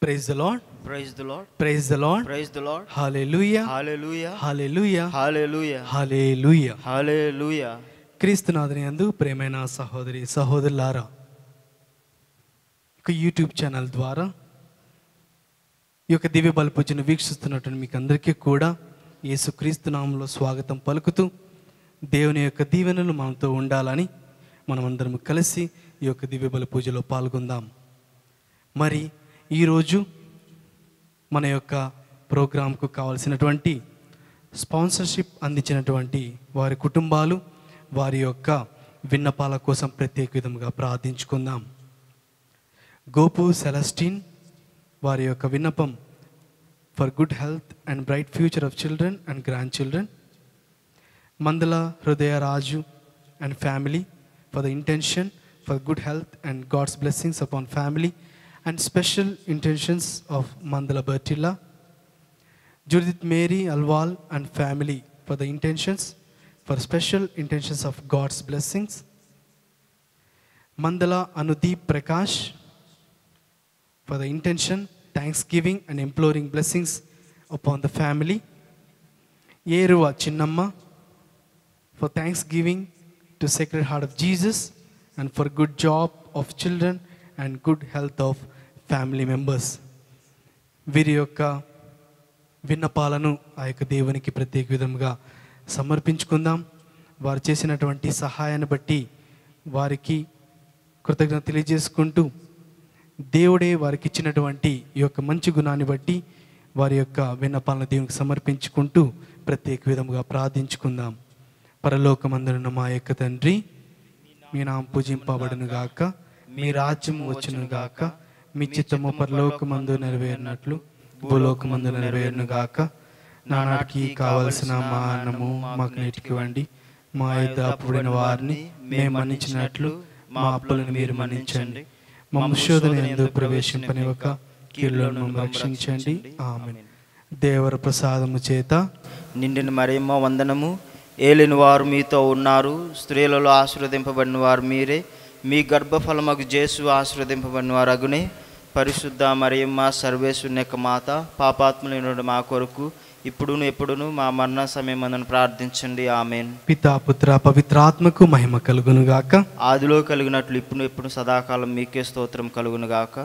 Praise the Lord Praise the Lord. Praise the Lord Praise the Lord. Hallelujah Hallelujah. Hallelujah Hallelujah. Hallelujah Hallelujah. క్రీస్తునాథుని యందు ప్రేమైన సహోదరి సహోదరులారా ఒక YouTube channel ద్వారా ఈ యొక్క దివ్య బల పూజను వీక్షిస్తున్నటువంటి మీకు అందరికీ కూడా యేసుక్రీస్తు నామంలో స్వాగతం పలుకుతూ దేవుని యొక్క దీవెనలు మనతో ఉండాలని మనమందరం కలిసి ఈ యొక్క దివ్య బల పూజలో పాల్గొందాం మరి ఈరోజు మన యొక్క ప్రోగ్రాంకు కావలసినటువంటి స్పాన్సర్షిప్ అందించినటువంటి వారి కుటుంబాలు వారి యొక్క విన్నపాల కోసం ప్రత్యేక విధముగా ప్రార్థించుకుందాం గోపు సెలస్టీన్ వారి యొక్క విన్నపం for good health and bright future of children and grandchildren మందల Hrudaya Raju and family for the intention for good health and God's blessings upon family and special intentions of మందల Bertilla Judith Mary Alwal and family for the intentions, for special intentions of God's blessings. Mandala Anudeep Prakash for the intention, thanksgiving and imploring blessings upon the family. Yeruva Chinnamma for thanksgiving to Sacred Heart of Jesus and for good job of children and good health of family members. వీరి యొక్క విన్నపాలను ఆ యొక్క దేవునికి ప్రత్యేక విధంగా సమర్పించుకుందాం వారు చేసినటువంటి సహాయాన్ని బట్టి వారికి కృతజ్ఞత తెలియజేసుకుంటూ దేవుడే వారికి ఇచ్చినటువంటి ఈ యొక్క మంచి గుణాన్ని బట్టి వారి యొక్క విన్నపాలను దేవునికి సమర్పించుకుంటూ ప్రత్యేక విధముగా ప్రార్థించుకుందాం పరలోకమందున మా యొక్క తండ్రి మీ నామం పూజింపబడును గాక మీ రాజ్యం వచ్చును గాక మీ చిత్తము పరలోకమందు నెరవేరినట్లు భూలోకమందు నెరవేరును గాక నానాటికి కావలసిన మా అన్నము మాకు నేటికి ఇవ్వండి మా యొక్క అప్పుడైన వారిని మేము మన్నించినట్లు మా అప్పులను మీరు మన్నించండి మా శోధన ఎందుకు ప్రవేశింపనివ్వక కీళ్ళను రక్షించండి ఆమె దేవర ప్రసాదము చేత నిండిన మరియమ్మ వందనము ఏలిన వారు మీతో ఉన్నారు స్త్రీలలో ఆశీర్వదింపబడిన వారు మీరే మీ గర్భఫలమగు జేసు ఆశీర్వదింపబడిన వారు అగునే పరిశుద్ధ మరియమ్మ సర్వేశ్వరుని యొక్క మాత పాపాత్ములైన మా కొరకు ఇప్పుడును ఎప్పుడును మా మరణ సమయం ప్రార్థించండి ఆమెన్ పితా పుత్ర పవిత్రాత్మకు మహిమ కలుగును గాక ఆదిలో కలిగినట్లు ఇప్పుడు ఎప్పుడు సదాకాలం మీకే స్తోత్రం కలుగును గాక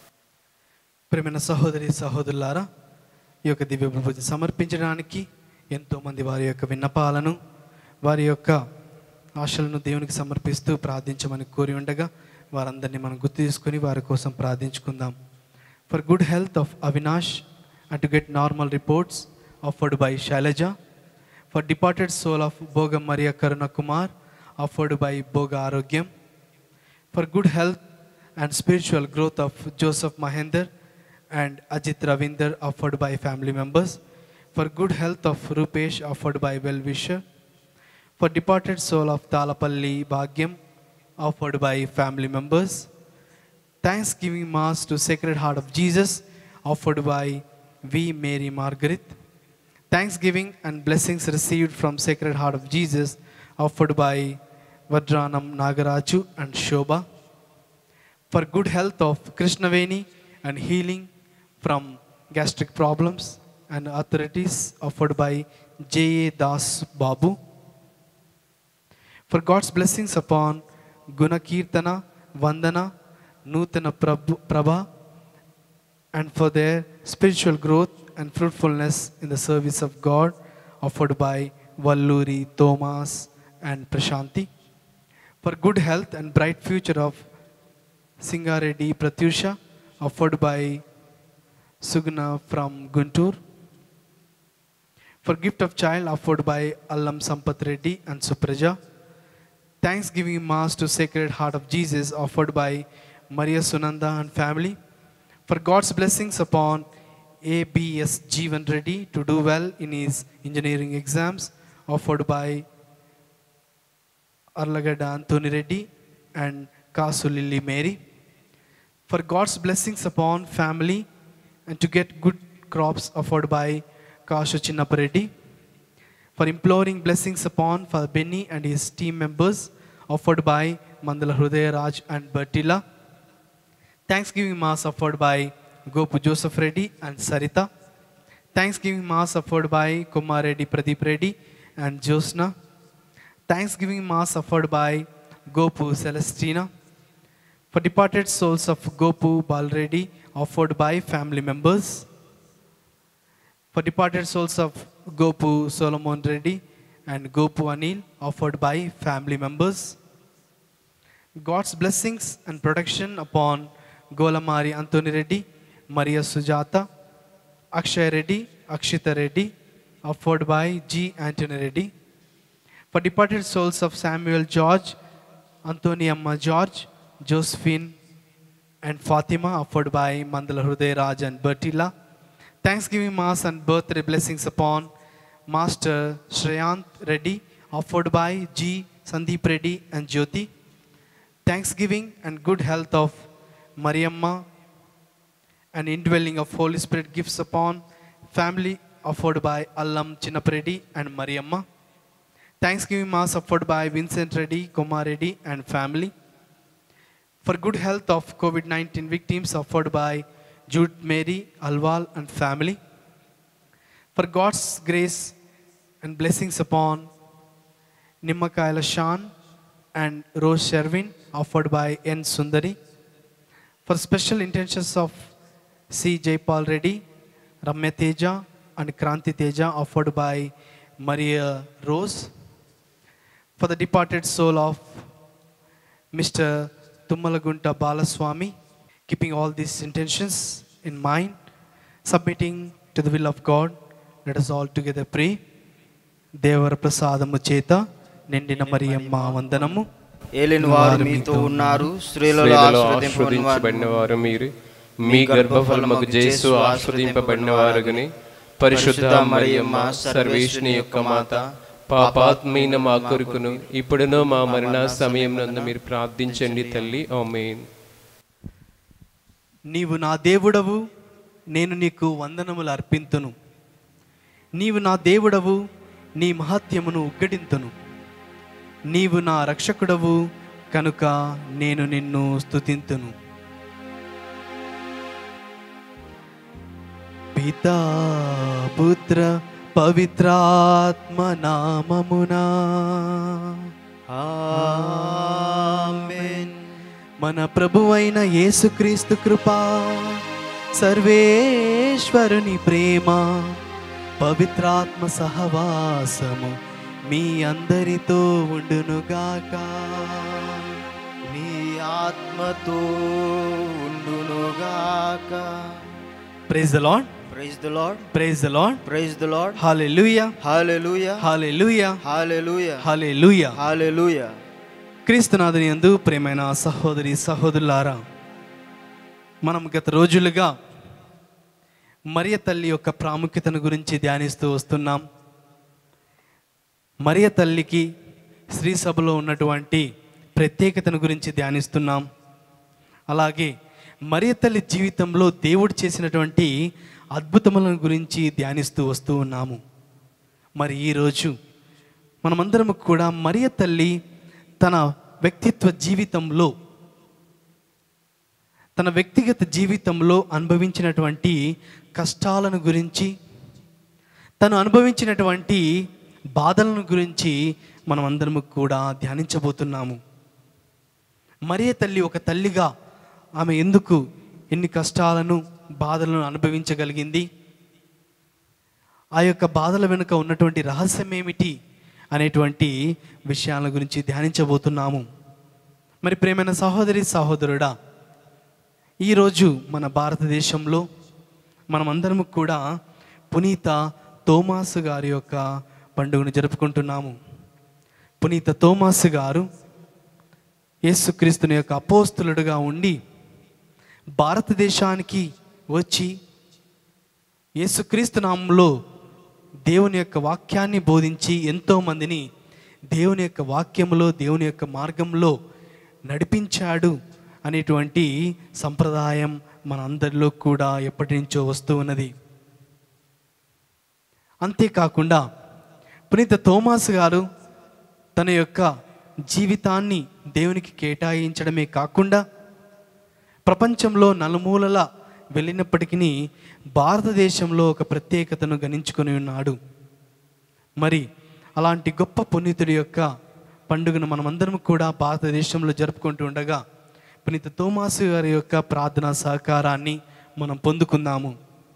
ప్రేమైన సహోదరి సహోదరులారా ఈ యొక్క దివ్య పూజ సమర్పించడానికి ఎంతోమంది వారి యొక్క విన్నపాలను వారి యొక్క ఆశలను దేవునికి సమర్పిస్తూ ప్రార్థించమని కోరి ఉండగా వారందరినీ మనం గుర్తు తీసుకొని వారి కోసం ప్రార్థించుకుందాం for good health of Avinash and to get normal reports offered by Shailaja for departed soul of Bhoga Mariya Karuna Kumar offered by Bhoga ఆరోగ్యం for good health and spiritual growth of Joseph Mahendra and Ajit Ravinder offered by family members, for good health of Rupesh offered by well-wisher, for departed soul of Talapalli Bhagyam offered by family members, Thanksgiving Mass to Sacred Heart of Jesus offered by V. Mary Margaret, Thanksgiving and blessings received from Sacred Heart of Jesus offered by Vadranam Nagaraju and Shobha. For good health of Krishnaveni and healing from gastric problems and authorities offered by J.A. Das Babu. For God's blessings upon Guna Kirtana, Vandana, Nutana Prabhu- Prabha, and for their spiritual growth and fruitfulness in the service of God offered by Valluri, Thomas, and Prashanti. For good health and bright future of Singareddy Pratyusha offered by Sugna from Guntur. For gift of child offered by Allam Sampath Reddy and Supraja. Thanksgiving Mass to Sacred Heart of Jesus offered by Maria Sunanda and family. For God's blessings upon ABS Jeevan Reddy to do well in his engineering exams offered by Arlagada Anthony Reddy and Kasu Lily Mary. For God's blessings upon family and to get good crops offered by Kasu Chinnappa Reddy. For imploring blessings upon for Benny and his team members offered by Mandala Hrudaya Raj and Bertila. Thanksgiving Mass offered by Gopu Joseph Reddy and Sarita. Thanksgiving Mass offered by Kumar Reddy, Pradeep Reddy and Josna. Thanksgiving Mass offered by Gopu Celestina. For departed souls of Gopu Bal Reddy offered by family members. For departed souls of Gopu Solomon Reddy and Gopu Anil offered by family members. God's blessings and protection upon Golamari Anthony Reddy, Maria Sujata, Akshay Reddy, Akshita Reddy, offered by G. Anthony Reddy. For departed souls of Samuel George, Anthony Amma George, Josephine, and Fatima, offered by Mandala Hruday Raj and Bertilla. Thanksgiving Mass and birthday blessings upon Master Shreyant Reddy, offered by G. Sandeep Reddy and Jyoti. Thanksgiving and good health of Mariamma and indwelling of Holy Spirit gifts upon family offered by Allam Chinnapredi and Mariamma. Thanksgiving Mass offered by Vincent Reddy, Kumar Reddy and family. For good health of COVID 19 victims offered by Jude Mary, Alwal and family. For God's grace and blessings upon Nimakaila Shan and Rose Sherwin offered by N. Sundari. For special intentions of C. Jaipal Reddy, Ramya Teja and Kranti Teja offered by Maria Rose. For the departed soul of Mr. Tumalagunta Balaswamy, keeping all these intentions in mind, submitting to the will of God, let us all together pray. దేవర ప్రసాదము చేత నిండిన మరియమ్మ వందనము ఏలిన వారు మీతో ఉన్నారు స్త్రీలలో స్త్రీలలో ఆశీర్వదింపబడిన ఆస్వాదించబడిన వారు మీరు మీ గర్భఫలముకు జేసు ఆస్వాదింపబడిన వారుగని పరిశుద్ధ మరియమ్మ సర్వేశ్వని యొక్క మాత పాపాత్మైన మా కొరకును ఇప్పుడునో మా మరణ సమయం నందు మీరు ప్రార్థించండి తల్లి ఆమేన్ నీవు నా దేవుడవు నేను నీకు వందనములు అర్పింతును నీవు నా దేవుడవు నీ మహత్యమును ఉగ్గడింతును నీవు నా రక్షకుడవు కనుక నేను నిన్ను స్తుతింతును పితా పుత్ర పవిత్రాత్మ నామమునా ఆమేన్ మన ప్రభువైన యేసుక్రీస్తు కృప సర్వేశ్వరుని ప్రేమ పవిత్రాత్మ సహవాసము మీ అందరితో ఉండునుగాక నీ ఆత్మతో ఉండునుగాక praise the Lord praise the Lord praise the Lord praise the Lord hallelujah hallelujah hallelujah hallelujah hallelujah hallelujah క్రీస్తునాథుని యందు ప్రేమైన సహోదరి సహోదరులారా మనం గత రోజులుగా మరియ తల్లి యొక్క ప్రాముఖ్యతను గురించి ధ్యానిస్తూ వస్తున్నాం మరియ తల్లికి శ్రీ సభలో ఉన్నటువంటి ప్రత్యేకతను గురించి ధ్యానిస్తున్నాం అలాగే మరియ తల్లి జీవితంలో దేవుడు చేసినటువంటి అద్భుతములను గురించి ధ్యానిస్తూ వస్తూ ఉన్నాము మరి ఈరోజు మనమందరం కూడా మరియ తల్లి తన వ్యక్తిత్వ జీవితంలో తన వ్యక్తిగత జీవితంలో అనుభవించినటువంటి కష్టాలను గురించి తను అనుభవించినటువంటి బాధలను గురించి మనం అందరము కూడా ధ్యానించబోతున్నాము మరియ తల్లి ఒక తల్లిగా ఆమె ఎందుకు ఎన్ని కష్టాలను బాధలను అనుభవించగలిగింది ఆ యొక్క బాధల వెనుక ఉన్నటువంటి రహస్యం ఏమిటి అనేటువంటి విషయాల గురించి ధ్యానించబోతున్నాము మరి ప్రేమైన సహోదరి సహోదరుడా ఈరోజు మన భారతదేశంలో మనమందరము కూడా పునీత తోమాసు గారి యొక్క పండుగను జరుపుకుంటున్నాము పునీత తోమాసు గారు యేసుక్రీస్తుని యొక్క అపోస్తులుడుగా ఉండి భారతదేశానికి వచ్చి యేసుక్రీస్తు నామంలో దేవుని యొక్క వాక్యాన్ని బోధించి ఎంతో మందిని దేవుని యొక్క వాక్యములో దేవుని యొక్క మార్గంలో నడిపించాడు అనేటువంటి సంప్రదాయం మనందరిలో కూడా ఎప్పటి నుంచో వస్తూ ఉన్నది అంతేకాకుండా పునీత తోమాస్ గారు తన యొక్క జీవితాన్ని దేవునికి కేటాయించడమే కాకుండా ప్రపంచంలో నలుమూలల వెళ్ళినప్పటికీ భారతదేశంలో ఒక ప్రత్యేకతను గణించుకొని ఉన్నాడు మరి అలాంటి గొప్ప పునీతుడి యొక్క పండుగను మనమందరం కూడా భారతదేశంలో జరుపుకుంటూ ఉండగా పునీత తోమాసు గారి యొక్క ప్రార్థనా సహకారాన్ని మనం పొందుకుందాము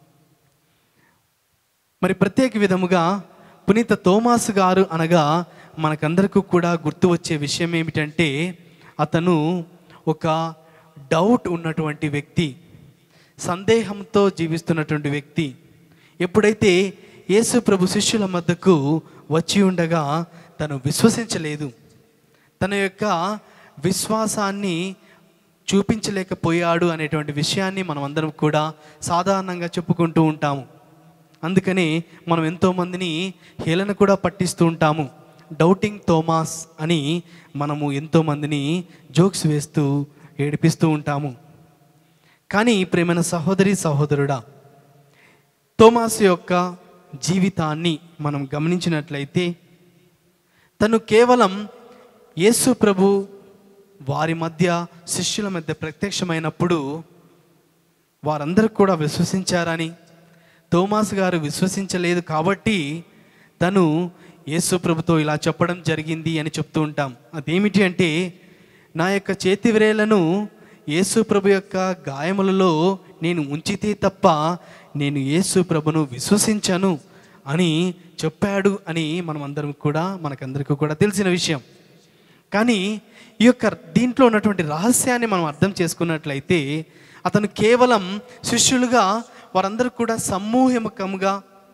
మరి ప్రత్యేక విధముగా పునీత తోమాసు గారు అనగా మనకందరికీ కూడా గుర్తు వచ్చే విషయం ఏమిటంటే అతను ఒక డౌట్ ఉన్నటువంటి వ్యక్తి సందేహంతో జీవిస్తున్నటువంటి వ్యక్తి ఎప్పుడైతే యేసు ప్రభు శిష్యుల మధ్యకు వచ్చి ఉండగా తను విశ్వసించలేదు తన యొక్క విశ్వాసాన్ని చూపించలేకపోయాడు అనేటువంటి విషయాన్ని మనం అందరం కూడా సాధారణంగా చెప్పుకుంటూ ఉంటాము అందుకని మనం ఎంతోమందిని హేళన కూడా పట్టిస్తూ ఉంటాము డౌటింగ్ థోమాస్ అని మనము ఎంతోమందిని జోక్స్ వేస్తూ ఏడిపిస్తూ ఉంటాము కానీ ప్రేమైన సహోదరి సహోదరుడా థోమాస్ యొక్క జీవితాన్ని మనం గమనించినట్లయితే తను కేవలం యేసు ప్రభు వారి మధ్య శిష్యుల మధ్య ప్రత్యక్షమైనప్పుడు వారందరూ కూడా విశ్వసించారని తోమాస్ గారు విశ్వసించలేదు కాబట్టి తను యేసు ప్రభుతో ఇలా చెప్పడం జరిగింది అని చెప్తూ ఉంటాం అదేమిటి అంటే నా యొక్క చేతి వ్రేలను యేసు ప్రభు యొక్క గాయములలో నేను ఉంచితే తప్ప నేను యేసు ప్రభును విశ్వసించను అని చెప్పాడు అని మనం అందరం కూడా మనకందరికీ కూడా తెలిసిన విషయం కానీ ఈ యొక్క దీంట్లో ఉన్నటువంటి రహస్యాన్ని మనం అర్థం చేసుకున్నట్లయితే అతను కేవలం శిష్యులుగా వారందరూ కూడా సమూహముఖముగా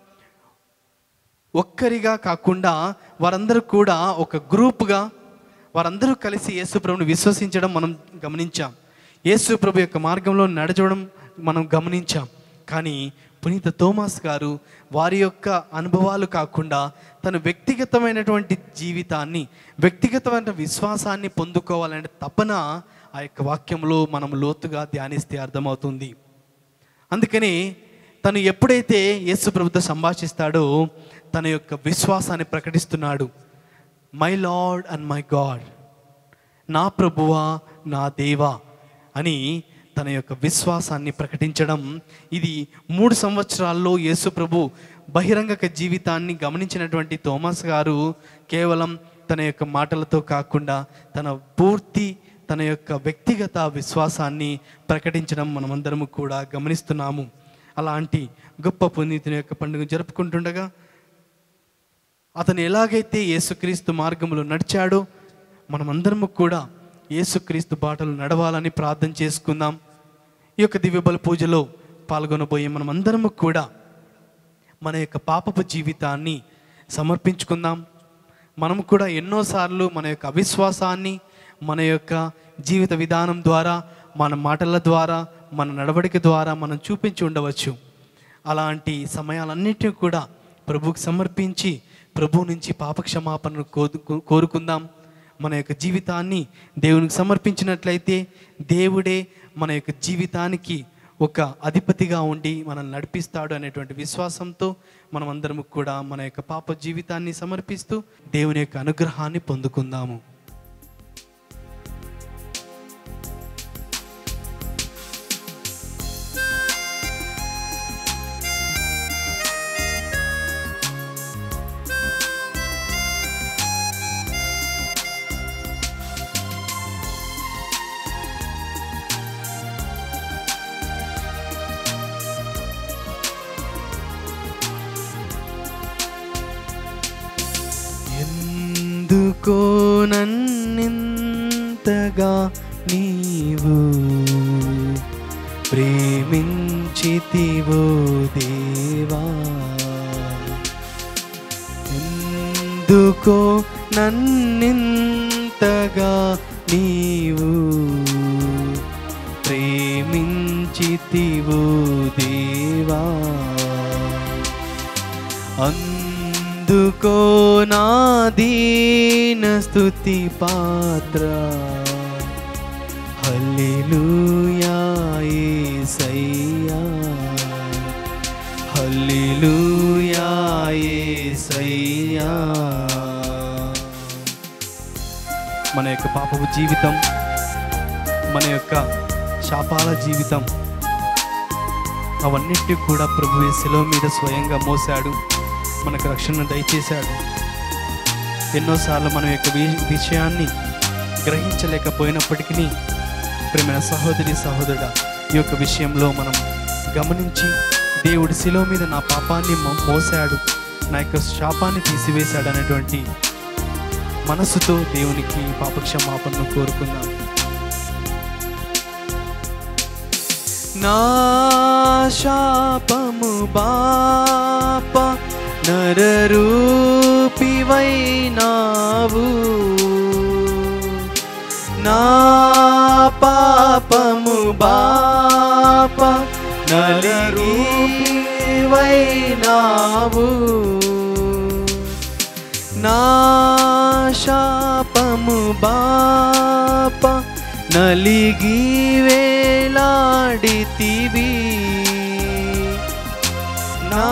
ఒక్కరిగా కాకుండా వారందరూ కూడా ఒక గ్రూప్గా వారందరూ కలిసి యేసు ప్రభుని విశ్వసించడం మనం గమనించాం యేసు ప్రభు యొక్క మార్గంలో నడచడం మనం గమనించాం కానీ పునీత థోమాస్ గారు వారి యొక్క అనుభవాలు కాకుండా తన వ్యక్తిగతమైనటువంటి జీవితాన్ని వ్యక్తిగతమైన విశ్వాసాన్ని పొందుకోవాలనే తపన ఆ యొక్క వాక్యంలో మనం లోతుగా ధ్యానిస్తే అర్థమవుతుంది అందుకని తను ఎప్పుడైతే యేసు ప్రభుతో సంభాషిస్తాడో తన యొక్క విశ్వాసాన్ని ప్రకటిస్తున్నాడు my Lord and my God నా ప్రభువా నా దేవా అని తన యొక్క విశ్వాసాన్ని ప్రకటించడం ఇది మూడు సంవత్సరాల్లో యేసు ప్రభు బహిరంగక జీవితాన్ని గమనించినటువంటి థోమస్ గారు కేవలం తన యొక్క మాటలతో కాకుండా తన పూర్తి తన యొక్క వ్యక్తిగత విశ్వాసాన్ని ప్రకటించడం మనమందరము కూడా గమనిస్తున్నాము అలాంటి గొప్ప పునీతుని యొక్క పండుగ జరుపుకుంటుండగా అతను ఎలాగైతే యేసుక్రీస్తు మార్గంలో నడిచాడో మనమందరము కూడా యేసుక్రీస్తు బాటలు నడవాలని ప్రార్థన చేసుకుందాం ఈ యొక్క దివ్యబల పూజలో పాల్గొనబోయే మనమందరము కూడా మన యొక్క పాపపు జీవితాన్ని సమర్పించుకుందాం మనం కూడా ఎన్నోసార్లు మన యొక్క అవిశ్వాసాన్ని మన యొక్క జీవిత విధానం ద్వారా మన మాటల ద్వారా మన నడవడిక ద్వారా మనం చూపించి ఉండవచ్చు అలాంటి సమయాలన్నింటినీ కూడా ప్రభువుకి సమర్పించి ప్రభు నుంచి పాపక్షమాపణను కోరు కోరుకుందాం మన యొక్క జీవితాన్ని దేవునికి సమర్పించినట్లయితే దేవుడే మన యొక్క జీవితానికి ఒక అధిపతిగా ఉండి మనల్ని నడిపిస్తాడు అనేటువంటి విశ్వాసంతో మనం అందరము కూడా మన యొక్క పాప జీవితాన్ని సమర్పిస్తూ దేవుని యొక్క అనుగ్రహాన్ని పొందుకుందాము ఎందుకో నన్నింతగా నీవు ప్రేమించితివో దేవా ఎందుకో నన్నింతగా నీవు ప్రేమించితివో దేవా అందుకో నా దీన స్తుతి పాత్ర హల్లెలూయా యేసయ్యా హల్లెలూయా యేసయ్యా మన యొక్క పాపపు జీవితం మన యొక్క శాపాల జీవితం అవన్నిటిని కూడా ప్రభు శిలువ మీద స్వయంగా మోసాడు మనకు రక్షణ దయచేశాడు ఎన్నోసార్లు మనం యొక్క వి- విషయాన్ని గ్రహించలేకపోయినప్పటికీ ప్రేమైన సహోదరి సహోదరుడా ఈ యొక్క విషయంలో మనం గమనించి దేవుడు శిలువ మీద నా పాపాన్ని మో- మోసాడు నా యొక్క శాపాన్ని తీసివేశాడు అనేటువంటి మనసుతో దేవునికి పాపక్షమాపణను కోరుకుందాం నా శాపము బాప నరరూపివైనావు నా పాపము బాప నరరూపివైనావు నా శాపము బాప నలిగి వేలాడితివి నా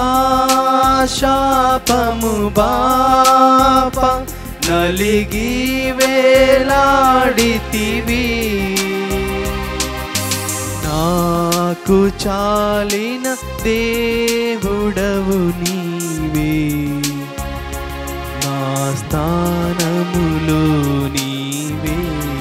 శాపము బాప నలిగి వేలాడితివి నాకు చాలిన దేవుడవు నీవే నా స్థానములో నీవే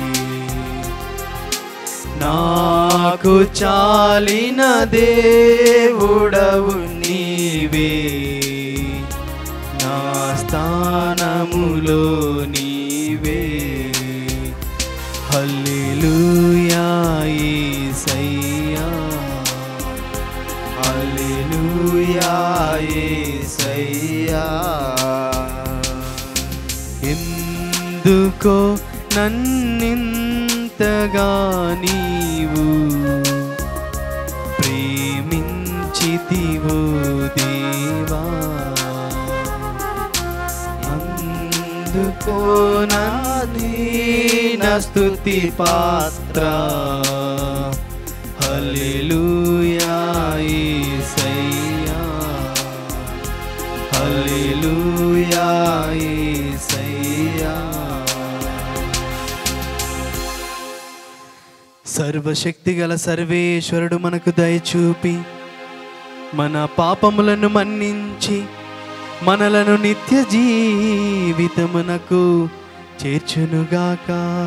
నాకు చాలిన దేవుడవు నీవే నా స్థానములో నీవే హల్లెలూయా యేసయ్యా హల్లెలూయా యేసయ్యా ఎందుకో నన్నింతగా నీవు ప్రేమించితివో దేవా అందుకో నాదీన స్తుతి పాత్ర హల్లెలూయా యేసయ్యా హల్లెలూయా యేసయ్యా సర్వశక్తి గల సర్వేశ్వరుడు మనకు దయచూపి మన పాపములను మన్నించి మనలను నిత్య జీవితమునకు చేర్చునుగాక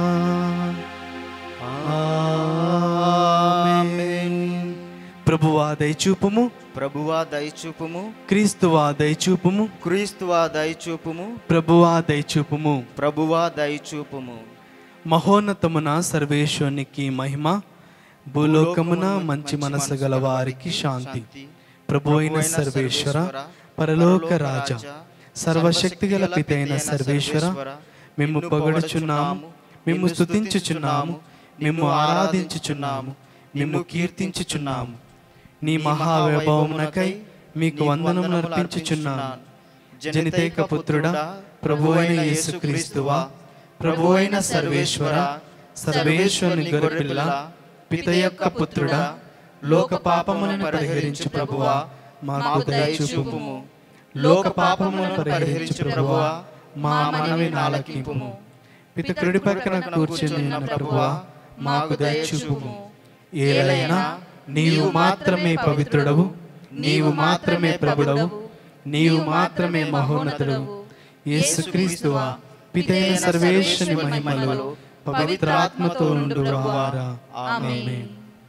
ఆమేన్. ప్రభువా దయచూపుము ప్రభువా దయచూపుము క్రీస్తువా దయచూపుము క్రీస్తువా దయచూపుము ప్రభువా దయచూపుము ప్రభువా దయచూపుము మహోన్నతమున సర్వేశ్వరునికి మహిమ భూలోకమున మంచి మనసు గల వారికి శాంతి ప్రభు అయిన సర్వేశ్వర పరలోక రాజా సర్వశక్తి గల పితైన సర్వేశ్వర మేము పొగడుచున్నాము మేము స్తుతించుచున్నాము మేము ఆరాధించుచున్నాము మేము కీర్తించుచున్నాము నీ మహావైభవమునకై మీకు వందనములు అర్పించుచున్నాను జనితేక పుత్రుడా ప్రభు అయిన యేసుక్రీస్తువా ప్రభు అయిన సర్వేశ్వర సర్వేశ్వరుని గొర్రెపిల్ల పిత యొక్క పుత్రుడా లోక పాపములను పరిహరించు ప్రభువా మాకు దయచూపుము లోక పాపములను పరిహరించు ప్రభువా మా మనవి నాలకింపుము పిత కుడి పక్కన కూర్చుని ఉన్న ప్రభువా మాకు దయచూపుము ఏలైనా నీవు మాత్రమే పవిత్రుడవు నీవు మాత్రమే ప్రభుడవు నీవు మాత్రమే మహోన్నతుడవు యేసుక్రీస్తువా పితైన సర్వేశ్వని మహిమలో పవిత్రాత్మతో ఉండువారా ఆమేన్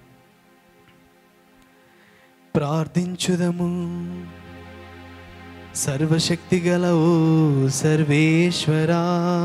ప్రార్థించుదము సర్వశక్తి గల ఓ సర్వేశ్వరా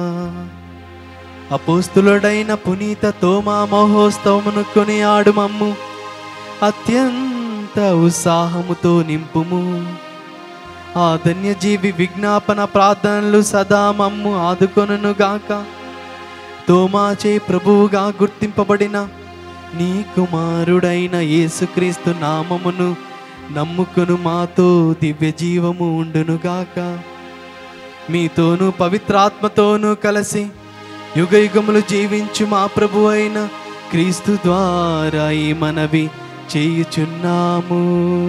అపోస్తులుడైన పునీత తోమా మహోత్సవమును కొని ఆడుమమ్ము అత్యంత ఉత్సాహముతో నింపుము ఆ ధన్యజీవి విజ్ఞాపన ప్రార్థనలు సదా మమ్ము ఆదుకొనుగాక తోమాచే ప్రభువుగా గుర్తింపబడిన నీ కుమారుడైన యేసుక్రీస్తు నామమును నమ్ముకును మాతో దివ్య జీవము ఉండునుగాక మీతోనూ పవిత్రాత్మతోనూ కలిసి యుగ యుగములు జీవించు మా ప్రభు అయిన క్రీస్తు ద్వారా ఈ మనవి చేయుచున్నాము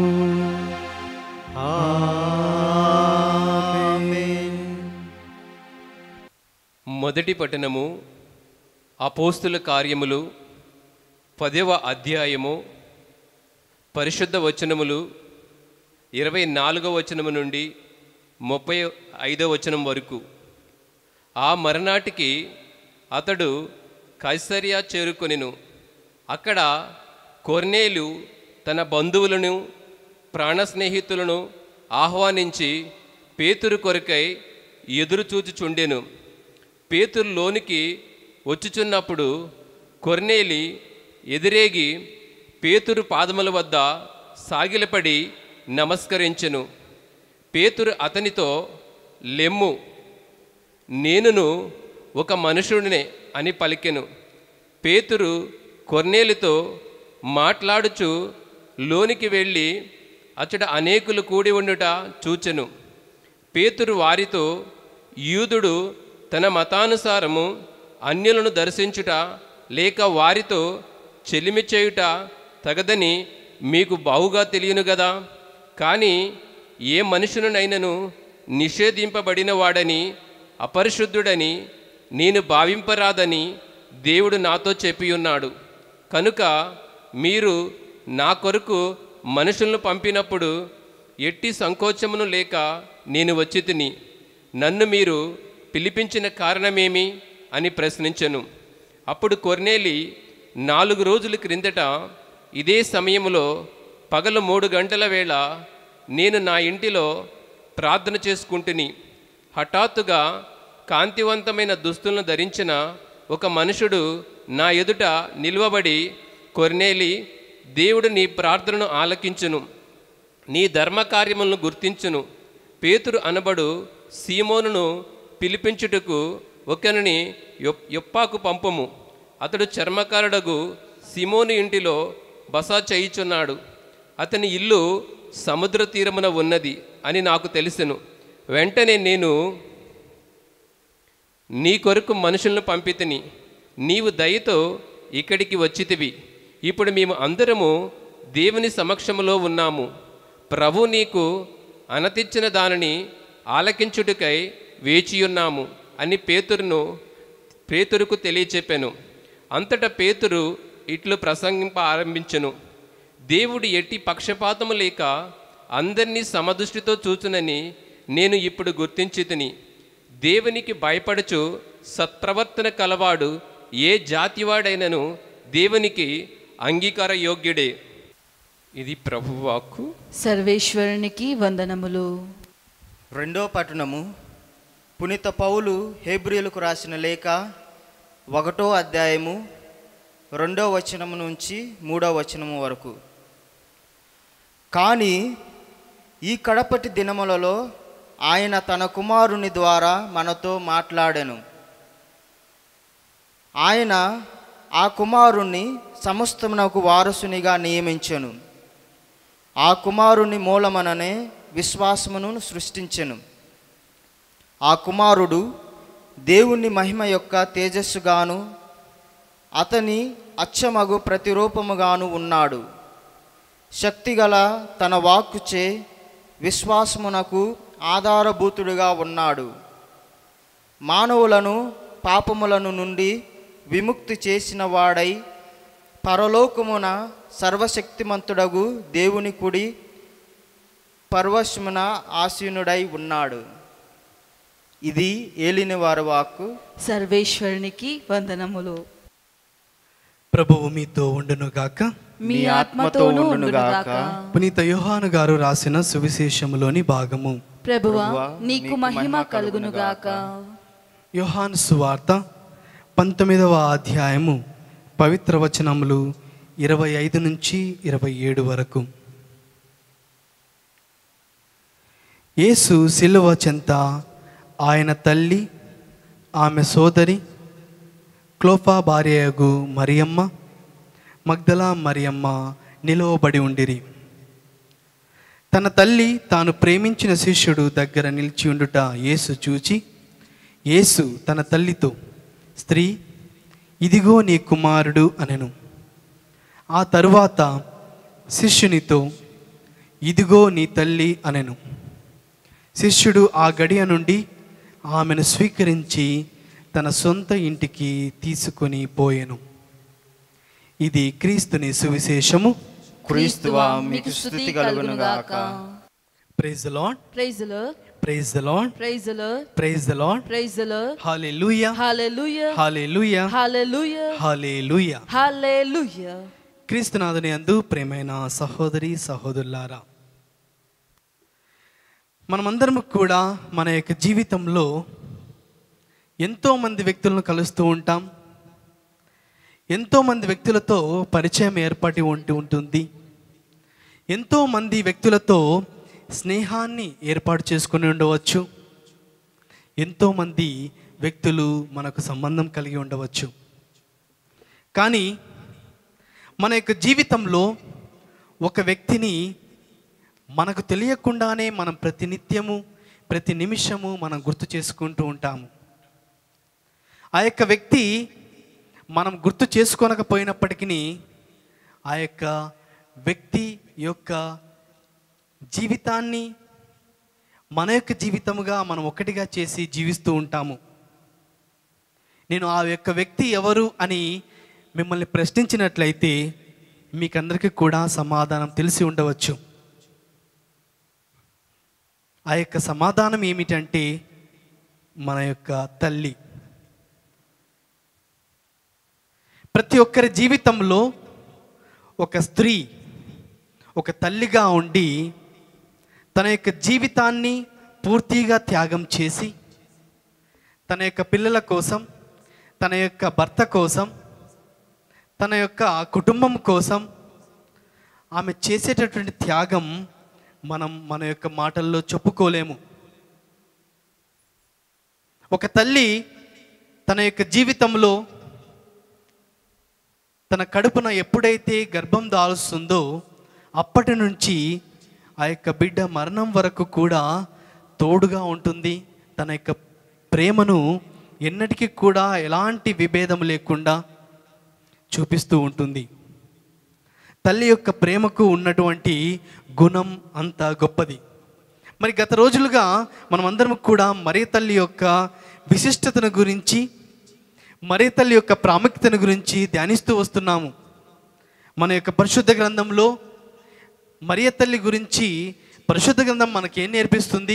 ఆమేన్. మొదటి పట్టణము అపోస్తుల కార్యములు పదవ అధ్యాయము పరిశుద్ధ వచనములు ఇరవై నాలుగవ వచనము నుండి ముప్పై ఐదవ వచనం వరకు ఆ మరునాటికి అతడు కైసరియా చేరుకొనెను అక్కడ కొర్నేలు తన బంధువులను ప్రాణ స్నేహితులను ఆహ్వానించి పేతురు కొరకై ఎదురు చూచుచుండెను పేతురు లోనికి వచ్చుచున్నప్పుడు కొర్నేలి ఎదిరేగి పేతురు పాదముల వద్ద సాగిలపడి నమస్కరించెను పేతురు అతనితో లెమ్ము నేనును ఒక మనుషుడినే అని పలికెను పేతురు కొర్నేలితో మాట్లాడుచు లోనికి వెళ్ళి అచ్చట అనేకులు కూడి ఉండుట చూచెను పేతురు వారితో యూదుడు తన మతానుసారము అన్యులను దర్శించుట లేక వారితో చెలిమి చేయుట తగదని మీకు బావుగా తెలియను గదా కానీ ఏ మనుషులనైనను నిషేధింపబడిన వాడని అపరిశుద్ధుడని నేను భావింపరాదని దేవుడు నాతో చెప్పి ఉన్నాడు కనుక మీరు నా కొరకు మనుషులను పంపినప్పుడు ఎట్టి సంకోచమును లేక నేను వచ్చి తిని నన్ను మీరు పిలిపించిన కారణమేమి అని ప్రశ్నించెను అప్పుడు కొర్నేలి నాలుగు రోజుల క్రిందట ఇదే సమయంలో పగలు మూడు గంటల వేళ నేను నా ఇంటిలో ప్రార్థన చేసుకుంటుని హఠాత్తుగా కాంతివంతమైన దుస్తులను ధరించిన ఒక మనుషుడు నా ఎదుట నిలువబడి కొర్నేలి దేవుడు నీ ప్రార్థనను ఆలకించును నీ ధర్మకార్యములను గుర్తించును పేతురు అనబడు సీమోనును పిలిపించుటకు ఒకరిని యొప్- యొప్పాకు పంపము అతడు చర్మకారుడగు సిమోను ఇంటిలో బస చేయుచున్నాడు అతని ఇల్లు సముద్ర తీరమున ఉన్నది అని నాకు తెలిసెను వెంటనే నేను నీ కొరకు మనుషులను పంపితిని నీవు దయతో ఇక్కడికి వచ్చితివి ఇప్పుడు మేము అందరము దేవుని సమక్షములో ఉన్నాము ప్రభు నీకు అనతిచ్చిన దానిని ఆలకించుటకై వేచియున్నాము అని పేతురును పేతురుకు తెలియచెప్పాను అంతటా పేతురు ఇట్లు ప్రసంగింప ఆరంభించెను దేవుడు ఎట్టి పక్షపాతము లేక అందరినీ సమదృష్టితో చూచునని నేను ఇప్పుడు గుర్తించి తిని దేవునికి భయపడుచు సత్ప్రవర్తన కలవాడు ఏ జాతివాడైనను దేవునికి అంగీకార యోగ్యుడే ఇది ప్రభువాక్కు సర్వేశ్వరునికి వందనములు రెండో పట్టణము పునీత పౌలు హేబ్రియులకు రాసిన లేఖ ఒకటో అధ్యాయము రెండో వచనము నుంచి మూడో వచనము వరకు కానీ ఈ కడపటి దినములలో ఆయన తన కుమారుని ద్వారా మనతో మాట్లాడెను ఆయన ఆ కుమారుణ్ణి సమస్తమునకు వారసునిగా నియమించెను ఆ కుమారుని మూలమననే విశ్వాసమును సృష్టించెను ఆ కుమారుడు దేవుని మహిమ యొక్క తేజస్సుగాను అతని అచ్చమగు ప్రతిరూపముగాను ఉన్నాడు శక్తిగల తన వాక్కుచే విశ్వాసమునకు ఆధారభూతుడుగా ఉన్నాడు మానవులను పాపములను నుండి విముక్తి చేసిన వాడై పరలోకమున సర్వశక్తిమంతుడగు దేవుని కుడి పర్వశమున ఆసీనుడై ఉన్నాడు ఇది ఏలిన వారి వాక్కు సర్వేశ్వరునికి వందనములు ప్రభువు మీతో ఉండునుగాక మీ ఆత్మతోనూ ఉండునుగాక పునీత యోహాను గారు రాసిన సువిశేషములోని భాగము ప్రభువా ప్రభువా, నీకు మహిమ కలుగునుగాక యోహాను సువార్త పంతొమ్మిదవ అధ్యాయము పవిత్ర వచనములు ఇరవై ఐదు నుంచి ఇరవై ఏడు వరకు యేసు శిలువ చెంత ఆయన తల్లి ఆమె సోదరి క్లోఫా భార్యయగు మరియమ్మ మగ్దలా మరియమ్మ నిలువబడి ఉండిరి తన తల్లి తాను ప్రేమించిన శిష్యుడు దగ్గర నిలిచి ఉండుట యేసు చూచి యేసు తన తల్లితో స్త్రీ ఇదిగో నీ కుమారుడు అనెను ఆ తరువాత శిష్యునితో ఇదిగో నీ తల్లి అనెను శిష్యుడు ఆ గడియ నుండి ఆమెను స్వీకరించి తన సొంత ఇంటికి తీసుకొని పోయెను ఇది క్రీస్తుని సువిశేషము క్రీస్తువా మీకు స్థుతి కలుగునుగాక praise the Lord praise Lord praise the Lord praise Lord praise the Lord praise Lord hallelujah hallelujah hallelujah hallelujah hallelujah hallelujah క్రీస్తునాథుని అందు ప్రేమైన సహోదరి సహోదరులారా మనమందరం కూడా మన యొక్క జీవితంలో ఎంతో మంది వ్యక్తులను కలుస్తూ ఉంటాం ఎంతో మంది వ్యక్తులతో పరిచయం ఏర్పడి ఉంటూ ఉంటుంది ఎంతో మంది వ్యక్తులతో స్నేహాన్ని ఏర్పాటు చేసుకుని ఉండవచ్చు ఎంతో మంది వ్యక్తులు మనకు సంబంధం కలిగి ఉండవచ్చు కానీ మన యొక్క జీవితంలో ఒక వ్యక్తిని మనకు తెలియకుండానే మనం ప్రతినిత్యము ప్రతి నిమిషము మనం గుర్తు చేసుకుంటూ ఉంటాము ఆ యొక్క వ్యక్తి మనం గుర్తు చేసుకోనకపోయినప్పటికీ ఆ యొక్క వ్యక్తి యొక్క జీవితాన్ని మన యొక్క జీవితముగా మనం ఒకటిగా చేసి జీవిస్తూ ఉంటాము నేను ఆ యొక్క వ్యక్తి ఎవరు అని మిమ్మల్ని ప్రశ్నించినట్లయితే మీకందరికీ కూడా సమాధానం తెలిసి ఉండవచ్చు ఆ యొక్క సమాధానం ఏమిటంటే మన యొక్క తల్లి ప్రతి ఒక్కరి జీవితంలో ఒక స్త్రీ ఒక తల్లిగా ఉండి తన యొక్క జీవితాన్ని పూర్తిగా త్యాగం చేసి తన యొక్క పిల్లల కోసం తన యొక్క భర్త కోసం తన యొక్క కుటుంబం కోసం ఆమె చేసేటటువంటి త్యాగం మనం మన యొక్క మాటల్లో చెప్పుకోలేము ఒక తల్లి తన యొక్క జీవితంలో తన కడుపున ఎప్పుడైతే గర్భం దాల్స్తుందో అప్పటి నుంచి ఆ యొక్క బిడ్డ మరణం వరకు కూడా తోడుగా ఉంటుంది తన యొక్క ప్రేమను ఎన్నటికీ కూడా ఎలాంటి విభేదం లేకుండా చూపిస్తూ ఉంటుంది తల్లి యొక్క ప్రేమకు ఉన్నటువంటి గుణం అంత గొప్పది మరి గత రోజులుగా మనమందరం కూడా మరీ తల్లి యొక్క విశిష్టతను గురించి మరీ తల్లి యొక్క ప్రాముఖ్యతను గురించి ధ్యానిస్తూ వస్తున్నాము మన యొక్క పరిశుద్ధ గ్రంథంలో మరియ తల్లి గురించి పరిశుద్ధ గ్రంథం మనకేం నేర్పిస్తుంది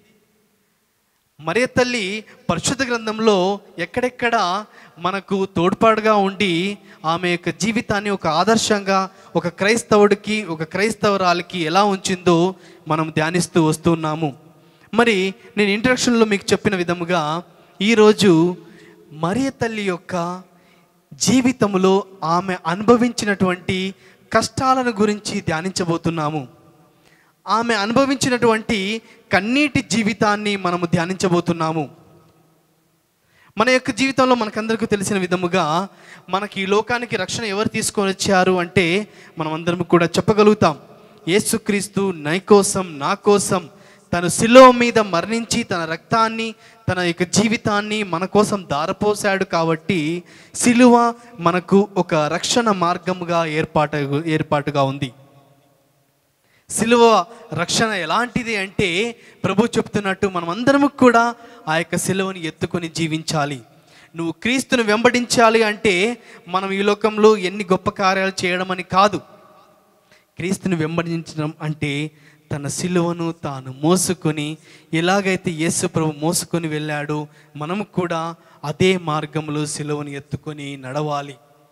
మరియ తల్లి పరిశుద్ధ గ్రంథంలో ఎక్కడెక్కడ మనకు తోడ్పాటుగా ఉండి ఆమె యొక్క జీవితాన్ని ఒక ఆదర్శంగా ఒక క్రైస్తవుడికి ఒక క్రైస్తవరాలకి ఎలా ఉంచిందో మనం ధ్యానిస్తూ వస్తున్నాము మరి నేను ఇంట్రడక్షన్లో మీకు చెప్పిన విధముగా ఈరోజు మరియ తల్లి యొక్క జీవితంలో ఆమె అనుభవించినటువంటి కష్టాలను గురించి ధ్యానించబోతున్నాము ఆమె అనుభవించినటువంటి కన్నీటి జీవితాన్ని మనము ధ్యానించబోతున్నాము మన యొక్క జీవితంలో మనకందరికీ తెలిసిన విధముగా మనకి ఈ లోకానికి రక్షణ ఎవరు తీసుకొని వచ్చారు అంటే మనం అందరం కూడా చెప్పగలుగుతాం యేసుక్రీస్తు నై కోసం నా కోసం తను శిలో మీద మరణించి తన రక్తాన్ని తన యొక్క జీవితాన్ని మన కోసం దారపోసాడు కాబట్టి సిలువ మనకు ఒక రక్షణ మార్గముగా ఏర్పాటు ఏర్పాటుగా ఉంది సిలువ రక్షణ ఎలాంటిది అంటే ప్రభు చెప్తున్నట్టు మనం అందరము కూడా ఆ యొక్క సిలువని ఎత్తుకొని జీవించాలి నువ్వు క్రీస్తుని వెంబడించాలి అంటే మనం ఈ లోకంలో ఎన్ని గొప్ప కార్యాలు చేయడం అని కాదు క్రీస్తుని వెంబడించడం అంటే తన సిలువను తాను మోసుకొని ఎలాగైతే యేసు ప్రభు మోసుకొని వెళ్ళాడో మనము కూడా అదే మార్గంలో సిలువను ఎత్తుకొని నడవాలి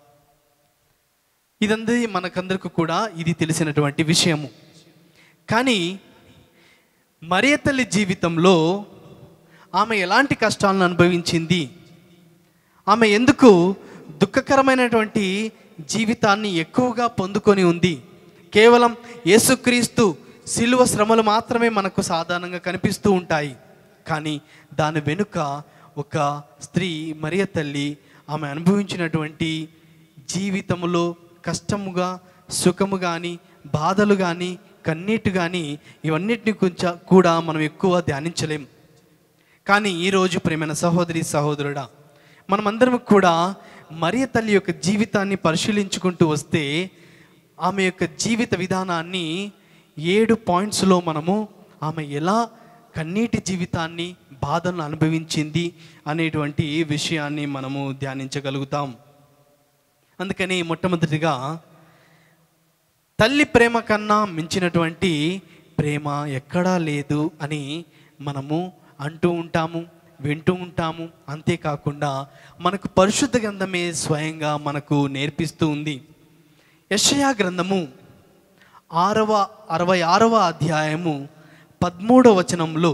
ఇదందరి మనకందరికి కూడా ఇది తెలిసినటువంటి విషయము కానీ మరియ తల్లి జీవితంలో ఆమె ఎలాంటి కష్టాలను అనుభవించింది ఆమె ఎందుకు దుఃఖకరమైనటువంటి జీవితాన్ని ఎక్కువగా పొందుకొని ఉంది కేవలం యేసుక్రీస్తు శిలువ శ్రమలు మాత్రమే మనకు సాధారణంగా కనిపిస్తూ ఉంటాయి కానీ దాని వెనుక ఒక స్త్రీ మరియ తల్లి ఆమె అనుభవించినటువంటి జీవితంలో కష్టముగా సుఖము కానీ బాధలు కానీ కన్నీటి కానీ ఇవన్నిటిని కొంచెం కూడా మనం ఎక్కువ ధ్యానించలేం కానీ ఈరోజు ప్రేమైన సహోదరి సహోదరుడా మనమందరం కూడా మరియ తల్లి యొక్క జీవితాన్ని పరిశీలించుకుంటూ వస్తే ఆమె యొక్క జీవిత విధానాన్ని ఏడు పాయింట్స్లో మనము ఆమె ఎలా కన్నీటి జీవితాన్ని బాధలను అనుభవించింది అనేటువంటి విషయాన్ని మనము ధ్యానించగలుగుతాం అందుకని మొట్టమొదటిగా తల్లి ప్రేమ కన్నా మించినటువంటి ప్రేమ ఎక్కడా లేదు అని మనము అంటూ ఉంటాము వింటూ ఉంటాము అంతేకాకుండా మనకు పరిశుద్ధ గ్రంథమే స్వయంగా మనకు నేర్పిస్తూ ఉంది యెషయా గ్రంథము ఆరవ అరవై ఆరవ అధ్యాయము పదమూడవ వచనంలో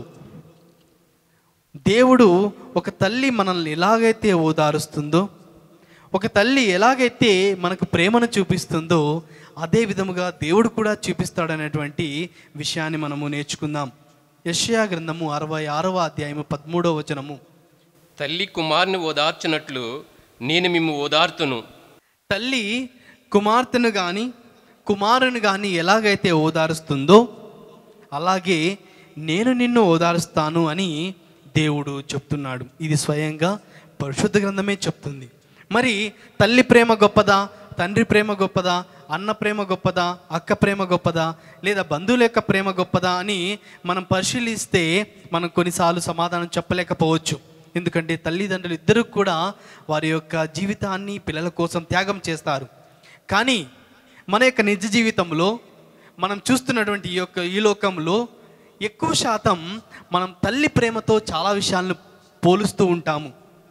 దేవుడు ఒక తల్లి మనల్ని ఎలాగైతే ఓదారుస్తుందో ఒక తల్లి ఎలాగైతే మనకు ప్రేమను చూపిస్తుందో అదే విధముగా దేవుడు కూడా చూపిస్తాడనేటువంటి విషయాన్ని మనము నేర్చుకుందాం యెషయా గ్రంథము అరవై ఆరవ అధ్యాయము పదమూడవ వచనము తల్లి కుమారుని ఓదార్చినట్లు నేను మిమ్ము ఓదార్తును తల్లి కుమార్తెను కానీ కుమారుని కానీ ఎలాగైతే ఓదారుస్తుందో అలాగే నేను నిన్ను ఓదారుస్తాను అని దేవుడు చెప్తున్నాడు ఇది స్వయంగా పరిశుద్ధ గ్రంథమే చెప్తుంది మరి తల్లి ప్రేమ గొప్పదా తండ్రి ప్రేమ గొప్పదా అన్న ప్రేమ గొప్పదా అక్క ప్రేమ గొప్పదా లేదా బంధువుల యొక్క ప్రేమ గొప్పదా అని మనం పరిశీలిస్తే మనం కొన్నిసార్లు సమాధానం చెప్పలేకపోవచ్చు ఎందుకంటే తల్లిదండ్రులు ఇద్దరు కూడా వారి యొక్క జీవితాన్ని పిల్లల కోసం త్యాగం చేస్తారు కానీ మన యొక్క నిజ జీవితంలో మనం చూస్తున్నటువంటి ఈ యొక్క ఈ లోకంలో ఎక్కువ శాతం మనం తల్లి ప్రేమతో చాలా విషయాలను పోలుస్తూ ఉంటాము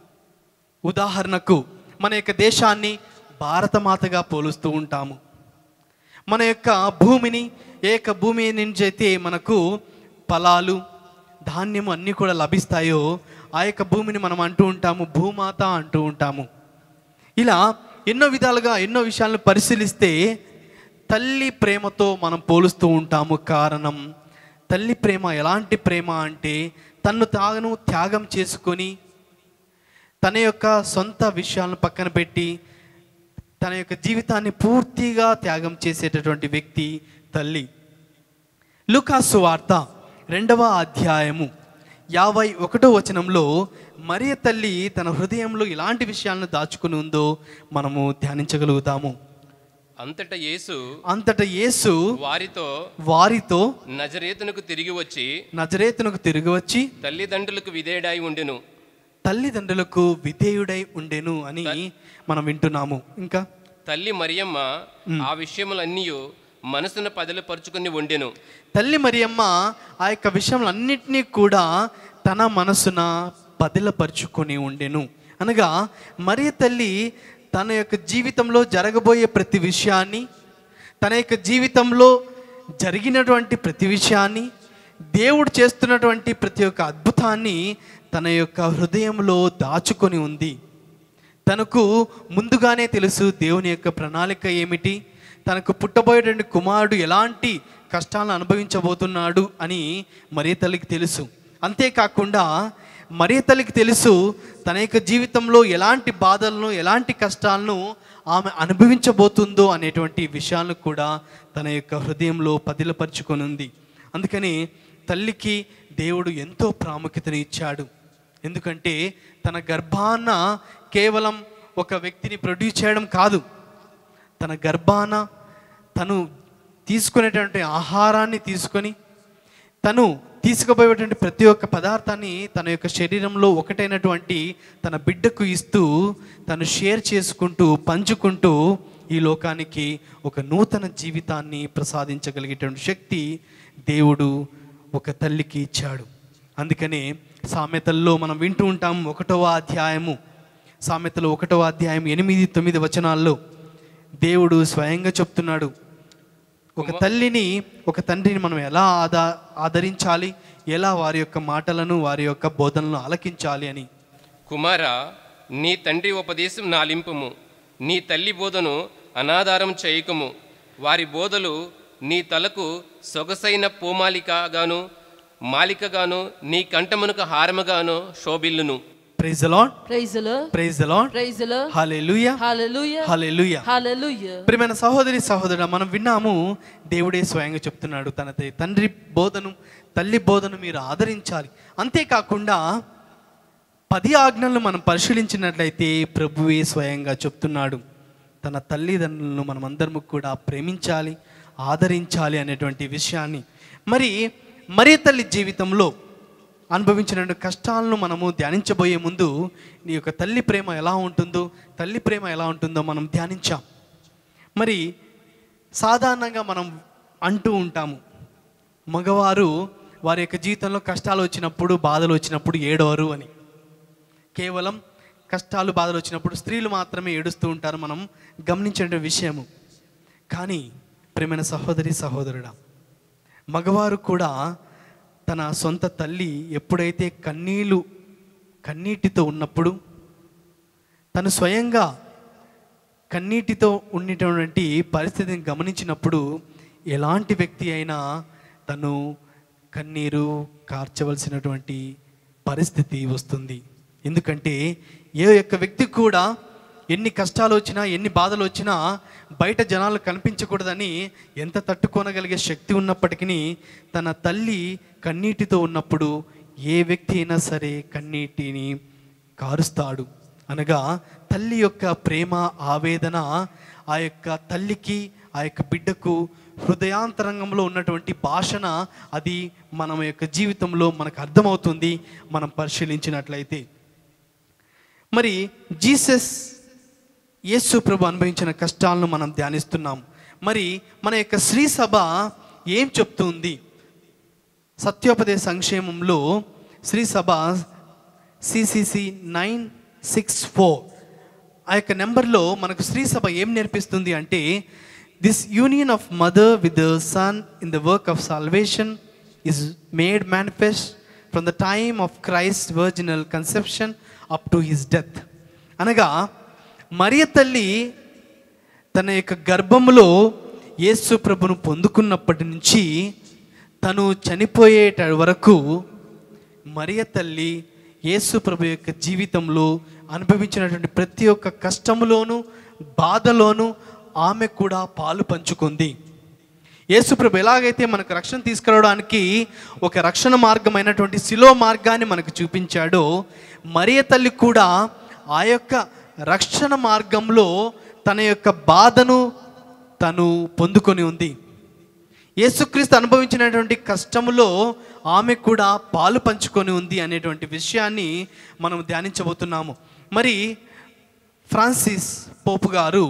ఉదాహరణకు మన యొక్క దేశాన్ని భారతమాతగా పోలుస్తూ ఉంటాము మన యొక్క భూమిని ఏ యొక్క భూమి నుంచి అయితే మనకు ఫలాలు ధాన్యము అన్నీ కూడా లభిస్తాయో ఆ యొక్క భూమిని మనం అంటూ ఉంటాము భూమాత అంటూ ఉంటాము ఇలా ఎన్నో విధాలుగా ఎన్నో విషయాలను పరిశీలిస్తే తల్లి ప్రేమతో మనం పోలుస్తూ ఉంటాము కారణం తల్లి ప్రేమ ఎలాంటి ప్రేమ అంటే తన్ను తాను త్యాగం చేసుకొని తన యొక్క సొంత విషయాలను పక్కన పెట్టి తన యొక్క జీవితాన్ని పూర్తిగా త్యాగం చేసేటటువంటి వ్యక్తి తల్లి లూకాసు వార్త రెండవ అధ్యాయము యాభై ఒకటో వచనంలో మరియ తల్లి తన హృదయంలో ఎలాంటి విషయాలను దాచుకుని ఉందో మనము ధ్యానించగలుగుతాము అంతటా యేసు అంతట యేసు వారితో వారితో నజరేతునకు తిరిగి వచ్చి నజరేతునకు తిరిగి వచ్చి తల్లిదండ్రులకు విధేయుడై ఉండెను తల్లిదండ్రులకు విధేయుడై ఉండెను అని మనం వింటున్నాము ఇంకా తల్లి మరియమ్మ ఆ విషయములన్నీ మనసున పదిలపరుచుకుని ఉండెను తల్లి మరియమ్మ ఆ యొక్క విషయంలన్నింటినీ కూడా తన మనసున బదిలపరుచుకొని ఉండెను అనగా మరియ తల్లి తన యొక్క జీవితంలో జరగబోయే ప్రతి విషయాన్ని తన యొక్క జీవితంలో జరిగినటువంటి ప్రతి విషయాన్ని దేవుడు చేస్తున్నటువంటి ప్రతి ఒక్క అద్భుతాన్ని తన యొక్క హృదయంలో దాచుకొని ఉంది తనకు ముందుగానే తెలుసు దేవుని యొక్క ప్రణాళిక ఏమిటి తనకు పుట్టబోయేటువంటి కుమారుడు ఎలాంటి కష్టాలను అనుభవించబోతున్నాడు అని మరియ తల్లికి తెలుసు అంతేకాకుండా మరియ తల్లికి తెలుసు తన యొక్క జీవితంలో ఎలాంటి బాధలను ఎలాంటి కష్టాలను ఆమె అనుభవించబోతుందో అనేటువంటి విషయాలను కూడా తన యొక్క హృదయంలో పదిలపరుచుకొని ఉంది అందుకని తల్లికి దేవుడు ఎంతో ప్రాముఖ్యతను ఇచ్చాడు ఎందుకంటే తన గర్భాన కేవలం ఒక వ్యక్తిని ప్రొడ్యూస్ చేయడం కాదు తన గర్భాన తను తీసుకునేటువంటి ఆహారాన్ని తీసుకొని తను తీసుకుపోయేటువంటి ప్రతి ఒక్క పదార్థాన్ని తన యొక్క శరీరంలో ఒకటైనటువంటి తన బిడ్డకు ఇస్తూ తను షేర్ చేసుకుంటూ పంచుకుంటూ ఈ లోకానికి ఒక నూతన జీవితాన్ని ప్రసాదించగలిగేటువంటి శక్తి దేవుడు ఒక తల్లికి ఇచ్చాడు అందుకనే సామెతల్లో మనం వింటూ ఉంటాం ఒకటవ అధ్యాయము సామెతలు ఒకటవ అధ్యాయం ఎనిమిది తొమ్మిది వచనాల్లో దేవుడు స్వయంగా చెప్తున్నాడు ఒక తల్లిని ఒక తండ్రిని మనం ఎలా ఆదా ఆదరించాలి ఎలా వారి యొక్క మాటలను వారి యొక్క బోధనలను ఆలకించాలి అని కుమార నీ తండ్రి ఉపదేశం నాలింపుము నీ తల్లి బోధను అనాధారం చేయకము వారి బోధలు నీ తలకు సొగసైన పూమాలికగాను మాలికగాను నీ కంఠమునకు హారముగాను శోభిల్లును praise Lord Praise the Lord. Praise Lord Praise the Lord. Hallelujah Hallelujah. Hallelujah Hallelujah. ప్రియమైన సహోదరి సహోదరుడు మనం విన్నాము దేవుడే స్వయంగా చెప్తున్నాడు తన త- తండ్రి బోధను తల్లి బోధను మీరు ఆదరించాలి అంతేకాకుండా పది ఆజ్ఞలను మనం పరిశీలించినట్లయితే ప్రభువే స్వయంగా చెప్తున్నాడు తన తల్లిదండ్రులను మనం అందరము కూడా ప్రేమించాలి ఆదరించాలి అనేటువంటి విషయాన్ని మరి మరి తల్లి జీవితంలో అనుభవించిన కష్టాలను మనము ధ్యానించబోయే ముందు నీ యొక్క తల్లి ప్రేమ ఎలా ఉంటుందో తల్లి ప్రేమ ఎలా ఉంటుందో మనం ధ్యానించాం మరి సాధారణంగా మనం అంటూ ఉంటాము మగవారు వారి యొక్క జీవితంలో కష్టాలు వచ్చినప్పుడు బాధలు వచ్చినప్పుడు ఏడవరు అని కేవలం కష్టాలు బాధలు వచ్చినప్పుడు స్త్రీలు మాత్రమే ఏడుస్తూ ఉంటారు మనం గమనించిన విషయము కానీ ప్రేమైన సహోదరి సహోదరుడా మగవారు కూడా తన సొంత తల్లి ఎప్పుడైతే కన్నీళ్ళు కన్నీటితో ఉన్నప్పుడు తను స్వయంగా కన్నీటితో ఉండేటటువంటి పరిస్థితిని గమనించినప్పుడు ఎలాంటి వ్యక్తి అయినా తను కన్నీరు కార్చవలసినటువంటి పరిస్థితి వస్తుంది ఎందుకంటే ఏ యొక్క వ్యక్తి కూడా ఎన్ని కష్టాలు వచ్చినా ఎన్ని బాధలు వచ్చినా బయట జనాలు కనిపించకూడదని ఎంత తట్టుకోనగలిగే శక్తి ఉన్నప్పటికీ తన తల్లి కన్నీటితో ఉన్నప్పుడు ఏ వ్యక్తి అయినా సరే కన్నీటిని కారుస్తాడు అనగా తల్లి యొక్క ప్రేమ ఆవేదన ఆ యొక్క తల్లికి ఆ యొక్క బిడ్డకు హృదయాంతరంగంలో ఉన్నటువంటి భాషన అది మన యొక్క జీవితంలో మనకు అర్థమవుతుంది మనం పరిశీలించినట్లయితే మరి జీసస్ యేసు ప్రభు అనుభవించిన కష్టాలను మనం ధ్యానిస్తున్నాం మరి మన యొక్క శ్రీ సభ ఏం చెప్తుంది సత్యోపదేశ సంక్షేమంలో శ్రీ సభ సిసిసి నైన్ సిక్స్ ఫోర్ ఆ యొక్క నెంబర్లో మనకు శ్రీ సభ ఏం నేర్పిస్తుంది అంటే this union of mother with the son in the work of salvation is made manifest from the time of Christ virginal conception up to his death అనగా మరియ తల్లి తన యొక్క గర్భములో యేసు ప్రభును పొందుకున్నప్పటి నుంచి తను చనిపోయేట వరకు మరియ తల్లి యేసు ప్రభు యొక్క జీవితంలో అనుభవించినటువంటి ప్రతి ఒక్క కష్టములోను బాధలోను ఆమె కూడా పాలు పంచుకుంది యేసుప్రభు ఎలాగైతే మనకు రక్షణ తీసుకురావడానికి ఒక రక్షణ మార్గమైనటువంటి శిలో మార్గాన్ని మనకు చూపించాడో మరియ తల్లి కూడా ఆ యొక్క రక్షణ మార్గంలో తన యొక్క బాధను తను పొందుకొని ఉంది యేసుక్రీస్తు అనుభవించినటువంటి కష్టములో ఆమె కూడా పాలు పంచుకొని ఉంది అనేటువంటి విషయాన్ని మనం ధ్యానించబోతున్నాము మరి ఫ్రాన్సిస్ పోపు గారు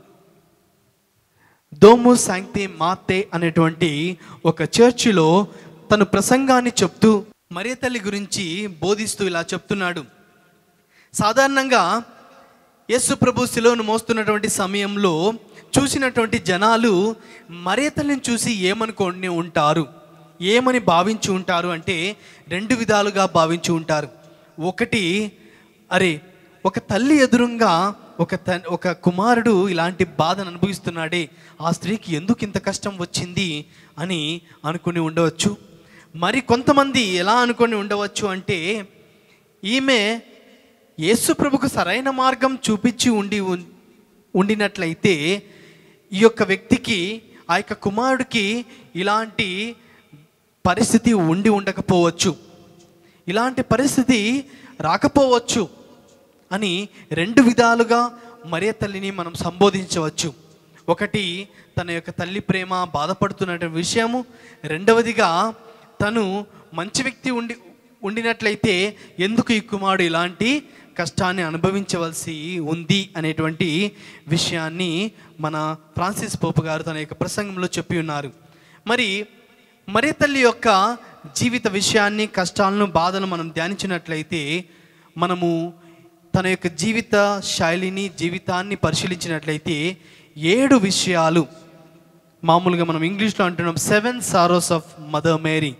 దోము శాంక్తి మాతే అనేటువంటి ఒక చర్చిలో తను ప్రసంగాన్ని చెప్తూ మరియ తల్లి గురించి బోధిస్తూ ఇలా చెప్తున్నాడు సాధారణంగా యేసు ప్రభు శిలువను మోస్తున్నటువంటి సమయంలో చూసినటువంటి జనాలు మరియ తల్లిని చూసి ఏమనుకొని ఉంటారు ఏమని భావించి ఉంటారు అంటే రెండు విధాలుగా భావించి ఉంటారు ఒకటి అరే ఒక తల్లి ఎదురుగా ఒక త ఒక కుమారుడు ఇలాంటి బాధను అనుభవిస్తున్నాడే ఆ స్త్రీకి ఎందుకు ఇంత కష్టం వచ్చింది అని అనుకుని ఉండవచ్చు మరి కొంతమంది ఎలా అనుకొని ఉండవచ్చు అంటే ఈమె యేసు ప్రభుకు సరైన మార్గం చూపించి ఉండి ఉన్- ఉండినట్లయితే ఈ యొక్క వ్యక్తికి ఆ యొక్క కుమారుడికి ఇలాంటి పరిస్థితి ఉండి ఉండకపోవచ్చు ఇలాంటి పరిస్థితి రాకపోవచ్చు అని రెండు విధాలుగా మరియ తల్లిని మనం సంబోధించవచ్చు ఒకటి తన యొక్క తల్లి ప్రేమ బాధపడుతున్న విషయము రెండవదిగా తను మంచి వ్యక్తి ఉండి ఉండినట్లయితే ఎందుకు ఈ కుమారుడు ఇలాంటి కష్టాన్ని అనుభవించవలసి ఉంది అనేటువంటి విషయాన్ని మన ఫ్రాన్సిస్ పోపు గారు తన యొక్క ప్రసంగంలో చెప్పి ఉన్నారు మరి మరి తల్లి యొక్క జీవిత విషయాన్ని కష్టాలను బాధను మనం ధ్యానించినట్లయితే మనము తన యొక్క జీవిత శైలిని జీవితాన్ని పరిశీలించినట్లయితే ఏడు విషయాలు మామూలుగా మనం ఇంగ్లీష్లో అంటున్నాం seven sorrows of mother Mary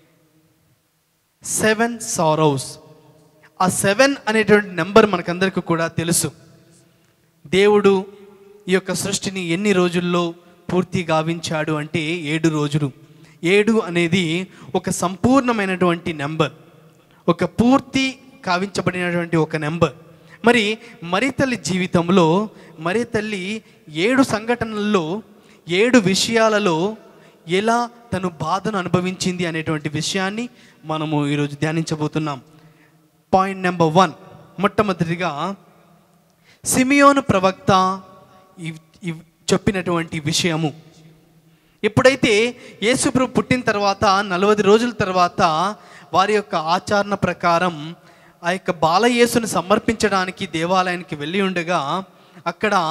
seven sorrows ఆ సెవెన్ అనేటువంటి నెంబర్ మనకందరికీ కూడా తెలుసు దేవుడు ఈ యొక్క సృష్టిని ఎన్ని రోజుల్లో పూర్తి గావించాడు అంటే ఏడు రోజులు ఏడు అనేది ఒక సంపూర్ణమైనటువంటి నెంబర్ ఒక పూర్తి కావించబడినటువంటి ఒక నెంబర్ మరి మరి తల్లి జీవితంలో మరి తల్లి ఏడు సంఘటనల్లో ఏడు విషయాలలో ఎలా తను బాధను అనుభవించింది అనేటువంటి విషయాన్ని మనము ఈరోజు ధ్యానించబోతున్నాం పాయింట్ నెంబర్ వన్ మొట్టమొదటిగా సిమియోను ప్రవక్త ఇవ్- ఇవ్- చెప్పినటువంటి విషయము ఎప్పుడైతే యేసుప్రభు పుట్టిన తర్వాత నలభై రోజుల తర్వాత వారి యొక్క ఆచరణ ప్రకారం ఆ యొక్క బాలయేసుని సమర్పించడానికి దేవాలయానికి వెళ్ళి ఉండగా అక్కడ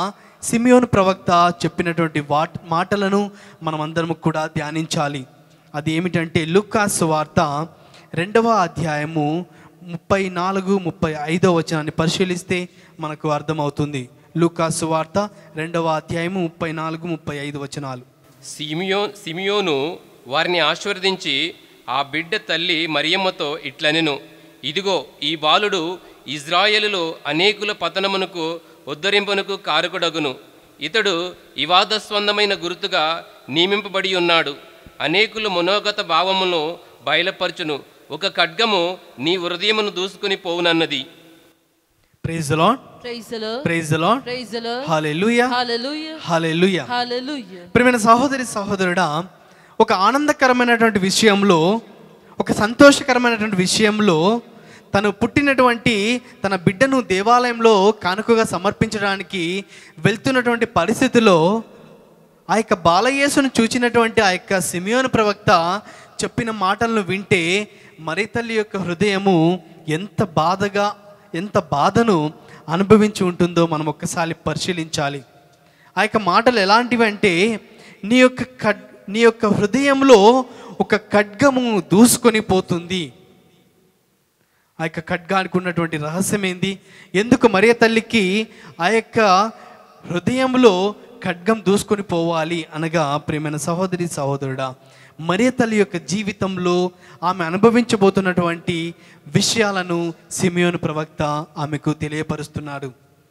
సిమియోను ప్రవక్త చెప్పినటువంటి వాట్ మాటలను మనం అందరం కూడా ధ్యానించాలి అది ఏమిటంటే లూకాస్ వార్త రెండవ అధ్యాయము ముప్పై నాలుగు ముప్పై ఐదో వచనాన్ని పరిశీలిస్తే మనకు అర్థమవుతుంది లూకాసు వార్త రెండవ అధ్యాయము ముప్పై నాలుగు ముప్పై ఐదు వచనాలు సిమియో సిమియోను వారిని ఆశీర్వదించి ఆ బిడ్డ తల్లి మరియమ్మతో ఇట్లనెను ఇదిగో ఈ బాలుడు ఇజ్రాయేలులో అనేకుల పతనమునకు ఉద్ధరింపునకు కారకుడగును ఇతడు వివాదస్వందమైన గుర్తుగా నియమింపబడి ఉన్నాడు అనేకులు మనోగత భావమును బయలుపరచును ఒక ఖడ్గము నీ హృదయమును దూసుకుని పోవునన్నది praise Lord Praise the Lord. Praise Lord Praise the Lord. Hallelujah Hallelujah. Hallelujah Hallelujah. ప్రియమైన సహోదరి సహోదరుడా ఒక ఆనందకరమైనటువంటి విషయంలో ఒక సంతోషకరమైనటువంటి విషయంలో తను పుట్టినటువంటి తన బిడ్డను దేవాలయంలో కానుకగా సమర్పించడానికి వెళ్తున్నటువంటి పరిస్థితిలో ఆ యొక్క బాలయేసును చూచినటువంటి ఆ యొక్క సిమియోను ప్రవక్త చెప్పిన మాటలను వింటే మరి తల్లి యొక్క హృదయము ఎంత బాధగా ఎంత బాధను అనుభవించి ఉంటుందో మనం ఒక్కసారి పరిశీలించాలి ఆ యొక్క మాటలు ఎలాంటివి అంటే నీ యొక్క ఖడ్ నీ యొక్క హృదయంలో ఒక ఖడ్గము దూసుకొని పోతుంది ఆ యొక్క ఖడ్గానికి ఉన్నటువంటి రహస్యం ఏంది ఎందుకు మరియ తల్లికి ఆ యొక్క హృదయంలో ఖడ్గం దూసుకొని పోవాలి అనగా ప్రియమైన సహోదరి సహోదరుడా మరియ తల్లి యొక్క జీవితంలో ఆమె అనుభవించబోతున్నటువంటి విషయాలను సిమియోను ప్రవక్త ఆమెకు తెలియపరుస్తున్నాడు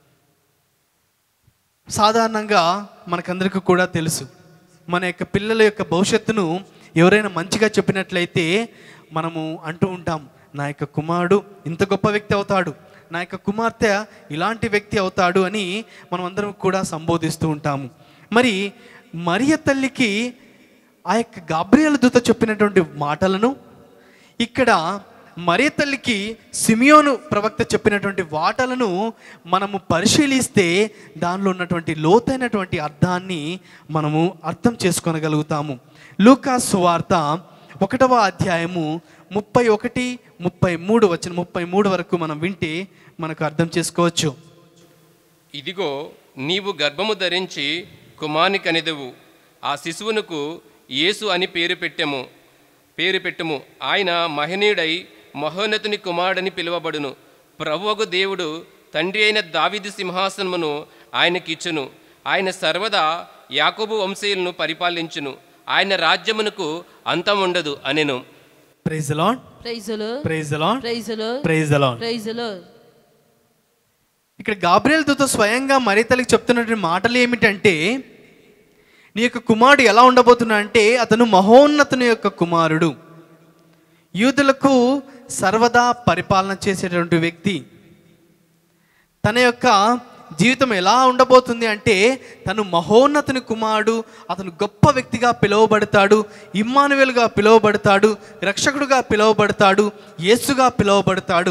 సాధారణంగా మనకందరికీ కూడా తెలుసు మన యొక్క పిల్లల యొక్క భవిష్యత్తును ఎవరైనా మంచిగా చెప్పినట్లయితే మనము అంటూ ఉంటాం నా యొక్క కుమారుడు ఇంత గొప్ప వ్యక్తి అవుతాడు నా యొక్క కుమార్తె ఇలాంటి వ్యక్తి అవుతాడు అని మనం అందరం కూడా సంబోధిస్తూ ఉంటాము మరి మరియ తల్లికి ఆ యొక్క గాబ్రియల దూత చెప్పినటువంటి మాటలను ఇక్కడ మరియ తల్లికి సిమియోను ప్రవక్త చెప్పినటువంటి వాటలను మనము పరిశీలిస్తే దానిలో ఉన్నటువంటి లోతైనటువంటి అర్థాన్ని మనము అర్థం చేసుకోనగలుగుతాము లూకాస్ వార్త ఒకటవ అధ్యాయము ముప్పై ఒకటి ముప్పై మూడు వచ్చిన ముప్పై మూడు వరకు మనం వింటే మనకు అర్థం చేసుకోవచ్చు ఇదిగో నీవు గర్భము ధరించి కుమాని కనిదవు ఆ శిశువునకు యేసు అని పేరు పెట్టెము పేరు పెట్టుము ఆయన మహనీయుడై మహోన్నతుని కుమారుడని పిలువబడును ప్రభువకు దేవుడు తండ్రి అయిన దావిది సింహాసనమును ఆయనకిచ్చును ఆయన సర్వదా యాకోబు వంశీయులను పరిపాలించును ఆయన రాజ్యమునకు అంతం ఉండదు అనెను praise Lord Praise the Lord. Praise Lord Praise the Lord. Praise Lord Praise the Lord. ఇక్కడ గాబ్రియల్ దూత స్వయంగా మరితలకి చెప్తున్నటువంటి మాటలు ఏమిటంటే నీ యొక్క కుమారుడు ఎలా ఉండబోతున్నా అంటే అతను మహోన్నతుని యొక్క కుమారుడు యూదులకు సర్వదా పరిపాలన చేసేటువంటి వ్యక్తి తన యొక్క జీవితం ఎలా ఉండబోతుంది అంటే తను మహోన్నతుని కుమారుడు అతను గొప్ప వ్యక్తిగా పిలువబడతాడు ఇమ్మానువేలుగా పిలువబడతాడు రక్షకుడుగా పిలువబడతాడు యేసుగా పిలువబడతాడు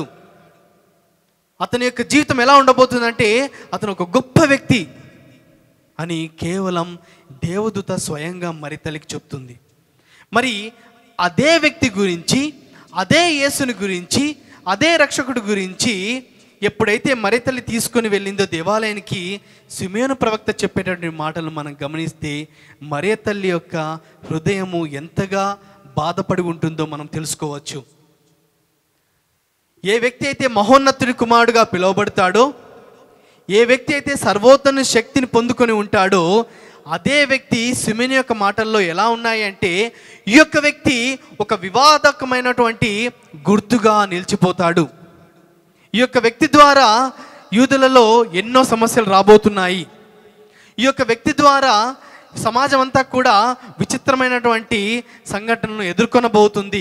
అతని యొక్క జీవితం ఎలా ఉండబోతుందంటే అతను ఒక గొప్ప వ్యక్తి అని కేవలం దేవదూత స్వయంగా మరితలికి చెప్తుంది మరి అదే వ్యక్తి గురించి అదే యేసుని గురించి అదే రక్షకుడి గురించి ఎప్పుడైతే మరితల్లి తీసుకొని వెళ్ళిందో దేవాలయానికి సిమేను ప్రవక్త చెప్పేటటువంటి మాటలు మనం గమనిస్తే మరియ తల్లి యొక్క హృదయము ఎంతగా బాధపడి ఉంటుందో మనం తెలుసుకోవచ్చు ఏ వ్యక్తి అయితే మహోన్నతుడి కుమారుడుగా పిలువబడతాడో ఏ వ్యక్తి అయితే సర్వోత్తమ శక్తిని పొందుకొని ఉంటాడో అదే వ్యక్తి సిమిని యొక్క మాటల్లో ఎలా ఉన్నాయి అంటే ఈ యొక్క వ్యక్తి ఒక వివాదకమైనటువంటి గుర్తుగా నిలిచిపోతాడు ఈ యొక్క వ్యక్తి ద్వారా యూదులలో ఎన్నో సమస్యలు రాబోతున్నాయి ఈ యొక్క వ్యక్తి ద్వారా సమాజం అంతా కూడా విచిత్రమైనటువంటి సంఘటనను ఎదుర్కొనబోతుంది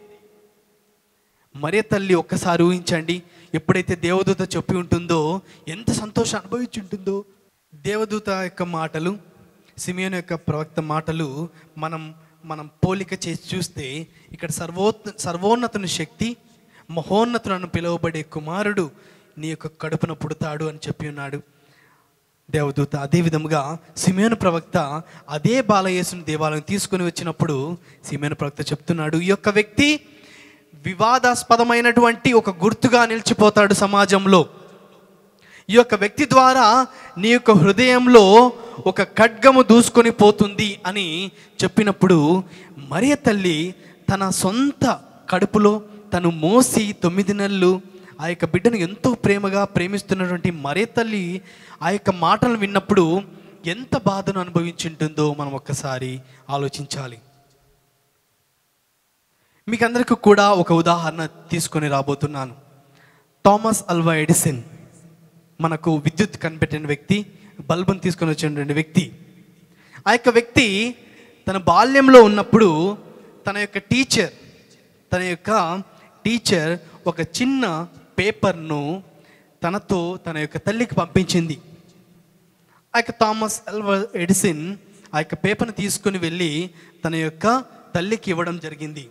మరియ తల్లి ఒక్కసారి ఊహించండి ఎప్పుడైతే దేవదూత చెప్పి ఉంటుందో ఎంత సంతోషం అనుభవించి ఉంటుందో దేవదూత యొక్క మాటలు సిమియోన్ యొక్క ప్రవక్త మాటలు మనం మనం పోలిక చేసి చూస్తే ఇక్కడ సర్వోత్ సర్వోన్నతుని శక్తి మహోన్నతులను పిలువబడే కుమారుడు నీ యొక్క కడుపున పుడతాడు అని చెప్పి ఉన్నాడు దేవదూత అదే విధముగా సిమేను ప్రవక్త అదే బాలయేసుని దేవాలయం తీసుకుని వచ్చినప్పుడు సిమేను ప్రవక్త చెప్తున్నాడు ఈ యొక్క వ్యక్తి వివాదాస్పదమైనటువంటి ఒక గుర్తుగా నిలిచిపోతాడు సమాజంలో ఈ యొక్క వ్యక్తి ద్వారా నీ యొక్క హృదయంలో ఒక ఖడ్గము దూసుకొని పోతుంది అని చెప్పినప్పుడు మరియ తల్లి తన సొంత కడుపులో తను మోసి తొమ్మిది నెలలు ఆ యొక్క బిడ్డను ఎంతో ప్రేమగా ప్రేమిస్తున్నటువంటి మరియ తల్లి ఆ యొక్క మాటలు విన్నప్పుడు ఎంత బాధను అనుభవించుంటుందో మనం ఒక్కసారి ఆలోచించాలి మీకు అందరికీ కూడా ఒక ఉదాహరణ తీసుకొని రాబోతున్నాను థామస్ అల్వా ఎడిసన్ మనకు విద్యుత్ కనిపెట్టిన వ్యక్తి బల్బును తీసుకొని వచ్చినటువంటి వ్యక్తి ఆ యొక్క వ్యక్తి తన బాల్యంలో ఉన్నప్పుడు తన యొక్క టీచర్ తన యొక్క టీచర్ ఒక చిన్న పేపర్ను తనతో తన యొక్క తల్లికి పంపించింది ఆ యొక్క థామస్ అల్వా ఎడిసిన్ ఆ యొక్క పేపర్ని తీసుకుని వెళ్ళి తన యొక్క తల్లికి ఇవ్వడం జరిగింది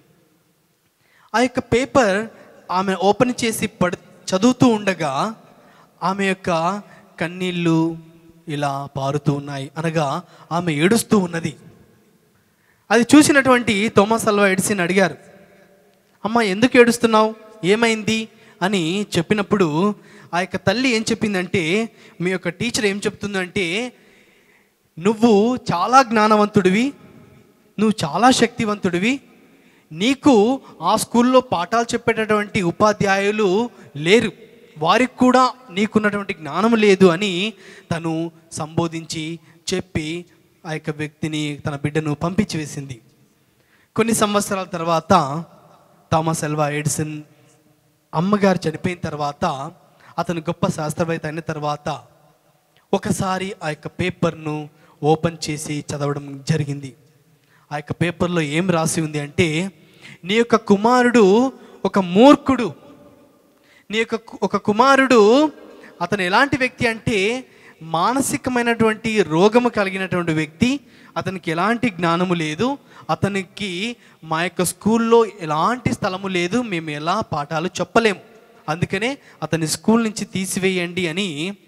ఆ యొక్క పేపర్ ఆమె ఓపెన్ చేసి పడు చదువుతూ ఉండగా ఆమె యొక్క కన్నీళ్ళు ఇలా పారుతూ ఉన్నాయి అనగా ఆమె ఏడుస్తూ ఉన్నది అది చూసినటువంటి థోమస్ అల్వా ఎడిసిన్ అడిగారు అమ్మ ఎందుకు ఏడుస్తున్నావు ఏమైంది అని చెప్పినప్పుడు ఆ యొక్క తల్లి ఏం చెప్పిందంటే మీ యొక్క టీచర్ ఏం చెప్తుందంటే నువ్వు చాలా జ్ఞానవంతుడివి నువ్వు చాలా శక్తివంతుడివి నీకు ఆ స్కూల్లో పాఠాలు చెప్పేటటువంటి ఉపాధ్యాయులు లేరు వారికి కూడా నీకున్నటువంటి జ్ఞానం లేదు అని తను సంబోధించి చెప్పి ఆ యొక్క వ్యక్తిని తన బిడ్డను పంపించి వేసింది కొన్ని సంవత్సరాల తర్వాత థామస్ ఎల్వా ఎడిసన్ అమ్మగారు చనిపోయిన తర్వాత అతను గొప్ప శాస్త్రవేత్త అయిన తర్వాత ఒకసారి ఆ యొక్క పేపర్ను ఓపెన్ చేసి చదవడం జరిగింది ఆ యొక్క పేపర్లో ఏం రాసి ఉంది అంటే నీ యొక్క కుమారుడు ఒక మూర్ఖుడు నీ యొక్క కు- ఒక కుమారుడు అతను ఎలాంటి వ్యక్తి అంటే మానసికమైనటువంటి రోగము కలిగినటువంటి వ్యక్తి అతనికి ఎలాంటి జ్ఞానము లేదు అతనికి మా యొక్క స్కూల్లో ఎలాంటి స్థలము లేదు మేము ఎలా పాఠాలు చెప్పలేము అందుకనే అతని స్కూల్ నుంచి తీసివేయండి అని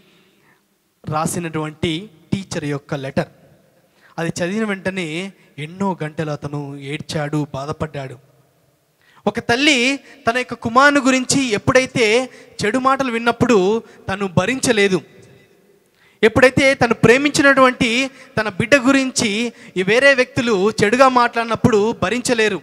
రాసినటువంటి టీచర్ యొక్క లెటర్ అది చదివిన వెంటనే ఎన్నో గంటలు అతను ఏడ్చాడు బాధపడ్డాడు ఒక తల్లి తన యొక్క కుమారుని గురించి ఎప్పుడైతే చెడు మాటలు విన్నప్పుడు తను భరించలేదు ఎప్పుడైతే తను ప్రేమించినటువంటి తన బిడ్డ గురించి ఈ వేరే వ్యక్తులు చెడుగా మాట్లాడినప్పుడు భరించలేరు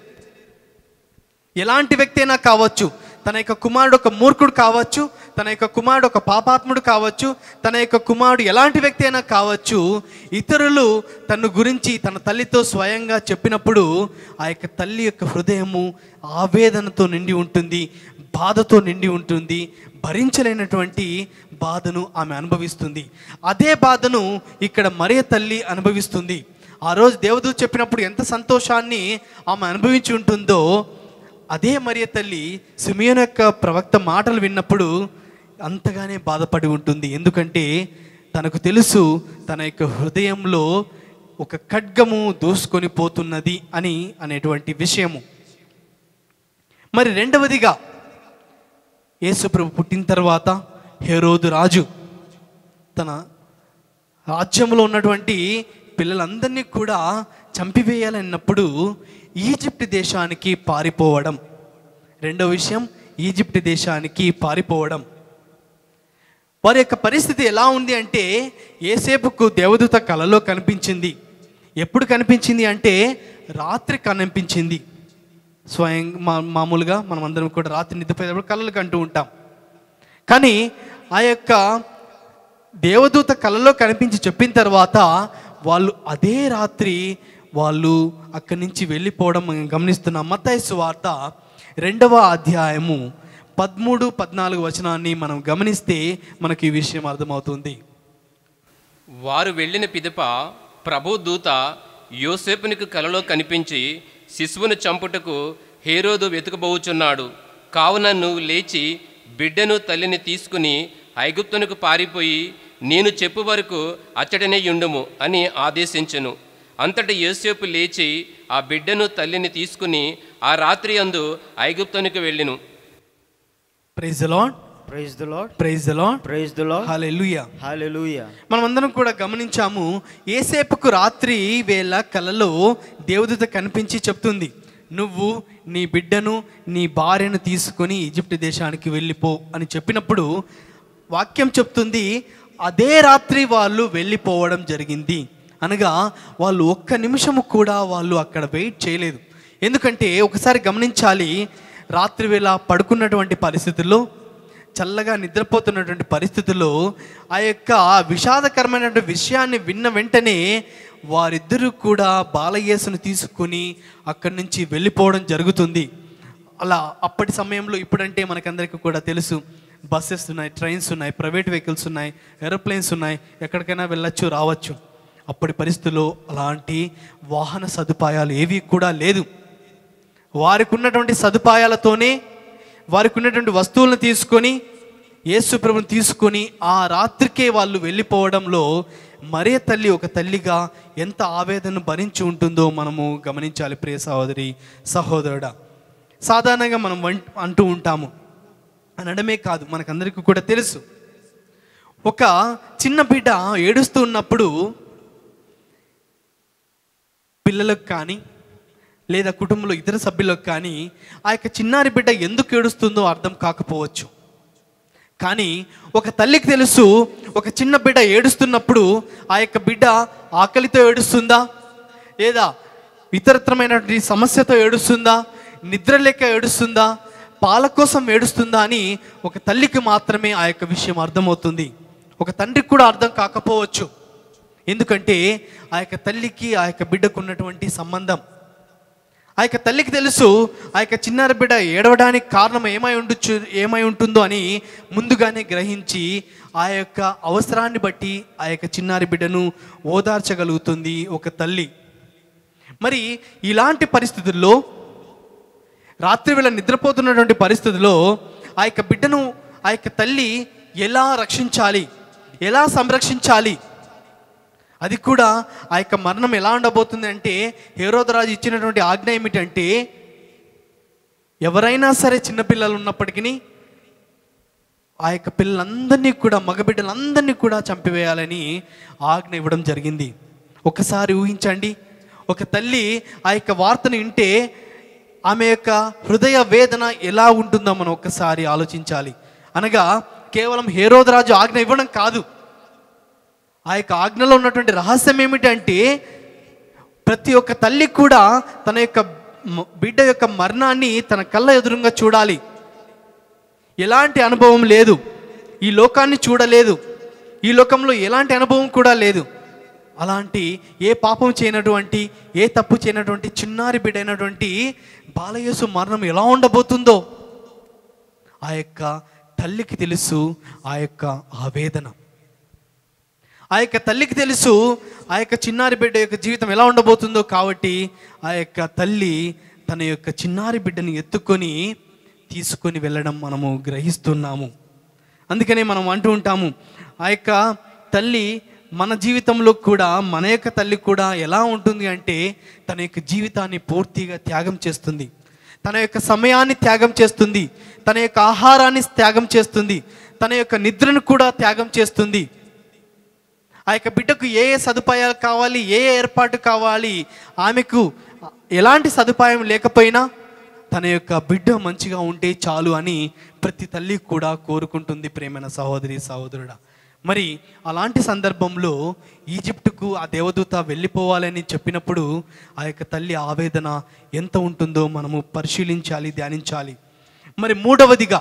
ఎలాంటి వ్యక్తి అయినా కావచ్చు తన యొక్క కుమారుడు ఒక మూర్ఖుడు కావచ్చు తన యొక్క కుమారుడు ఒక పాపాత్ముడు కావచ్చు తన యొక్క కుమారుడు ఎలాంటి వ్యక్తి అయినా కావచ్చు ఇతరులు తన గురించి తన తల్లితో స్వయంగా చెప్పినప్పుడు ఆ యొక్క తల్లి యొక్క హృదయము ఆవేదనతో నిండి ఉంటుంది బాధతో నిండి ఉంటుంది భరించలేనటువంటి బాధను ఆమె అనుభవిస్తుంది అదే బాధను ఇక్కడ మరియ తల్లి అనుభవిస్తుంది ఆ రోజు దేవదూత చెప్పినప్పుడు ఎంత సంతోషాన్ని ఆమె అనుభవించి ఉంటుందో అదే మరియ తల్లి సిమియోన్ యొక్క ప్రవక్త మాటలు విన్నప్పుడు అంతగానే బాధపడి ఉంటుంది ఎందుకంటే తనకు తెలుసు తన యొక్క హృదయంలో ఒక ఖడ్గము దూసుకొని పోతున్నది అని అనేటువంటి విషయము మరి రెండవదిగా యేసుప్రభు పుట్టిన తర్వాత హేరోదు రాజు తన రాజ్యంలో ఉన్నటువంటి పిల్లలందరినీ కూడా చంపివేయాలన్నప్పుడు ఈజిప్ట్ దేశానికి పారిపోవడం రెండో విషయం ఈజిప్ట్ దేశానికి పారిపోవడం వారి యొక్క పరిస్థితి ఎలా ఉంది అంటే ఏసేపుకు దేవదూత కలలో కనిపించింది ఎప్పుడు కనిపించింది అంటే రాత్రి కనిపించింది స్వయం మా మామూలుగా మనం అందరం కూడా రాత్రి నిద్రపోయేటప్పుడు కళలు కంటూ ఉంటాం కానీ ఆ యొక్క దేవదూత కళలో కనిపించి చెప్పిన తర్వాత వాళ్ళు అదే రాత్రి వాళ్ళు అక్కడి నుంచి వెళ్ళిపోవడం మనం గమనిస్తున్నాం మత్తయి వార్త రెండవ అధ్యాయము పదమూడు పద్నాలుగు వచనాన్ని మనం గమనిస్తే మనకి ఈ విషయం అర్థమవుతుంది వారు వెళ్ళిన పిదప ప్రభు దూత యోసేపునికి కలలో కనిపించి శిశువును చంపుటకు హేరోదు వెతుకబోచున్నాడు కావున నువ్వు లేచి బిడ్డను తల్లిని తీసుకుని ఐగుప్తునకు పారిపోయి నేను చెప్పు వరకు అచ్చటనే యుండుము అని ఆదేశించెను అంతటి యోసేపు లేచి ఆ బిడ్డను తల్లిని తీసుకుని ఆ రాత్రి అందు ఐగుప్తునికి వెళ్ళెను praise Lord praise the Lord praise Lord praise the Lord hallelujah hallelujah మనమందరం కూడా గమనించాము ఏసేపుకు రాత్రి వేళ కలలో దేవదూత కనిపించి చెప్తుంది నువ్వు నీ బిడ్డను నీ భార్యను తీసుకొని ఈజిప్ట్ దేశానికి వెళ్ళిపో అని చెప్పినప్పుడు వాక్యం చెప్తుంది అదే రాత్రి వాళ్ళు వెళ్ళిపోవడం జరిగింది అనగా వాళ్ళు ఒక్క నిమిషము కూడా వాళ్ళు అక్కడ వెయిట్ చేయలేదు ఎందుకంటే ఒకసారి గమనించాలి రాత్రి వేళ పడుకున్నటువంటి పరిస్థితుల్లో చల్లగా నిద్రపోతున్నటువంటి పరిస్థితుల్లో ఆ యొక్క విషాదకరమైనటువంటి విషయాన్ని విన్న వెంటనే వారిద్దరూ కూడా బాలయేసును తీసుకుని అక్కడి నుంచి వెళ్ళిపోవడం జరుగుతుంది అలా అప్పటి సమయంలో ఇప్పుడంటే మనకందరికీ కూడా తెలుసు బస్సెస్ ఉన్నాయి ట్రైన్స్ ఉన్నాయి ప్రైవేట్ వెహికల్స్ ఉన్నాయి ఏరోప్లేన్స్ ఉన్నాయి ఎక్కడికైనా వెళ్ళొచ్చు రావచ్చు అప్పటి పరిస్థితుల్లో అలాంటి వాహన సదుపాయాలు ఏవి కూడా లేదు వారికి ఉన్నటువంటి సదుపాయాలతోనే వారికి ఉన్నటువంటి వస్తువులను తీసుకొని యేసు ప్రభుని తీసుకొని ఆ రాత్రికే వాళ్ళు వెళ్ళిపోవడంలో మరే తల్లి ఒక తల్లిగా ఎంత ఆవేదన భరించి ఉంటుందో మనము గమనించాలి ప్రియ సహోదరి సహోదరుడా సాధారణంగా మనం వం- అంటూ ఉంటాము అనడమే కాదు మనకందరికీ కూడా తెలుసు ఒక చిన్న బిడ్డ ఏడుస్తూ ఉన్నప్పుడు పిల్లలకు కానీ లేదా కుటుంబంలో ఇతర సభ్యులకు కానీ ఆ యొక్క చిన్నారి బిడ్డ ఎందుకు ఏడుస్తుందో అర్థం కాకపోవచ్చు కానీ ఒక తల్లికి తెలుసు ఒక చిన్న బిడ్డ ఏడుస్తున్నప్పుడు ఆ యొక్క బిడ్డ ఆకలితో ఏడుస్తుందా లేదా ఇతరత్రమైనటువంటి సమస్యతో ఏడుస్తుందా నిద్ర లేక ఏడుస్తుందా పాల కోసం ఏడుస్తుందా అని ఒక తల్లికి మాత్రమే ఆ యొక్క విషయం అర్థమవుతుంది ఒక తండ్రికి కూడా అర్థం కాకపోవచ్చు ఎందుకంటే ఆ యొక్క తల్లికి ఆ యొక్క బిడ్డకు ఉన్నటువంటి సంబంధం ఆ యొక్క తల్లికి తెలుసు ఆ యొక్క చిన్నారి బిడ్డ ఏడవడానికి కారణం ఏమై ఉండొచ్చు ఏమై ఉంటుందో అని ముందుగానే గ్రహించి ఆ యొక్క అవసరాన్ని బట్టి ఆ యొక్క చిన్నారి బిడ్డను ఓదార్చగలుగుతుంది ఒక తల్లి మరి ఇలాంటి పరిస్థితుల్లో రాత్రి వేళ నిద్రపోతున్నటువంటి పరిస్థితుల్లో ఆ యొక్క బిడ్డను ఆ యొక్క తల్లి ఎలా రక్షించాలి ఎలా సంరక్షించాలి అది కూడా ఆ యొక్క మరణం ఎలా ఉండబోతుంది అంటే హేరోదరాజు ఇచ్చినటువంటి ఆజ్ఞ ఏమిటంటే ఎవరైనా సరే చిన్నపిల్లలు ఉన్నప్పటికీ ఆ యొక్క పిల్లలందరినీ కూడా మగబిడ్డలందరినీ కూడా చంపివేయాలని ఆజ్ఞ ఇవ్వడం జరిగింది ఒకసారి ఊహించండి ఒక తల్లి ఆ యొక్క వార్తను వింటే ఆమె యొక్క హృదయ వేదన ఎలా ఉంటుందో మనం ఒక్కసారి ఆలోచించాలి అనగా కేవలం హేరోదరాజు ఆజ్ఞ ఇవ్వడం కాదు ఆ యొక్క ఆజ్ఞలో ఉన్నటువంటి రహస్యం ఏమిటంటే ప్రతి ఒక్క తల్లి కూడా తన యొక్క మ- బిడ్డ యొక్క మరణాన్ని తన కళ్ళ ఎదురుగా చూడాలి ఎలాంటి అనుభవం లేదు ఈ లోకాన్ని చూడలేదు ఈ లోకంలో ఎలాంటి అనుభవం కూడా లేదు అలాంటి ఏ పాపం చేయనటువంటి ఏ తప్పు చేయనటువంటి చిన్నారి బిడ్డ అయినటువంటి బాలయేసు మరణం ఎలా ఉండబోతుందో ఆ యొక్క తల్లికి తెలుసు ఆ యొక్క ఆవేదన ఆ యొక్క తల్లికి తెలుసు ఆ యొక్క చిన్నారి బిడ్డ యొక్క జీవితం ఎలా ఉండబోతుందో కాబట్టి ఆ యొక్క తల్లి తన యొక్క చిన్నారి బిడ్డని ఎత్తుకొని తీసుకొని వెళ్ళడం మనము గ్రహిస్తున్నాము అందుకనే మనం అంటూ ఉంటాము ఆ యొక్క తల్లి మన జీవితంలో కూడా మన యొక్క తల్లి కూడా ఎలా ఉంటుంది అంటే తన యొక్క జీవితాన్ని పూర్తిగా త్యాగం చేస్తుంది తన యొక్క సమయాన్ని త్యాగం చేస్తుంది తన యొక్క ఆహారాన్ని త్యాగం చేస్తుంది తన యొక్క నిద్రను కూడా త్యాగం చేస్తుంది ఆ యొక్క బిడ్డకు ఏ ఏ సదుపాయాలు కావాలి ఏ ఏ ఏర్పాటు కావాలి ఆమెకు ఎలాంటి సదుపాయం లేకపోయినా తన యొక్క బిడ్డ మంచిగా ఉంటే చాలు అని ప్రతి తల్లి కూడా కోరుకుంటుంది ప్రేమైన సహోదరి సహోదరుడా మరి అలాంటి సందర్భంలో ఈజిప్టుకు ఆ దేవదూత వెళ్ళిపోవాలని చెప్పినప్పుడు ఆ యొక్క తల్లి ఆవేదన ఎంత ఉంటుందో మనము పరిశీలించాలి ధ్యానించాలి మరి మూడవదిగా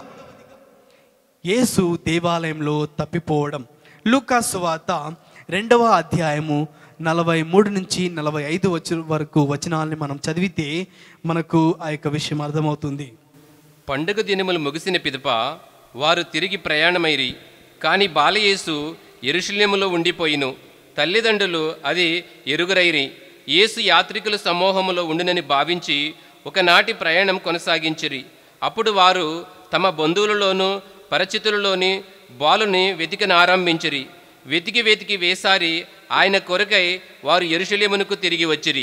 యేసు దేవాలయంలో తప్పిపోవడం లూకాసు వార్త రెండవ అధ్యాయము నలభై మూడు నుంచి నలభై ఐదు వచ్చి వరకు వచనాలని మనం చదివితే మనకు ఆ యొక్క విషయం అర్థమవుతుంది పండుగ దినములు ముగిసిన పిదప వారు తిరిగి ప్రయాణమైరి కాని బాలయేసు ఎరుషులేములో ఉండిపోయిను తల్లిదండ్రులు అది ఎరుగరైరి యేసు యాత్రికుల సమూహములో ఉండునని భావించి ఒకనాటి ప్రయాణం కొనసాగించిరి అప్పుడు వారు తమ బంధువులలోనూ పరిచితులలోని బాలుని వెతికనారంభించిరి వెతికి వెతికి వేసారి ఆయన కొరకై వారు ఎరుషులేమునకు తిరిగి వచ్చిరి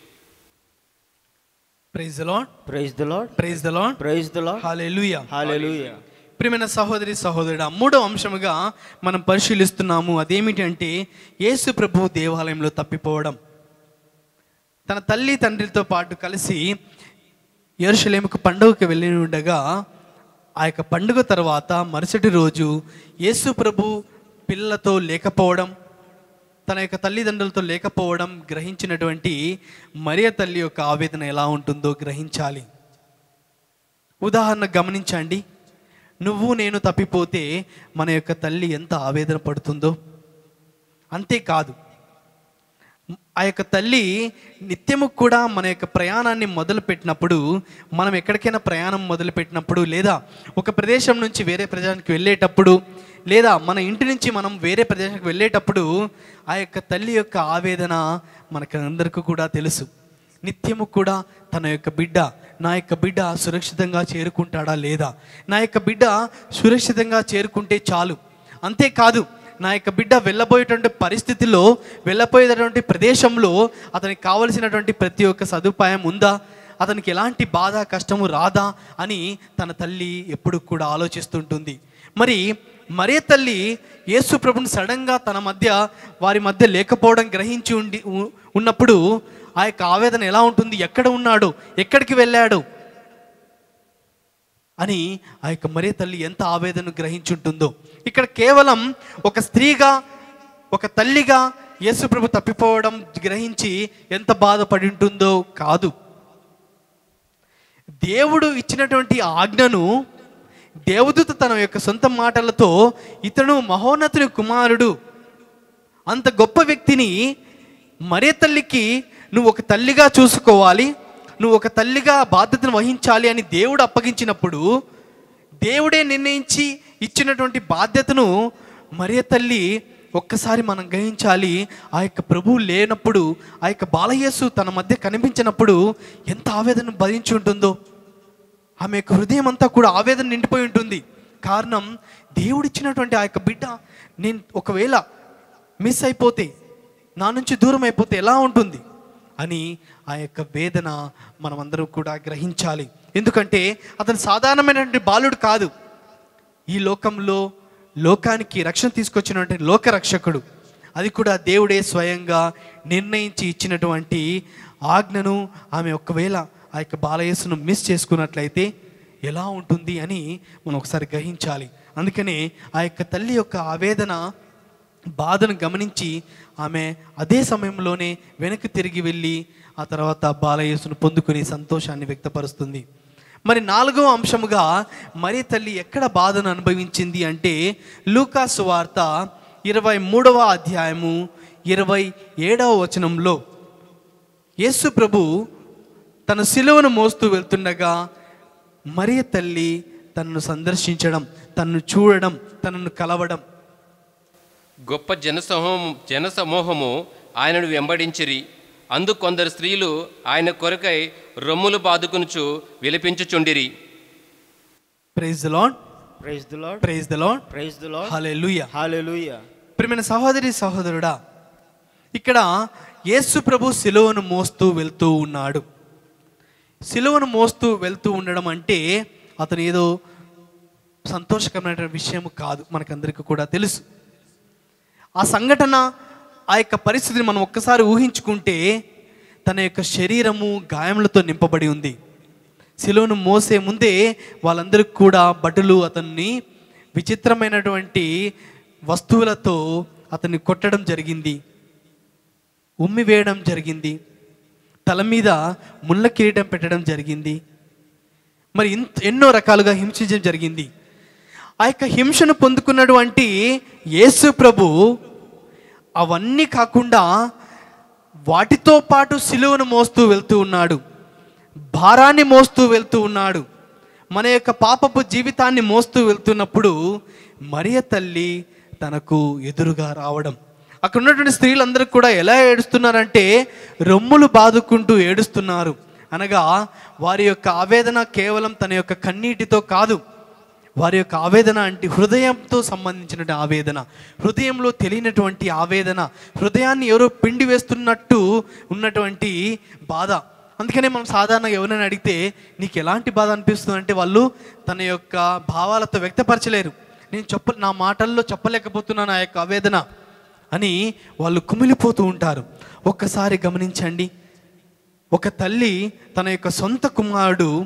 praise the Lord praise the Lord praise the Lord praise the Lord hallelujah hallelujah ప్రియమైన సహోదరి సహోదరుడు మూడో అంశముగా మనం పరిశీలిస్తున్నాము అదేమిటి అంటే యేసు ప్రభు దేవాలయంలో తప్పిపోవడం తన తల్లి తండ్రితో పాటు కలిసి ఎరుషలేముకు పండుగకి వెళ్ళి ఉండగా ఆ యొక్క పండుగ తర్వాత మరుసటి రోజు యేసు ప్రభు పిల్లలతో లేకపోవడం తన యొక్క తల్లిదండ్రులతో లేకపోవడం గ్రహించినటువంటి మరియ తల్లి యొక్క ఆవేదన ఎలా ఉంటుందో గ్రహించాలి ఉదాహరణ గమనించండి నువ్వు నేను తప్పిపోతే మన యొక్క తల్లి ఎంత ఆవేదన పడుతుందో అంతేకాదు ఆ యొక్క తల్లి నిత్యము కూడా మన యొక్క ప్రయాణాన్ని మొదలు పెట్టినప్పుడు మనం ఎక్కడికైనా ప్రయాణం మొదలు పెట్టినప్పుడు లేదా ఒక ప్రదేశం నుంచి వేరే ప్రదేశానికి వెళ్ళేటప్పుడు లేదా మన ఇంటి నుంచి మనం వేరే ప్రదేశానికి వెళ్ళేటప్పుడు ఆ యొక్క తల్లి యొక్క ఆవేదన మనకు అందరికీ కూడా తెలుసు నిత్యము కూడా తన యొక్క బిడ్డ నా యొక్క బిడ్డ సురక్షితంగా చేరుకుంటాడా లేదా నా యొక్క బిడ్డ సురక్షితంగా చేరుకుంటే చాలు అంతేకాదు నా యొక్క బిడ్డ వెళ్ళబోయేటువంటి పరిస్థితిలో వెళ్ళబోయేటటువంటి ప్రదేశంలో అతనికి కావలసినటువంటి ప్రతి ఒక్క సదుపాయం ఉందా అతనికి ఎలాంటి బాధ కష్టము రాదా అని తన తల్లి ఎప్పుడు కూడా ఆలోచిస్తుంటుంది మరి మరే తల్లి యేసు ప్రభుని సడన్గా తన మధ్య వారి మధ్య లేకపోవడం గ్రహించి ఉండి ఉ- ఉన్నప్పుడు ఆ యొక్క ఆవేదన ఎలా ఉంటుంది ఎక్కడ ఉన్నాడు ఎక్కడికి వెళ్ళాడు అని ఆ యొక్క మరే తల్లి ఎంత ఆవేదన గ్రహించుంటుందో ఇక్కడ కేవలం ఒక స్త్రీగా ఒక తల్లిగా యేసుప్రభు తప్పిపోవడం గ్రహించి ఎంత బాధపడి ఉంటుందో కాదు దేవుడు ఇచ్చినటువంటి ఆజ్ఞను దేవదూత తన యొక్క సొంత మాటలతో ఇతను మహోన్నతుని కుమారుడు అంత గొప్ప వ్యక్తిని మరే తల్లికి నువ్వు ఒక తల్లిగా చూసుకోవాలి నువ్వు ఒక తల్లిగా బాధ్యతను వహించాలి అని దేవుడు అప్పగించినప్పుడు దేవుడే నిర్ణయించి ఇచ్చినటువంటి బాధ్యతను మరే తల్లి ఒక్కసారి మనం గ్రహించాలి ఆ యొక్క ప్రభువు లేనప్పుడు ఆ యొక్క బాలయేసు తన మధ్య కనిపించినప్పుడు ఎంత ఆవేదన భరించి ఉంటుందో ఆమె యొక్క హృదయం అంతా కూడా ఆవేదన నిండిపోయి ఉంటుంది కారణం దేవుడిచ్చినటువంటి ఆ యొక్క బిడ్డ నేను ఒకవేళ మిస్ అయిపోతే నా నుంచి దూరం అయిపోతే ఎలా ఉంటుంది అని ఆ యొక్క వేదన మనమందరం కూడా గ్రహించాలి ఎందుకంటే అతను సాధారణమైనటువంటి బాలుడు కాదు ఈ లోకంలో లోకానికి రక్షణ తీసుకొచ్చినటువంటి లోక రక్షకుడు అది కూడా దేవుడే స్వయంగా నిర్ణయించి ఇచ్చినటువంటి ఆజ్ఞను ఆమె ఒకవేళ ఆ యొక్క బాలయేసును మిస్ చేసుకున్నట్లయితే ఎలా ఉంటుంది అని మనం ఒకసారి గ్రహించాలి అందుకనే ఆ యొక్క తల్లి యొక్క ఆవేదన బాధను గమనించి ఆమె అదే సమయంలోనే వెనక్కి తిరిగి వెళ్ళి ఆ తర్వాత బాలయేసును పొందుకుని సంతోషాన్ని వ్యక్తపరుస్తుంది మరి నాలుగవ అంశముగా మరి తల్లి ఎక్కడ బాధను అనుభవించింది అంటే లూకాసు వార్త ఇరవై మూడవ అధ్యాయము ఇరవై ఏడవ వచనంలో యేసు ప్రభు తన శిలువను మోస్తూ వెళ్తుండగా మరియ తల్లి తనను సందర్శించడం తనను చూడడం తనను కలవడం గొప్ప జనసమూహం జనసమూహము ఆయనను వెంబడించిరి అందు కొందరు స్త్రీలు ఆయన కొరకై రొమ్ములు బాదుకునుచు విలపించుచుండిరి praise the Lord praise the Lord praise the Lord praise the Lord hallelujah hallelujah ప్రియమైన సహోదరి సహోదరుడా ఇక్కడ యేసు ప్రభు సిలువను మోస్తూ వెళ్తూ ఉన్నాడు సిలువను మోస్తూ వెళ్తూ ఉండడం అంటే అతను ఏదో సంతోషకరమైన విషయం కాదు మనకందరికీ కూడా తెలుసు ఆ సంఘటన ఆ యొక్క పరిస్థితిని మనం ఒక్కసారి ఊహించుకుంటే తన యొక్క శరీరము గాయములతో నింపబడి ఉంది శిలువను మోసే ముందే వాళ్ళందరికీ కూడా భటులు అతన్ని విచిత్రమైనటువంటి వస్తువులతో అతన్ని కొట్టడం జరిగింది ఉమ్మి వేయడం జరిగింది తల మీద ముళ్ళ కిరీటం పెట్టడం జరిగింది మరి ఇంత ఎన్నో రకాలుగా హింసించడం జరిగింది ఆ యొక్క హింసను పొందుకున్నటువంటి యేసు ప్రభు అవన్నీ కాకుండా వాటితో పాటు సిలువను మోస్తూ వెళ్తూ ఉన్నాడు భారాన్ని మోస్తూ వెళ్తూ ఉన్నాడు మన యొక్క పాపపు జీవితాన్ని మోస్తూ వెళ్తున్నప్పుడు మరియ తల్లి తనకు ఎదురుగా రావడం అక్కడ ఉన్నటువంటి స్త్రీలందరూ కూడా ఎలా ఏడుస్తున్నారంటే రొమ్ములు బాదుకుంటూ ఏడుస్తున్నారు అనగా వారి యొక్క ఆవేదన కేవలం తన యొక్క కన్నీటితో కాదు వారి యొక్క ఆవేదన అంటే హృదయంతో సంబంధించిన ఆవేదన హృదయంలో తెలియనటువంటి ఆవేదన హృదయాన్ని ఎవరో పిండి వేస్తున్నట్టు ఉన్నటువంటి బాధ అందుకనే మనం సాధారణంగా ఎవరైనా అడిగితే నీకు ఎలాంటి బాధ అనిపిస్తుంది అంటే వాళ్ళు తన యొక్క భావాలతో వ్యక్తపరచలేరు నేను చెప్ప నా మాటల్లో చెప్పలేకపోతున్నాను ఆ యొక్క ఆవేదన అని వాళ్ళు కుమిలిపోతూ ఉంటారు ఒక్కసారి గమనించండి ఒక తల్లి తన యొక్క సొంత కుమారుడు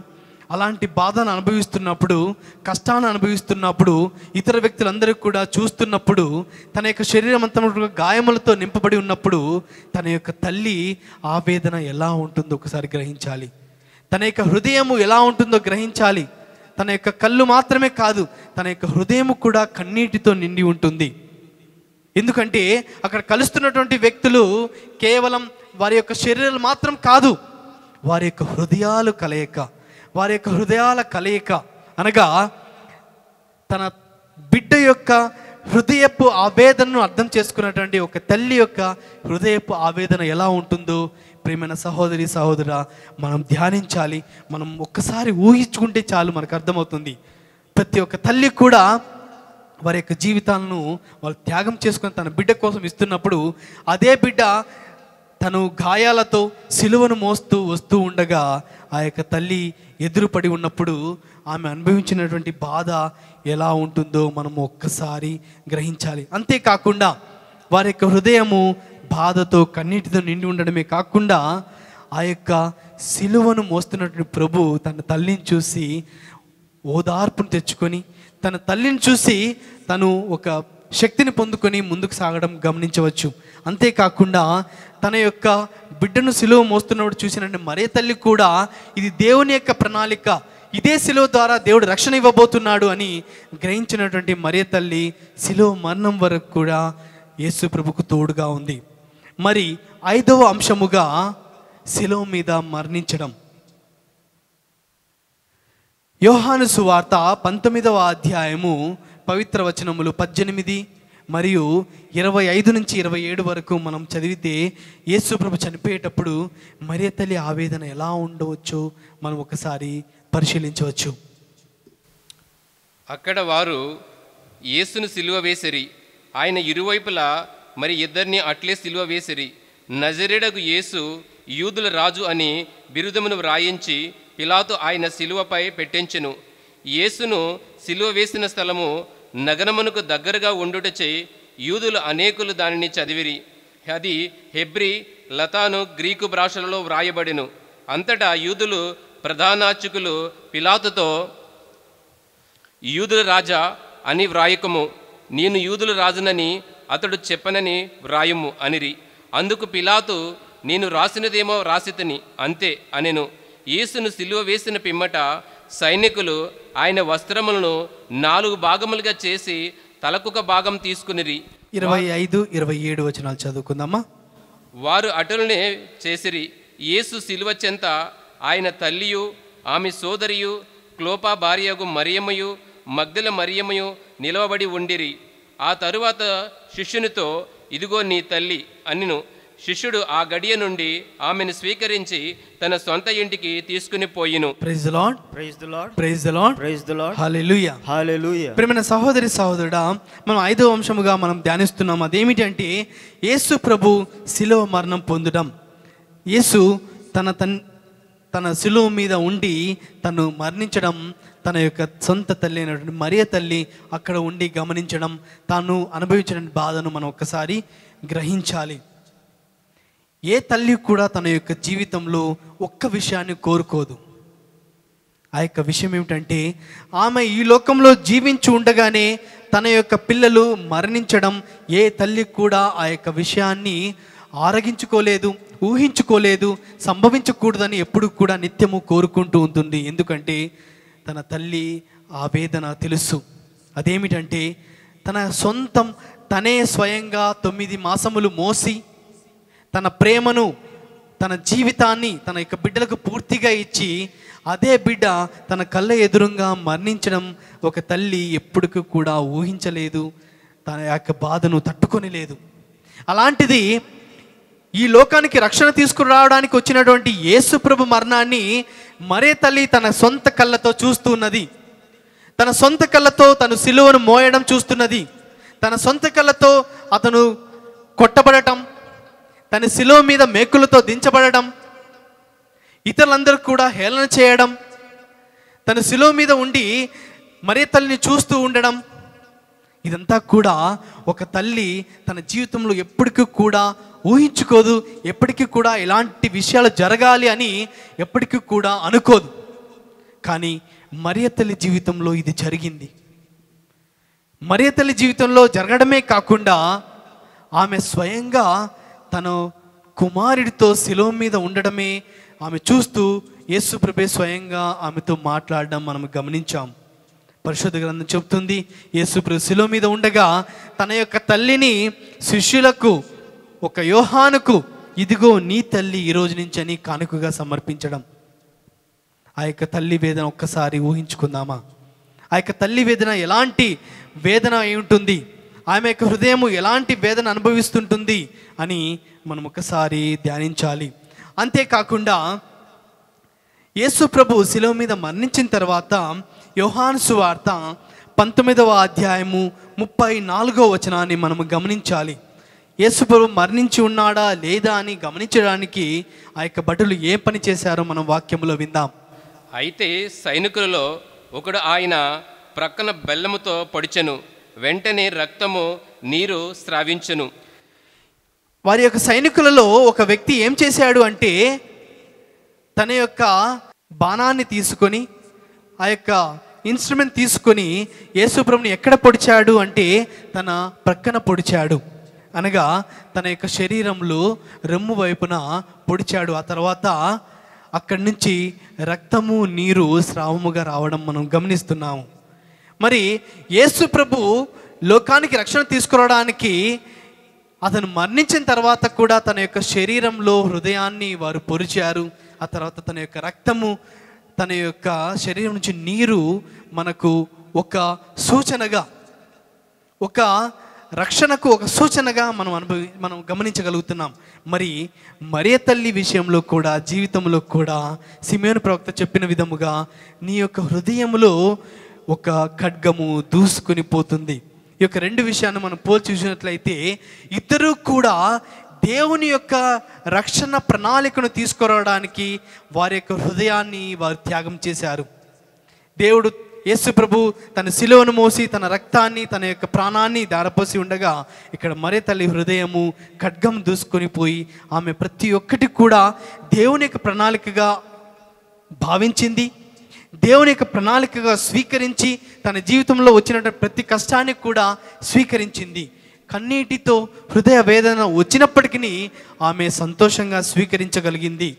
అలాంటి బాధను అనుభవిస్తున్నప్పుడు కష్టాన్ని అనుభవిస్తున్నప్పుడు ఇతర వ్యక్తులందరూ కూడా చూస్తున్నప్పుడు తన యొక్క శరీరం అంతా కూడా గాయములతో నింపబడి ఉన్నప్పుడు తన యొక్క తల్లి ఆవేదన ఎలా ఉంటుందో ఒకసారి గ్రహించాలి తన యొక్క హృదయము ఎలా ఉంటుందో గ్రహించాలి తన యొక్క కళ్ళు మాత్రమే కాదు తన యొక్క హృదయము కూడా కన్నీటితో నిండి ఉంటుంది ఎందుకంటే అక్కడ కలుస్తున్నటువంటి వ్యక్తులు కేవలం వారి యొక్క శరీరాలు మాత్రం కాదు వారి యొక్క హృదయాలు కలయిక వారి యొక్క హృదయాల కలయిక అనగా తన బిడ్డ యొక్క హృదయపు ఆవేదనను అర్థం చేసుకున్నటువంటి ఒక తల్లి యొక్క హృదయపు ఆవేదన ఎలా ఉంటుందో ప్రేమైన సహోదరి సహోదర మనం ధ్యానించాలి మనం ఒక్కసారి ఊహించుకుంటే చాలు మనకు అర్థమవుతుంది ప్రతి ఒక్క తల్లి కూడా వారి యొక్క జీవితాలను వాళ్ళు త్యాగం చేసుకొని తన బిడ్డ కోసం ఇస్తున్నప్పుడు అదే బిడ్డ తను గాయాలతో సిలువను మోస్తూ వస్తూ ఉండగా ఆ యొక్క తల్లి ఎదురుపడి ఉన్నప్పుడు ఆమె అనుభవించినటువంటి బాధ ఎలా ఉంటుందో మనం ఒక్కసారి గ్రహించాలి అంతేకాకుండా వారి యొక్క హృదయము బాధతో కన్నీటితో నిండి ఉండడమే కాకుండా ఆ యొక్క సిలువను మోస్తున్నటువంటి ప్రభు తన తల్లిని చూసి ఓదార్పును తెచ్చుకొని తన తల్లిని చూసి తను ఒక శక్తిని పొందుకొని ముందుకు సాగడం గమనించవచ్చు అంతేకాకుండా తన యొక్క బిడ్డను సిలువ మోస్తున్నప్పుడు చూసిన మరే తల్లి కూడా ఇది దేవుని యొక్క ప్రణాళిక ఇదే సిలువ ద్వారా దేవుడు రక్షణ ఇవ్వబోతున్నాడు అని గ్రహించినటువంటి మరే తల్లి సిలువ మరణం వరకు కూడా యేసు ప్రభుకు తోడుగా ఉంది మరి ఐదవ అంశముగా సిలువ మీద మరణించడం యోహాను సువార్త పంతొమ్మిదవ అధ్యాయము పవిత్ర వచనములు పద్దెనిమిది మరియు ఇరవై ఐదు నుంచి ఇరవై ఏడు వరకు మనం చదివితే యేసు ప్రభు చనిపోయేటప్పుడు మరియ తల్లి ఆవేదన ఎలా ఉండవచ్చో మనం ఒకసారి పరిశీలించవచ్చు అక్కడ వారు యేసును సిలువ వేసిరి ఆయన ఇరువైపులా మరి ఇద్దరిని అట్లే సిలువ వేసిరి నజరేడకు యేసు యూదుల రాజు అని బిరుదమును వ్రాయించి పిలాతు ఆయన సిలువపై పెట్టించెను యేసును సిలువ వేసిన స్థలము నగరమునకు దగ్గరగా ఉండుటచే యూదులు అనేకులు దానిని చదివిరి అది హెబ్రి లతాను గ్రీకు భాషలలో వ్రాయబడెను అంతటా యూదులు ప్రధానార్చకులు పిలాతుతో యూదుల రాజా అని వ్రాయకము నేను యూదుల రాజునని అతడు చెప్పనని వ్రాయము అనిరి అందుకు పిలాతు నేను రాసినదేమో రాసితని అంతే అనెను యేసును సిలువ వేసిన పిమ్మట సైనికులు ఆయన వస్త్రములను నాలుగు భాగములుగా చేసి తలకొక భాగం తీసుకునిరి ఇరవై ఐదు ఇరవై ఏడు వచనాలు చదువుకుందామా వారు అటులనే చేసిరి యేసు సిలువ చెంత ఆయన తల్లియు ఆమె సోదరియు క్లోపా భార్యగు మరియమ్మయు మగ్దల మరియమ్మయు నిలవబడి ఉండిరి ఆ తరువాత శిష్యునితో ఇదిగో నీ తల్లి అనిను శిష్యుడు ఆ గడియ నుండి ఆమెను స్వీకరించి తన సొంత ఇంటికి తీసుకుని పోయిను praise Lord praise the Lord praise Lord praise the Lord hallelujah hallelujah ప్రేమైన సహోదరి సహోదరుడా మనం ఐదో అంశముగా మనం ధ్యానిస్తున్నాం అదేమిటంటే యేసు ప్రభు శిలువ మరణం పొందడం యేసు తన తన్ తన శిలువ మీద ఉండి తను మరణించడం తన యొక్క సొంత తల్లి అయినటువంటి మరియ తల్లి అక్కడ ఉండి గమనించడం తాను అనుభవించిన బాధను మనం ఒక్కసారి గ్రహించాలి ఏ తల్లి కూడా తన యొక్క జీవితంలో ఒక్క విషయాన్ని కోరుకోదు ఆ యొక్క విషయం ఏమిటంటే ఆమె ఈ లోకంలో జీవించి ఉండగానే తన యొక్క పిల్లలు మరణించడం ఏ తల్లి కూడా ఆ యొక్క విషయాన్ని ఆరగించుకోలేదు ఊహించుకోలేదు సంభవించకూడదని ఎప్పుడు కూడా నిత్యము కోరుకుంటూ ఉంటుంది ఎందుకంటే తన తల్లి ఆ వేదన తెలుసు అదేమిటంటే తన సొంతం తనే స్వయంగా తొమ్మిది మాసములు మోసి తన ప్రేమను తన జీవితాన్ని తన యొక్క బిడ్డలకు పూర్తిగా ఇచ్చి అదే బిడ్డ తన కళ్ళ ఎదురుగా మరణించడం ఒక తల్లి ఎప్పటికీ కూడా ఊహించలేదు తన యొక్క బాధను తట్టుకొని లేదు అలాంటిది ఈ లోకానికి రక్షణ తీసుకురావడానికి వచ్చినటువంటి యేసుప్రభు మరణాన్ని మరే తల్లి తన సొంత కళ్ళతో చూస్తున్నది తన సొంత కళ్ళతో తను సిలువను మోయడం చూస్తున్నది తన సొంత కళ్ళతో అతను కొట్టబడటం తన శిలువ మీద మేకులతో దించబడడం ఇతరులందరూ కూడా హేళన చేయడం తన శిలువ మీద ఉండి మరే తల్లిని చూస్తూ ఉండడం ఇదంతా కూడా ఒక తల్లి తన జీవితంలో ఎప్పటికీ కూడా ఊహించుకోదు ఎప్పటికీ కూడా ఇలాంటి విషయాలు జరగాలి అని ఎప్పటికీ కూడా అనుకోదు కానీ మరియ తల్లి జీవితంలో ఇది జరిగింది మరియ తల్లి జీవితంలో జరగడమే కాకుండా ఆమె స్వయంగా తన కుమారుడితో శిలువ మీద ఉండడమే ఆమె చూస్తూ యేసుప్రభే స్వయంగా ఆమెతో మాట్లాడడం మనం గమనించాం పరిశుద్ధ గ్రంథం చెబుతుంది యేసుప్రభు శిలువ మీద ఉండగా తన యొక్క తల్లిని శిష్యులకు ఒక యోహానుకు ఇదిగో నీ తల్లి ఈ రోజు నుంచి అని కానుకగా సమర్పించడం ఆ యొక్క తల్లి వేదన ఒక్కసారి ఊహించుకుందామా ఆ యొక్క తల్లి వేదన ఎలాంటి వేదన అయి ఉంటుంది ఆమె యొక్క హృదయము ఎలాంటి వేదన అనుభవిస్తుంటుంది అని మనం ఒకసారి ధ్యానించాలి అంతేకాకుండా యేసు ప్రభు శిలువ మీద మరణించిన తర్వాత యోహాను సువార్త పంతొమ్మిదవ అధ్యాయము ముప్పై నాలుగో వచనాన్ని మనము గమనించాలి యేసు ప్రభు మరణించి ఉన్నాడా లేదా అని గమనించడానికి ఆ యొక్క భటులు ఏ పని చేశారో మనం వాక్యంలో విందాం అయితే సైనికులలో ఒకడు ఆయన ప్రక్కన బెల్లముతో పొడిచెను వెంటనే రక్తము నీరు స్రావించెను వారి యొక్క సైనికులలో ఒక వ్యక్తి ఏం చేశాడు అంటే తన యొక్క బాణాన్ని తీసుకొని ఆ యొక్క ఇన్స్ట్రుమెంట్ తీసుకొని యేసుప్రభుని ఎక్కడ పొడిచాడు అంటే తన ప్రక్కన పొడిచాడు అనగా తన యొక్క శరీరంలో రొమ్ము వైపున పొడిచాడు ఆ తర్వాత అక్కడి నుంచి రక్తము నీరు స్రావముగా రావడం మనం గమనిస్తున్నాము మరి యేసు ప్రభు లోకానికి రక్షణ తీసుకురావడానికి అతను మరణించిన తర్వాత కూడా తన యొక్క శరీరంలో హృదయాన్ని వారు పొరిచారు ఆ తర్వాత తన యొక్క రక్తము తన యొక్క శరీరం నుంచి నీరు మనకు ఒక సూచనగా ఒక రక్షణకు ఒక సూచనగా మనం అనుభవి మనం గమనించగలుగుతున్నాం మరి మరియ తల్లి విషయంలో కూడా జీవితంలో కూడా సిమేను ప్రవక్త చెప్పిన విధముగా నీ యొక్క హృదయములో ఒక ఖడ్గము దూసుకుని పోతుంది ఈ యొక్క రెండు విషయాన్ని మనం పోల్చి చూసినట్లయితే ఇద్దరూ కూడా దేవుని యొక్క రక్షణ ప్రణాళికను తీసుకురావడానికి వారి యొక్క హృదయాన్ని వారు త్యాగం చేశారు దేవుడు యేసు ప్రభు తన శిలువను మోసి తన రక్తాన్ని తన యొక్క ప్రాణాన్ని దారపోసి ఉండగా ఇక్కడ మరే తల్లి హృదయము ఖడ్గం దూసుకొని పోయి ఆమె ప్రతి ఒక్కటి కూడా దేవుని యొక్క ప్రణాళికగా భావించింది దేవుని యొక్క ప్రణాళికగా స్వీకరించి తన జీవితంలో వచ్చినటువంటి ప్రతి కష్టాన్ని కూడా స్వీకరించింది కన్నీటితో హృదయ వేదన వచ్చినప్పటికీ ఆమె సంతోషంగా స్వీకరించగలిగింది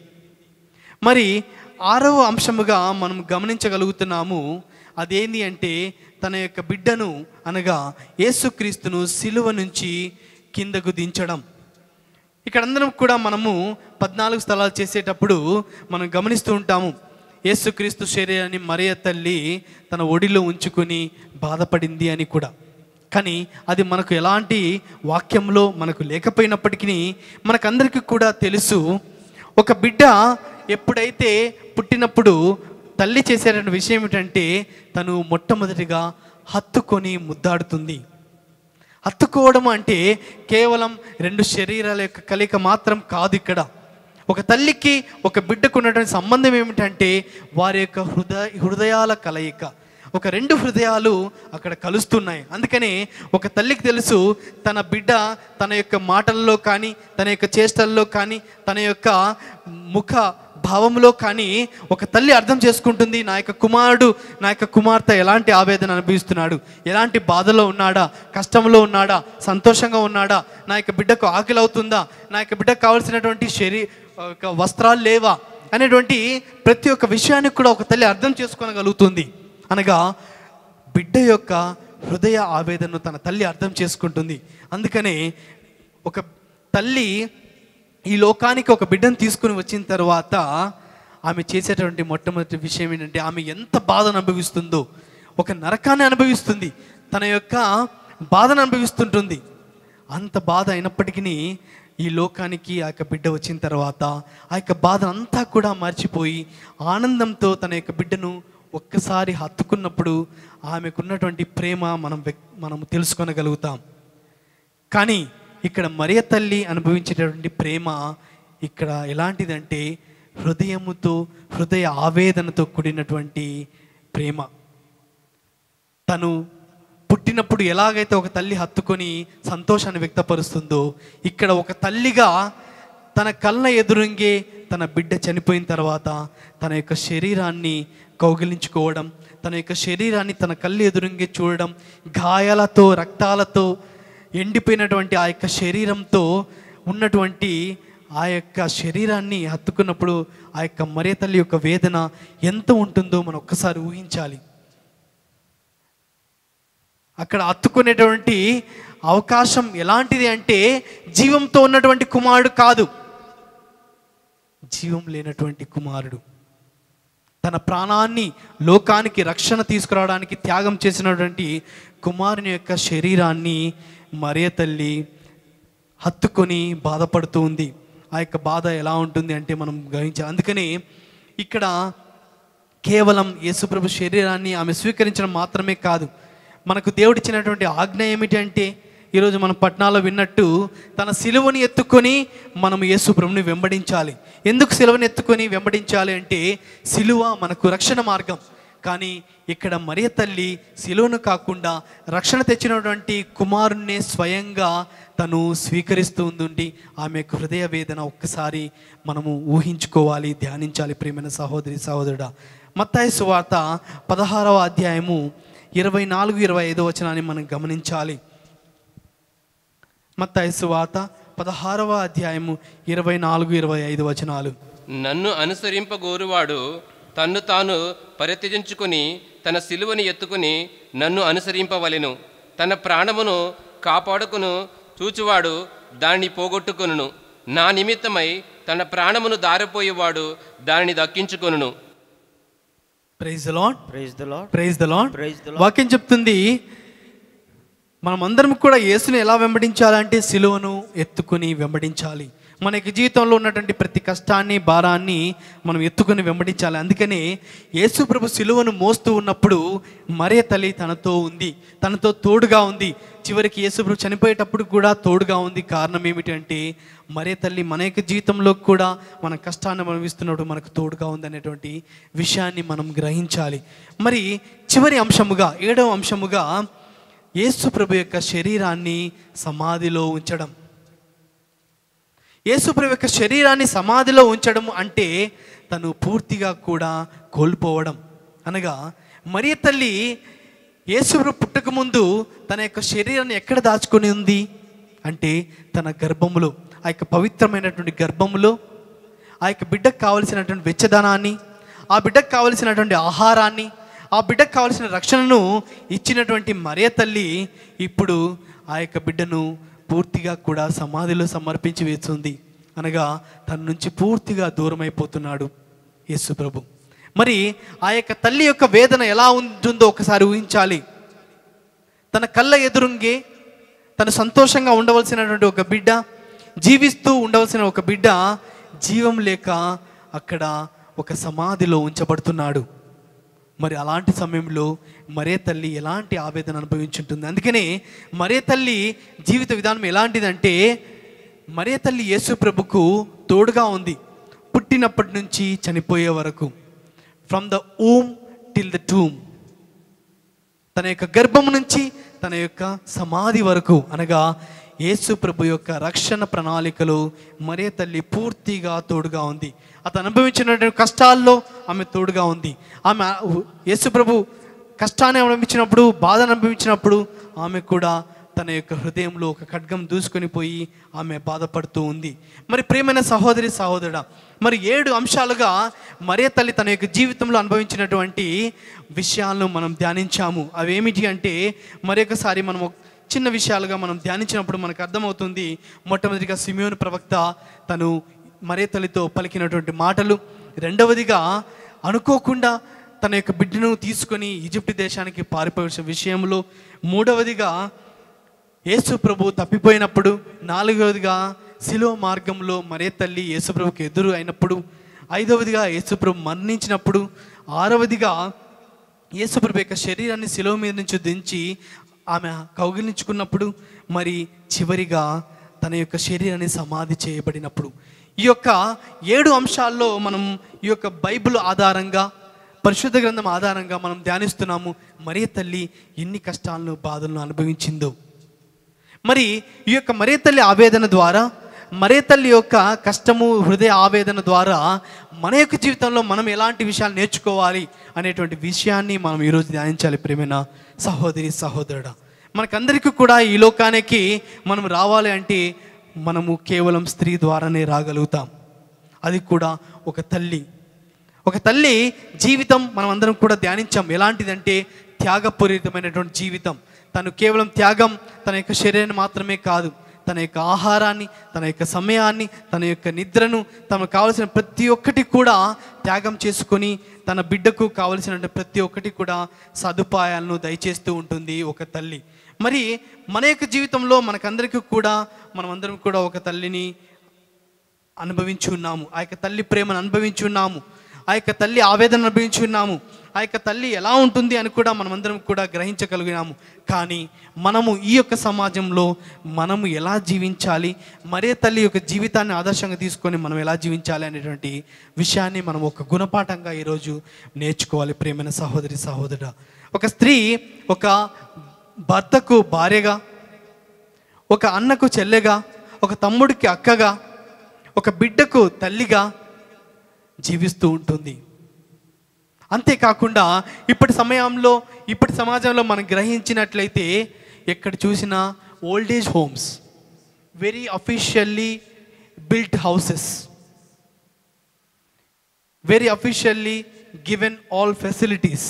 మరి ఆరవ అంశముగా మనం గమనించగలుగుతున్నాము అదేంటి అంటే తన యొక్క బిడ్డను అనగా యేసుక్రీస్తును సిలువ నుంచి కిందకు దించడం ఇక్కడ అందరం కూడా మనము పద్నాలుగు స్థలాలు చేసేటప్పుడు మనం గమనిస్తూ ఉంటాము యేసుక్రీస్తు శరీరాన్ని మరియ తల్లి తన ఒడిలో ఉంచుకొని బాధపడింది అని కూడా కానీ అది మనకు ఎలాంటి వాక్యంలో మనకు లేకపోయినప్పటికీ మనకందరికీ కూడా తెలుసు ఒక బిడ్డ ఎప్పుడైతే పుట్టినప్పుడు తల్లి చేసేటువంటి విషయం ఏమిటంటే తను మొట్టమొదటిగా హత్తుకొని ముద్దాడుతుంది హత్తుకోవడం అంటే కేవలం రెండు శరీరాల యొక్క కలయిక మాత్రం కాదు ఇక్కడ ఒక తల్లికి ఒక బిడ్డకు ఉన్నటువంటి సంబంధం ఏమిటంటే వారి యొక్క హృదయ హృదయాల కలయిక ఒక రెండు హృదయాలు అక్కడ కలుస్తున్నాయి అందుకనే ఒక తల్లికి తెలుసు తన బిడ్డ తన యొక్క మాటల్లో కానీ తన యొక్క చేష్టల్లో కానీ తన యొక్క ముఖ భావంలో కానీ ఒక తల్లి అర్థం చేసుకుంటుంది నా యొక్క కుమారుడు నా యొక్క కుమార్తె ఎలాంటి ఆవేదన అనుభవిస్తున్నాడు ఎలాంటి బాధలో ఉన్నాడా కష్టంలో ఉన్నాడా సంతోషంగా ఉన్నాడా నా యొక్క బిడ్డకు ఆకలి అవుతుందా నా యొక్క బిడ్డకు కావాల్సినటువంటి శరీ ఒక వస్త్రాలు లేవా అనేటువంటి ప్రతి ఒక్క విషయాన్ని కూడా ఒక తల్లి అర్థం చేసుకోగలుగుతుంది అనగా బిడ్డ యొక్క హృదయ ఆవేదనను తన తల్లి అర్థం చేసుకుంటుంది అందుకనే ఒక తల్లి ఈ లోకానికి ఒక బిడ్డను తీసుకుని వచ్చిన తర్వాత ఆమె చేసేటువంటి మొట్టమొదటి విషయం ఏంటంటే ఆమె ఎంత బాధను అనుభవిస్తుందో ఒక నరకాన్ని అనుభవిస్తుంది తన యొక్క బాధను అనుభవిస్తుంటుంది అంత బాధ అయినప్పటికీ ఈ లోకానికి ఆ యొక్క బిడ్డ వచ్చిన తర్వాత ఆ యొక్క బాధ అంతా కూడా మర్చిపోయి ఆనందంతో తన యొక్క బిడ్డను ఒక్కసారి హత్తుకున్నప్పుడు ఆమెకున్నటువంటి ప్రేమ మనం వ్యక్- మనం తెలుసుకొనగలుగుతాం కానీ ఇక్కడ మరియ తల్లి అనుభవించేటటువంటి ప్రేమ ఇక్కడ ఎలాంటిదంటే హృదయముతో హృదయ ఆవేదనతో కూడినటువంటి ప్రేమ తను పుట్టినప్పుడు ఎలాగైతే ఒక తల్లి హత్తుకొని సంతోషాన్ని వ్యక్తపరుస్తుందో ఇక్కడ ఒక తల్లిగా తన కళ్ళ ఎదురుంగే తన బిడ్డ చనిపోయిన తర్వాత తన యొక్క శరీరాన్ని కౌగిలించుకోవడం తన యొక్క శరీరాన్ని తన కళ్ళు ఎదురుంగి చూడడం గాయాలతో రక్తాలతో ఎండిపోయినటువంటి ఆ యొక్క శరీరంతో ఉన్నటువంటి ఆ యొక్క శరీరాన్ని హత్తుకున్నప్పుడు ఆ యొక్క మరే తల్లి యొక్క వేదన ఎంత ఉంటుందో మనం ఒక్కసారి ఊహించాలి అక్కడ హత్తుకునేటువంటి అవకాశం ఎలాంటిది అంటే జీవంతో ఉన్నటువంటి కుమారుడు కాదు జీవం లేనటువంటి కుమారుడు తన ప్రాణాన్ని లోకానికి రక్షణ తీసుకురావడానికి త్యాగం చేసినటువంటి కుమారుని యొక్క శరీరాన్ని మరియ తల్లి హత్తుకొని బాధపడుతూ ఉంది ఆ యొక్క బాధ ఎలా ఉంటుంది అంటే మనం గ్రహించాలి అందుకని ఇక్కడ కేవలం యేసుప్రభు శరీరాన్ని ఆమె స్వీకరించడం మాత్రమే కాదు మనకు దేవుడిచ్చినటువంటి ఆజ్ఞ ఏమిటి అంటే ఈరోజు మన పట్నాలో విన్నట్టు తన సిలువని ఎత్తుకొని మనం యేసుప్రభుని వెంబడించాలి ఎందుకు సిలువని ఎత్తుకొని వెంబడించాలి అంటే సిలువ మనకు రక్షణ మార్గం కానీ ఇక్కడ మరియ తల్లి సిలువను కాకుండా రక్షణ తెచ్చినటువంటి కుమారుణ్ణి స్వయంగా తను స్వీకరిస్తూ ఉండి ఆమె యొక్క హృదయ వేదన ఒక్కసారి మనము ఊహించుకోవాలి ధ్యానించాలి ప్రియమైన సహోదరి సహోదరుడా మత్తాయి సువార్త పదహారవ అధ్యాయము ఇరవై నాలుగు ఇరవై ఐదో వచనాన్ని మనం గమనించాలి మత్తాయి సువార్త పదహారవ అధ్యాయము ఇరవై నాలుగు ఇరవై ఐదు వచనాలు నన్ను అనుసరింపగోరువాడు తన్ను తాను పరిత్యజించుకొని తన సిలువని ఎత్తుకుని నన్ను అనుసరింపవలెను తన ప్రాణమును కాపాడుకును చూచువాడు దాన్ని పోగొట్టుకొనును నా నిమిత్తమై తన ప్రాణమును దారిపోయేవాడు దానిని దక్కించుకొనును praise the Lord praise the Lord praise the Lord Praise the Lord. వాక్యం చెప్తుంది మనం అందరం కూడా యేసుని ఎలా వెంబడించాలంటే సిలువను ఎత్తుకుని వెంబడించాలి మన యొక్క జీవితంలో ఉన్నటువంటి ప్రతి కష్టాన్ని భారాన్ని మనం ఎత్తుకుని వెంబడించాలి అందుకనే యేసు ప్రభు సిలువను మోస్తూ ఉన్నప్పుడు మరే తల్లి తనతో ఉంది తనతో తోడుగా ఉంది చివరికి యేసు ప్రభు చనిపోయేటప్పుడు కూడా తోడుగా ఉంది కారణం ఏమిటంటే మరే తల్లి మన యొక్క జీవితంలో కూడా మన కష్టాన్ని అనుభవిస్తున్నప్పుడు మనకు తోడుగా ఉంది అనేటువంటి విషయాన్ని మనం గ్రహించాలి మరి చివరి అంశముగా ఏడవ అంశముగా యేసు ప్రభు యొక్క శరీరాన్ని సమాధిలో ఉంచడం యేసు ప్రభు యొక్క శరీరాన్ని సమాధిలో ఉంచడం అంటే తను పూర్తిగా కూడా కోల్పోవడం అనగా మరియ తల్లి యేసు ప్రభు పుట్టక ముందు తన యొక్క శరీరాన్ని ఎక్కడ దాచుకొని ఉంది అంటే తన గర్భములో ఆ యొక్క పవిత్రమైనటువంటి గర్భములో ఆ యొక్క బిడ్డకు కావలసినటువంటి వెచ్చదనాన్ని ఆ బిడ్డకు కావలసినటువంటి ఆహారాన్ని ఆ బిడ్డకు కావలసిన రక్షణను ఇచ్చినటువంటి మరియ తల్లి ఇప్పుడు ఆ యొక్క బిడ్డను పూర్తిగా కూడా సమాధిలో సమర్పించి వేస్తుంది అనగా తన నుంచి పూర్తిగా దూరం అయిపోతున్నాడు యేసు ప్రభు మరి ఆ యొక్క తల్లి యొక్క వేదన ఎలా ఉంటుందో ఒకసారి ఊహించాలి తన కళ్ళ ఎదురుంగే తను సంతోషంగా ఉండవలసినటువంటి ఒక బిడ్డ జీవిస్తూ ఉండవలసిన ఒక బిడ్డ జీవం లేక అక్కడ ఒక సమాధిలో ఉంచబడుతున్నాడు మరి అలాంటి సమయంలో మరే తల్లి ఎలాంటి ఆవేదన అనుభవించుంటుంది అందుకనే మరే తల్లి జీవిత విధానం ఎలాంటిదంటే మరే తల్లి యేసు ప్రభుకు తోడుగా ఉంది పుట్టినప్పటి నుంచి చనిపోయే వరకు from the womb till the tomb తన యొక్క గర్భం నుంచి తన యొక్క సమాధి వరకు అనగా యేసు ప్రభు యొక్క రక్షణ ప్రణాళికలో మరే తల్లి పూర్తిగా తోడుగా ఉంది అతను అనుభవించినటువంటి కష్టాల్లో ఆమె తోడుగా ఉంది ఆమె యేసు ప్రభు కష్టాన్ని అనుభవించినప్పుడు బాధను అనుభవించినప్పుడు ఆమె కూడా తన యొక్క హృదయంలో ఒక ఖడ్గం దూసుకొని పోయి ఆమె బాధపడుతూ ఉంది మరి ప్రియమైన సహోదరి సహోదరుడా మరి ఏడు అంశాలుగా మరే తల్లి తన యొక్క జీవితంలో అనుభవించినటువంటి విషయాలను మనం ధ్యానించాము అవేమిటి అంటే మరొకసారి మనం ఒక చిన్న విషయాలుగా మనం ధ్యానించినప్పుడు మనకు అర్థమవుతుంది మొట్టమొదటిగా సిమియోను ప్రవక్త తను మరే తల్లితో పలికినటువంటి మాటలు రెండవదిగా అనుకోకుండా తన యొక్క బిడ్డను తీసుకొని ఈజిప్ట్ దేశానికి పారిపోయే విషయంలో మూడవదిగా యేసు ప్రభు తప్పిపోయినప్పుడు నాలుగవదిగా శిలువ మార్గంలో మరే తల్లి యేసు ప్రభుకి ఎదురు అయినప్పుడు ఐదవదిగా యేసు ప్రభు మరణించినప్పుడు ఆరవదిగా యేసు ప్రభు యొక్క శరీరాన్ని శిలువ మీద నుంచి దించి ఆమె కౌగిలించుకున్నప్పుడు మరి చివరిగా తన యొక్క శరీరాన్ని సమాధి చేయబడినప్పుడు ఈ యొక్క ఏడు అంశాల్లో మనం ఈ యొక్క బైబిల్ ఆధారంగా పరిశుద్ధ గ్రంథం ఆధారంగా మనం ధ్యానిస్తున్నాము మరే తల్లి ఎన్ని కష్టాలను బాధలను అనుభవించిందో మరి ఈ యొక్క మరే తల్లి ఆవేదన ద్వారా మరే తల్లి యొక్క కష్టము హృదయ ఆవేదన ద్వారా మన యొక్క జీవితంలో మనం ఎలాంటి విషయాలు నేర్చుకోవాలి అనేటువంటి విషయాన్ని మనం ఈరోజు ధ్యానించాలి ప్రేమైన సహోదరి సహోదరుడా మనకందరికీ కూడా ఈ లోకానికి మనం రావాలి అంటే మనము కేవలం స్త్రీ ద్వారానే రాగలుగుతాం అది కూడా ఒక తల్లి ఒక తల్లి జీవితం మనం అందరం కూడా ధ్యానించాం ఎలాంటిదంటే త్యాగపూరితమైనటువంటి జీవితం తను కేవలం త్యాగం తన యొక్క శరీరాన్ని మాత్రమే కాదు తన యొక్క ఆహారాన్ని తన యొక్క సమయాన్ని తన యొక్క నిద్రను తనకు కావలసిన ప్రతి ఒక్కటి కూడా త్యాగం చేసుకొని తన బిడ్డకు కావలసిన ప్రతి ఒక్కటి కూడా సదుపాయాలను దయచేస్తూ ఉంటుంది ఒక తల్లి మరి మన యొక్క జీవితంలో మనకందరికీ కూడా మనమందరం కూడా ఒక తల్లిని అనుభవించి ఉన్నాము ఆ యొక్క తల్లి ప్రేమను అనుభవించి ఉన్నాము ఆ యొక్క తల్లి ఆవేదన అనుభవించి ఉన్నాము ఆ యొక్క తల్లి ఎలా ఉంటుంది అని కూడా మనమందరం కూడా గ్రహించగలిగినాము కానీ మనము ఈ యొక్క సమాజంలో మనము ఎలా జీవించాలి మరే తల్లి యొక్క జీవితాన్ని ఆదర్శంగా తీసుకొని మనం ఎలా జీవించాలి అనేటువంటి విషయాన్ని మనం ఒక గుణపాఠంగా ఈరోజు నేర్చుకోవాలి ప్రేమైన సహోదరి సహోదరుడు ఒక స్త్రీ ఒక భర్తకు భార్యగా ఒక అన్నకు చెల్లెగా ఒక తమ్ముడికి అక్కగా ఒక బిడ్డకు తల్లిగా జీవిస్తూ ఉంటుంది అంతేకాకుండా ఇప్పటి సమయంలో ఇప్పటి సమాజంలో మనం గ్రహించినట్లయితే ఎక్కడ చూసినా old age homes very officially built houses very officially given all facilities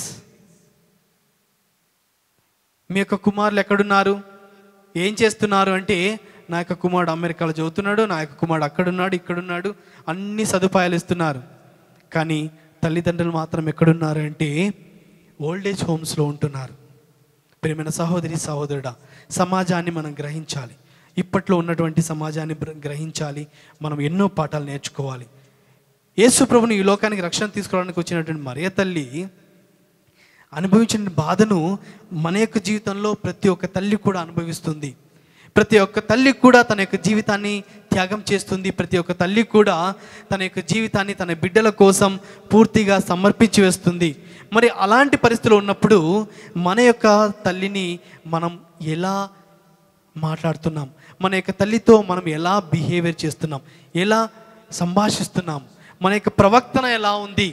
మీ యొక్క కుమారులు ఎక్కడున్నారు ఏం చేస్తున్నారు అంటే నా యొక్క కుమారుడు అమెరికాలో చదువుతున్నాడు నా యొక్క కుమారుడు అక్కడున్నాడు ఇక్కడున్నాడు అన్ని సదుపాయాలు ఇస్తున్నారు కానీ తల్లిదండ్రులు మాత్రం ఎక్కడున్నారు అంటే ఓల్డేజ్ హోమ్స్లో ఉంటున్నారు ప్రియమైన సహోదరి సహోదరుడా సమాజాన్ని మనం గ్రహించాలి ఇప్పట్లో ఉన్నటువంటి సమాజాన్ని బ్ర- గ్రహించాలి మనం ఎన్నో పాఠాలు నేర్చుకోవాలి యేసు ప్రభుని ఈ లోకానికి రక్షణ తీసుకోవడానికి వచ్చినటువంటి మరియ తల్లి అనుభవించిన బాధను మన యొక్క జీవితంలో ప్రతి ఒక్క తల్లి కూడా అనుభవిస్తుంది ప్రతి ఒక్క తల్లి కూడా తన యొక్క జీవితాన్ని త్యాగం చేస్తుంది ప్రతి ఒక్క తల్లి కూడా తన యొక్క జీవితాన్ని తన బిడ్డల కోసం పూర్తిగా సమర్పించి వేస్తుంది మరి అలాంటి పరిస్థితులు ఉన్నప్పుడు మన యొక్క తల్లిని మనం ఎలా మాట్లాడుతున్నాం మన యొక్క తల్లితో మనం ఎలా బిహేవియర్ చేస్తున్నాం ఎలా సంభాషిస్తున్నాం మన యొక్క ప్రవర్తన ఎలా ఉంది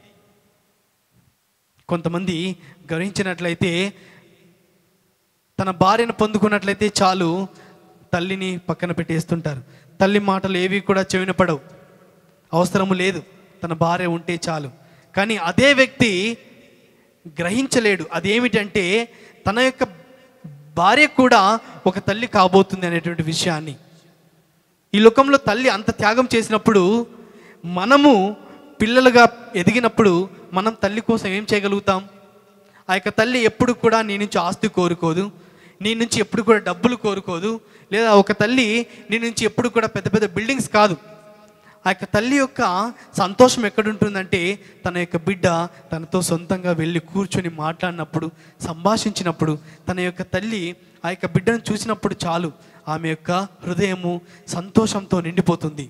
కొంతమంది గమనించినట్లయితే తన భార్యను పొందుకున్నట్లయితే చాలు తల్లిని పక్కన పెట్టేస్తుంటారు తల్లి మాటలు ఏవి కూడా చెవిన పడవు అవసరము లేదు తన భార్య ఉంటే చాలు కానీ అదే వ్యక్తి గ్రహించలేడు అదేమిటంటే తన యొక్క భార్య కూడా ఒక తల్లి కాబోతుంది అనేటువంటి విషయాన్ని ఈ లోకంలో తల్లి అంత త్యాగం చేసినప్పుడు మనము పిల్లలుగా ఎదిగినప్పుడు మనం తల్లి కోసం ఏం చేయగలుగుతాం ఆ యొక్క తల్లి ఎప్పుడు కూడా నీ నుంచి ఆస్తి కోరుకోదు నీ నుంచి ఎప్పుడు కూడా డబ్బులు కోరుకోదు లేదా ఒక తల్లి నీ నుంచి ఎప్పుడు కూడా పెద్ద పెద్ద బిల్డింగ్స్ కాదు ఆ యొక్క తల్లి యొక్క సంతోషం ఎక్కడుంటుందంటే తన యొక్క బిడ్డ తనతో సొంతంగా వెళ్ళి కూర్చొని మాట్లాడినప్పుడు సంభాషించినప్పుడు తన యొక్క తల్లి ఆ యొక్క బిడ్డను చూసినప్పుడు చాలు ఆమె యొక్క హృదయము సంతోషంతో నిండిపోతుంది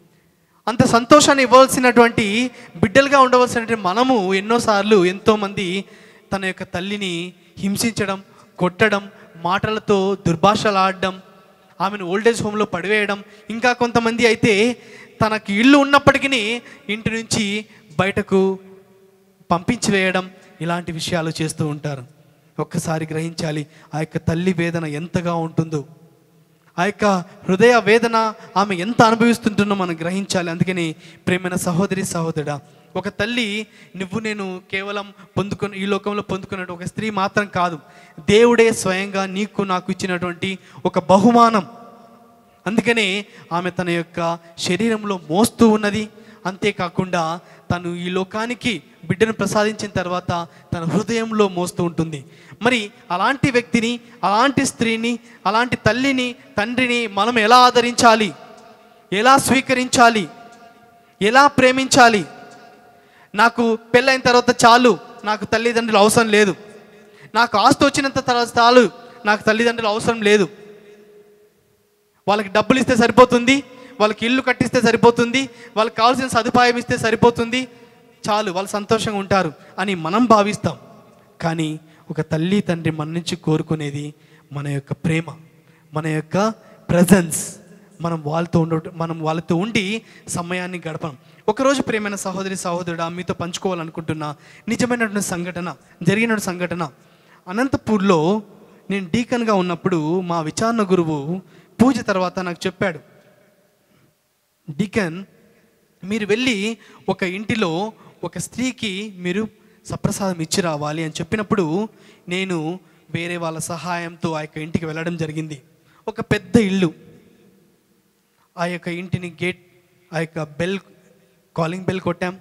అంత సంతోషాన్ని ఇవ్వాల్సినటువంటి బిడ్డలుగా ఉండవలసినటువంటి మనము ఎన్నోసార్లు ఎంతోమంది తన యొక్క తల్లిని హింసించడం కొట్టడం మాటలతో దుర్భాషలాడడం ఆమెను ఓల్డేజ్ హోమ్లో పడివేయడం ఇంకా కొంతమంది అయితే తనకి ఇల్లు ఉన్నప్పటికీ ఇంటి నుంచి బయటకు పంపించి వేయడం ఇలాంటి విషయాలు చేస్తూ ఉంటారు ఒక్కసారి గ్రహించాలి ఆ యొక్క తల్లి వేదన ఎంతగా ఉంటుందో ఆ యొక్క హృదయ వేదన ఆమె ఎంత అనుభవిస్తుంటుందో మనం గ్రహించాలి అందుకని ప్రేమైన సహోదరి సహోదరుడా ఒక తల్లి నువ్వు నేను కేవలం పొందుకున్న ఈ లోకంలో పొందుకున్నట్టు ఒక స్త్రీ మాత్రం కాదు దేవుడే స్వయంగా నీకు నాకు ఇచ్చినటువంటి ఒక బహుమానం అందుకనే ఆమె తన యొక్క శరీరంలో మోస్తూ ఉన్నది అంతేకాకుండా తను ఈ లోకానికి బిడ్డను ప్రసాదించిన తర్వాత తన హృదయంలో మోస్తూ ఉంటుంది మరి అలాంటి వ్యక్తిని అలాంటి స్త్రీని అలాంటి తల్లిని తండ్రిని మనం ఎలా ఆదరించాలి ఎలా స్వీకరించాలి ఎలా ప్రేమించాలి నాకు పెళ్ళైన తర్వాత చాలు నాకు తల్లిదండ్రులు అవసరం లేదు నాకు ఆస్తి వచ్చినంత తర్వాత చాలు నాకు తల్లిదండ్రులు అవసరం లేదు వాళ్ళకి డబ్బులు ఇస్తే సరిపోతుంది వాళ్ళకి ఇల్లు కట్టిస్తే సరిపోతుంది వాళ్ళకి కావాల్సిన సదుపాయం ఇస్తే సరిపోతుంది చాలు వాళ్ళు సంతోషంగా ఉంటారు అని మనం భావిస్తాం కానీ ఒక తల్లి తండ్రి మన నుంచి కోరుకునేది మన యొక్క ప్రేమ మన యొక్క ప్రజెన్స్ మనం వాళ్ళతో ఉండ మనం వాళ్ళతో ఉండి సమయాన్ని గడపం ఒకరోజు ప్రేమైన సహోదరి సహోదరుడా మీతో పంచుకోవాలనుకుంటున్న నిజమైనటువంటి సంఘటన జరిగిన సంఘటన అనంతపూర్లో నేను డీకన్గా ఉన్నప్పుడు మా విచారణ గురువు పూజ తర్వాత నాకు చెప్పాడు డీకన్ మీరు వెళ్ళి ఒక ఇంటిలో ఒక స్త్రీకి మీరు సప్రసాదం ఇచ్చి రావాలి అని చెప్పినప్పుడు నేను వేరే వాళ్ళ సహాయంతో ఆ యొక్క ఇంటికి వెళ్ళడం జరిగింది ఒక పెద్ద ఇల్లు ఆ యొక్క ఇంటిని గేట్ ఆ యొక్క బెల్ కాలింగ్ బెల్ కొట్టాం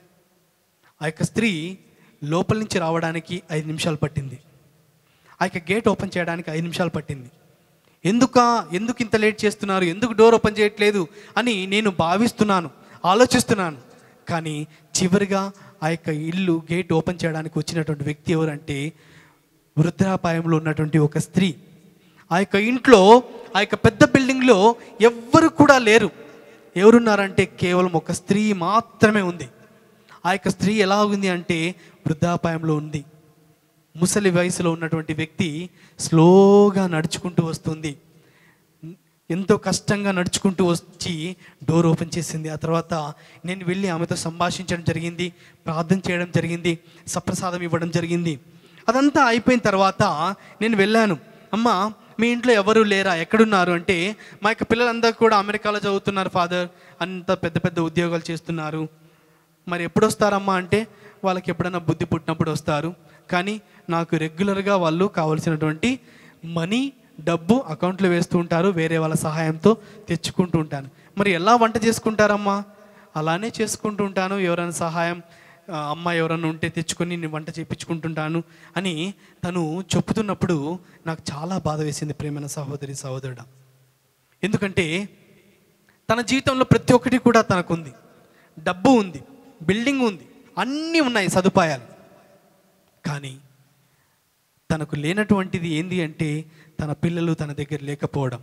ఆ యొక్క స్త్రీ లోపల నుంచి రావడానికి ఐదు నిమిషాలు పట్టింది ఆ యొక్క గేట్ ఓపెన్ చేయడానికి ఐదు నిమిషాలు పట్టింది ఎందుక ఎందుకు ఇంత లేట్ చేస్తున్నారు ఎందుకు డోర్ ఓపెన్ చేయట్లేదు అని నేను భావిస్తున్నాను ఆలోచిస్తున్నాను కానీ చివరిగా ఆ యొక్క ఇల్లు గేట్ ఓపెన్ చేయడానికి వచ్చినటువంటి వ్యక్తి ఎవరంటే వృద్ధాపాయంలో ఉన్నటువంటి ఒక స్త్రీ ఆ యొక్క ఇంట్లో ఆ యొక్క పెద్ద బిల్డింగ్లో ఎవ్వరు కూడా లేరు ఎవరున్నారంటే కేవలం ఒక స్త్రీ మాత్రమే ఉంది ఆ యొక్క స్త్రీ ఎలా ఉంది అంటే వృద్ధాపాయంలో ఉంది ముసలి వయసులో ఉన్నటువంటి వ్యక్తి స్లోగా నడుచుకుంటూ వస్తుంది ఎంతో కష్టంగా నడుచుకుంటూ వచ్చి డోర్ ఓపెన్ చేసింది ఆ తర్వాత నేను వెళ్ళి ఆమెతో సంభాషించడం జరిగింది ప్రార్థన చేయడం జరిగింది సప్రసాదం ఇవ్వడం జరిగింది అదంతా అయిపోయిన తర్వాత నేను వెళ్ళాను అమ్మ మీ ఇంట్లో ఎవరు లేరా ఎక్కడున్నారు అంటే మా యొక్క పిల్లలందరూ కూడా అమెరికాలో చదువుతున్నారు ఫాదర్ అంత పెద్ద పెద్ద ఉద్యోగాలు చేస్తున్నారు మరి ఎప్పుడు వస్తారమ్మా అంటే వాళ్ళకి ఎప్పుడైనా బుద్ధి పుట్టినప్పుడు వస్తారు కానీ నాకు రెగ్యులర్గా వాళ్ళు కావలసినటువంటి మనీ డబ్బు అకౌంట్లో వేస్తూ ఉంటారు వేరే వాళ్ళ సహాయంతో తెచ్చుకుంటూ ఉంటాను మరి ఎలా వంట చేసుకుంటారమ్మా అలానే చేసుకుంటూ ఉంటాను ఎవరైనా సహాయం ఆ, అమ్మ ఎవరైనా ఉంటే తెచ్చుకొని నేను వంట చేయించుకుంటుంటాను అని తను చెప్పుతున్నప్పుడు నాకు చాలా బాధ వేసింది ప్రేమైన సహోదరి సహోదరుడు ఎందుకంటే తన జీవితంలో ప్రతి ఒక్కటి కూడా తనకుంది డబ్బు ఉంది బిల్డింగ్ ఉంది అన్నీ ఉన్నాయి సదుపాయాలు కానీ తనకు లేనటువంటిది ఏంది అంటే తన పిల్లలు తన దగ్గర లేకపోవడం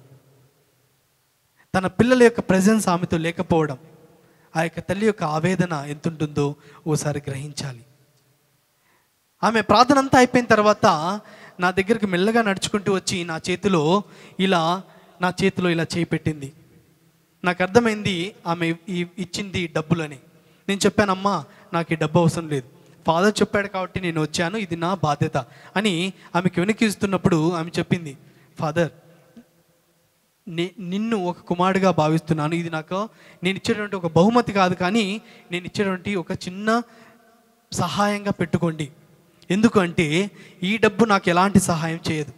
తన పిల్లల యొక్క ప్రజెన్స్ ఆమెతో లేకపోవడం ఆ యొక్క తల్లి యొక్క ఆవేదన ఎంతుంటుందో ఓసారి గ్రహించాలి ఆమె ప్రార్థన అంతా అయిపోయిన తర్వాత నా దగ్గరికి మెల్లగా నడుచుకుంటూ వచ్చి నా చేతిలో ఇలా నా చేతిలో ఇలా చేయి పెట్టింది నాకు అర్థమైంది ఆమె ఈ ఇచ్చింది డబ్బులని నేను చెప్పానమ్మా నాకు ఈ డబ్బు అవసరం లేదు ఫాదర్ చెప్పాడు కాబట్టి నేను వచ్చాను ఇది నా బాధ్యత అని ఆమెకి వెనక్కి ఇస్తున్నప్పుడు ఆమె చెప్పింది ఫాదర్ నే నిన్ను ఒక కుమారుడిగా భావిస్తున్నాను ఇది నాకు నేను ఇచ్చేటువంటి ఒక బహుమతి కాదు కానీ నేను ఇచ్చేటువంటి ఒక చిన్న సహాయంగా పెట్టుకోండి ఎందుకంటే ఈ డబ్బు నాకు ఎలాంటి సహాయం చేయదు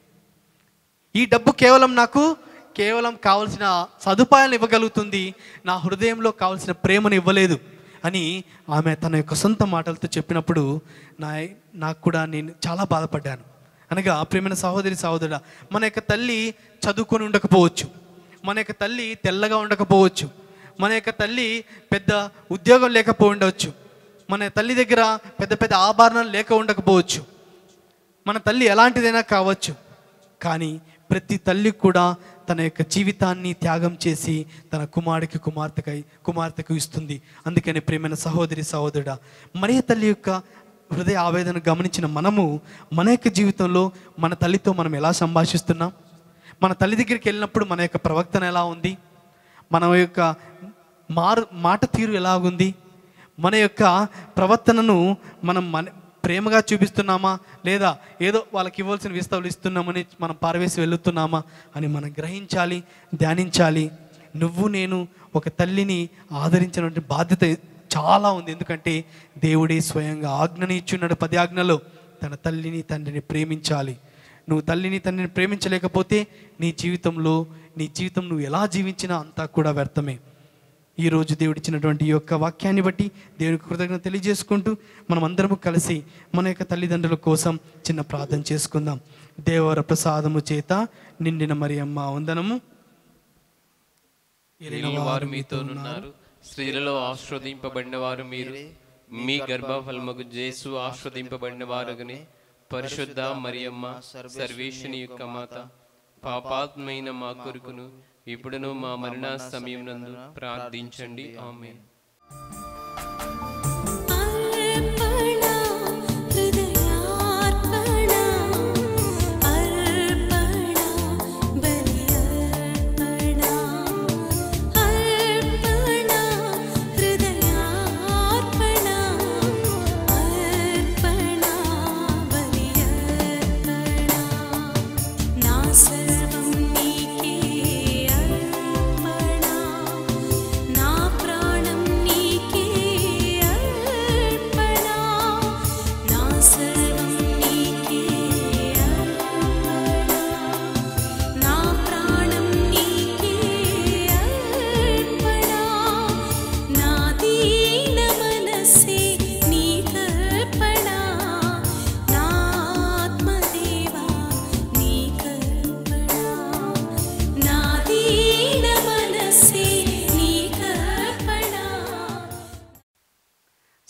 ఈ డబ్బు కేవలం నాకు కేవలం కావలసిన సదుపాయాలు ఇవ్వగలుగుతుంది నా హృదయంలో కావలసిన ప్రేమను ఇవ్వలేదు అని ఆమె తన యొక్క సొంత మాటలతో చెప్పినప్పుడు నా నాకు కూడా నేను చాలా బాధపడ్డాను అనగా ప్రేమైన సహోదరి సహోదరుడా మన యొక్క తల్లి చదువుకొని ఉండకపోవచ్చు మన యొక్క తల్లి తెల్లగా ఉండకపోవచ్చు మన యొక్క తల్లి పెద్ద ఉద్యోగం లేకపోయి ఉండవచ్చు మన తల్లి దగ్గర పెద్ద పెద్ద ఆభరణాలు లేక ఉండకపోవచ్చు మన తల్లి ఎలాంటిదైనా కావచ్చు కానీ ప్రతి తల్లి కూడా తన యొక్క జీవితాన్ని త్యాగం చేసి తన కుమారుడికి కుమార్తెకై కుమార్తెకు ఇస్తుంది అందుకని ప్రేమైన సహోదరి సహోదరుడా మరియ తల్లి యొక్క హృదయ ఆవేదన గమనించిన మనము మన యొక్క జీవితంలో మన తల్లితో మనం ఎలా సంభాషిస్తున్నాం మన తల్లి దగ్గరికి వెళ్ళినప్పుడు మన యొక్క ప్రవర్తన ఎలా ఉంది మన యొక్క మారు మాట తీరు ఎలాగుంది మన యొక్క ప్రవర్తనను మనం మన ప్రేమగా చూపిస్తున్నామా లేదా ఏదో వాళ్ళకి ఇవ్వాల్సిన విస్తవులు ఇస్తున్నామని మనం పారవేసి వెళుతున్నామా అని మనం గ్రహించాలి ధ్యానించాలి నువ్వు నేను ఒక తల్లిని ఆదరించినటువంటి బాధ్యత చాలా ఉంది ఎందుకంటే దేవుడే స్వయంగా ఆజ్ఞని ఇచ్చున్నాడు పది ఆజ్ఞలో తన తల్లిని తండ్రిని ప్రేమించాలి నువ్వు తల్లిని తండ్రిని ప్రేమించలేకపోతే నీ జీవితంలో నీ జీవితం నువ్వు ఎలా జీవించినా అంతా కూడా వ్యర్థమే ఈ రోజు దేవుడు ఇచ్చినటువంటి ఈ యొక్క వాక్యాన్ని బట్టి దేవునికి కృతజ్ఞత తెలియజేసుకుంటూ మనం అందరము కలిసి మన యొక్క తల్లిదండ్రుల కోసం చిన్న ప్రార్థన చేసుకుందాం దేవర ప్రసాదము చేత నిండిన మరి అమ్మ వందనము ఏలిన వారు మీతోనున్నారు స్త్రీలలో ఆశ్రవదింపబడిన వారు మీరు మీ గర్భఫలముకు జేసు ఆశ్రవదింపబడిన వారుగని పరిశుద్ధ మరియమ్మ సర్వేశ్వని యొక్క మాత పాపాత్మైన మా కొరుకును ఇప్పుడును మా మరణ సమయం నందు ప్రార్థించండి ఆమె అర్పణ హృదయార్పణ అర్పణ బలి అర్పణ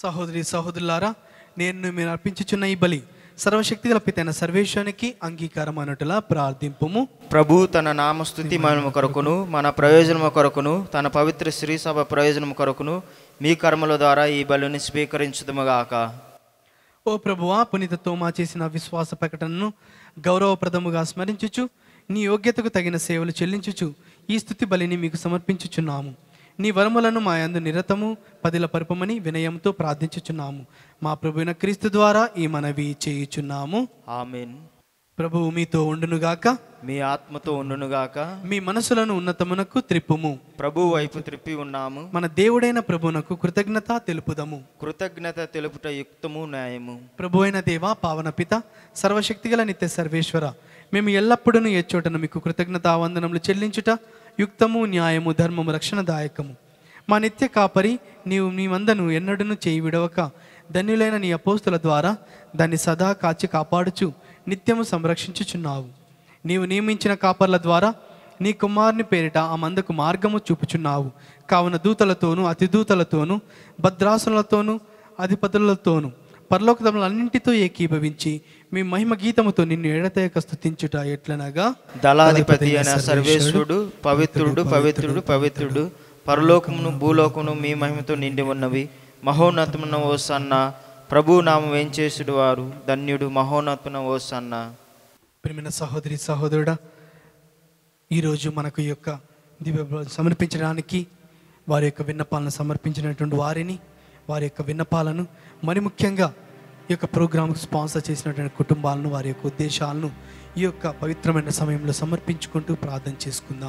సహోదరి సహోదరులారా నేను మీరు అర్పించుచున్న ఈ బలి సర్వశక్తిగల పితైన సర్వేశ్వరునికి అంగీకారం అనుటలా ప్రార్థింపుము ప్రభు తన నామస్థుతి మనము కొరకును మన ప్రయోజనము కొరకును తన పవిత్ర శ్రీ సభ ప్రయోజనము కొరకును మీ కర్మల ద్వారా ఈ బలిని స్వీకరించుదుముగాక ఓ ప్రభువా పునీత తోమా చేసిన విశ్వాస ప్రకటనను గౌరవప్రదముగా స్మరించుచు నీ యోగ్యతకు తగిన సేవలు చెల్లించుచు ఈ స్థుతి బలిని మీకు సమర్పించుచున్నాము నీ వరములను మా యందు నిరతము పదిల పరుపమని వినయంతో ప్రార్థించుచున్నాము మా ప్రభువైన క్రీస్తు ద్వారా ఈ మనవి చేయుచున్నాము ఆమెన్ ప్రభువు మీతో ఉండునుగాక మీ ఆత్మతో ఉండునుగాక మీ మనసులను ఉన్నతమునకు త్రిప్పుము ప్రభు వైపు త్రిప్పి ఉన్నాము మన దేవుడైన ప్రభునకు కృతజ్ఞత తెలుపుదము కృతజ్ఞత తెలుపుట యుక్తము న్యాయము ప్రభు అయిన దేవ పావన పిత సర్వశక్తిగల నిత్య సర్వేశ్వర మేము ఎల్లప్పుడూ ఏ చోటను మీకు కృతజ్ఞత వందనములు చెల్లించుట యుక్తము న్యాయము ధర్మము రక్షణదాయకము మా నిత్య కాపరి నీవు నీ మందను ఎన్నడూ చేయి విడవక ధన్యులైన నీ అపోస్తుల ద్వారా దాన్ని సదా కాచి కాపాడుచు నిత్యము సంరక్షించుచున్నావు నీవు నియమించిన కాపర్ల ద్వారా నీ కుమారుని పేరిట ఆ మందకు మార్గము చూపుచున్నావు కావున దూతలతోనూ అతిదూతలతోనూ భద్రాసులతోనూ అధిపతులతోనూ పరలోకదములన్నింటితో ఏకీభవించి మీ మహిమ గీతముతో నిన్ను ఎడతేక స్తుతించుట ఎట్లనగా దళాధిపతి అయిన సర్వేశ్వరుడు పవిత్రుడు పవిత్రుడు పవిత్రుడు పరలోకమును భూలోకమును మీ మహిమతో నిండి ఉన్నవి మహోన్నతమున ఓ సన్న ప్రభు నామం వేంచేసుడు వారు ధన్యుడు మహోన్నతమున ఓ సన్న ప్రియమైన సహోదరి సహోదరుడా ఈరోజు మనకు ఈ యొక్క దివ్య బలి సమర్పించడానికి వారి యొక్క విన్నపాలను సమర్పించినటువంటి వారిని వారి యొక్క విన్నపాలను మరి ముఖ్యంగా ఈ యొక్క ప్రోగ్రాంకు స్పాన్సర్ చేసినటువంటి కుటుంబాలను వారి యొక్క ఉద్దేశాలను ఈ యొక్క పవిత్రమైన సమయంలో సమర్పించుకుంటూ ప్రార్థన చేసుకుందాం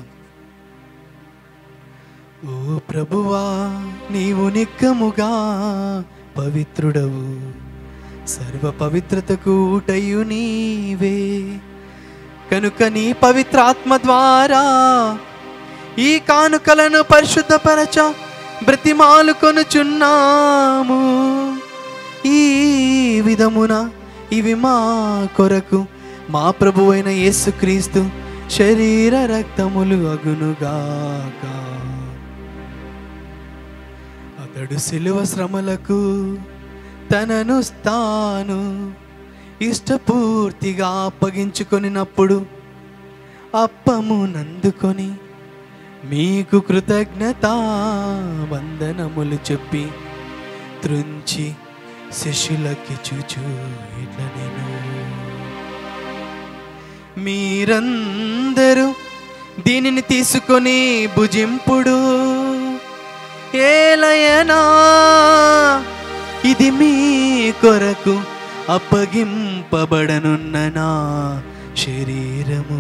ఓ ప్రభువా నీవు నిక్కముగా పవిత్రుడవు సర్వ పవిత్రతకు ఊటయు నీవే కనుక నీ పవిత్రాత్మ ద్వారా ఈ కానుకలను పరిశుద్ధపరచ బ్రతిమాలు కొనుచున్నాము ఈ విధమున ఇవి మా కొరకు మా ప్రభువైన యేసుక్రీస్తు శరీర రక్తములు అగునుగాక అతడు సిలువ శ్రమలకు తనను తాను ఇష్టపూర్తిగా అప్పగించుకొనినప్పుడు అప్పము నందుకొని మీకు కృతజ్ఞత వందనములు చెప్పి త్రుంచి శిష్యులకి చూచు ఇట్లా నేను మీరందరూ దీనిని తీసుకొని భుజింపుడు ఏలయనా ఇది మీ కొరకు అప్పగింపబడనున్న నా శరీరము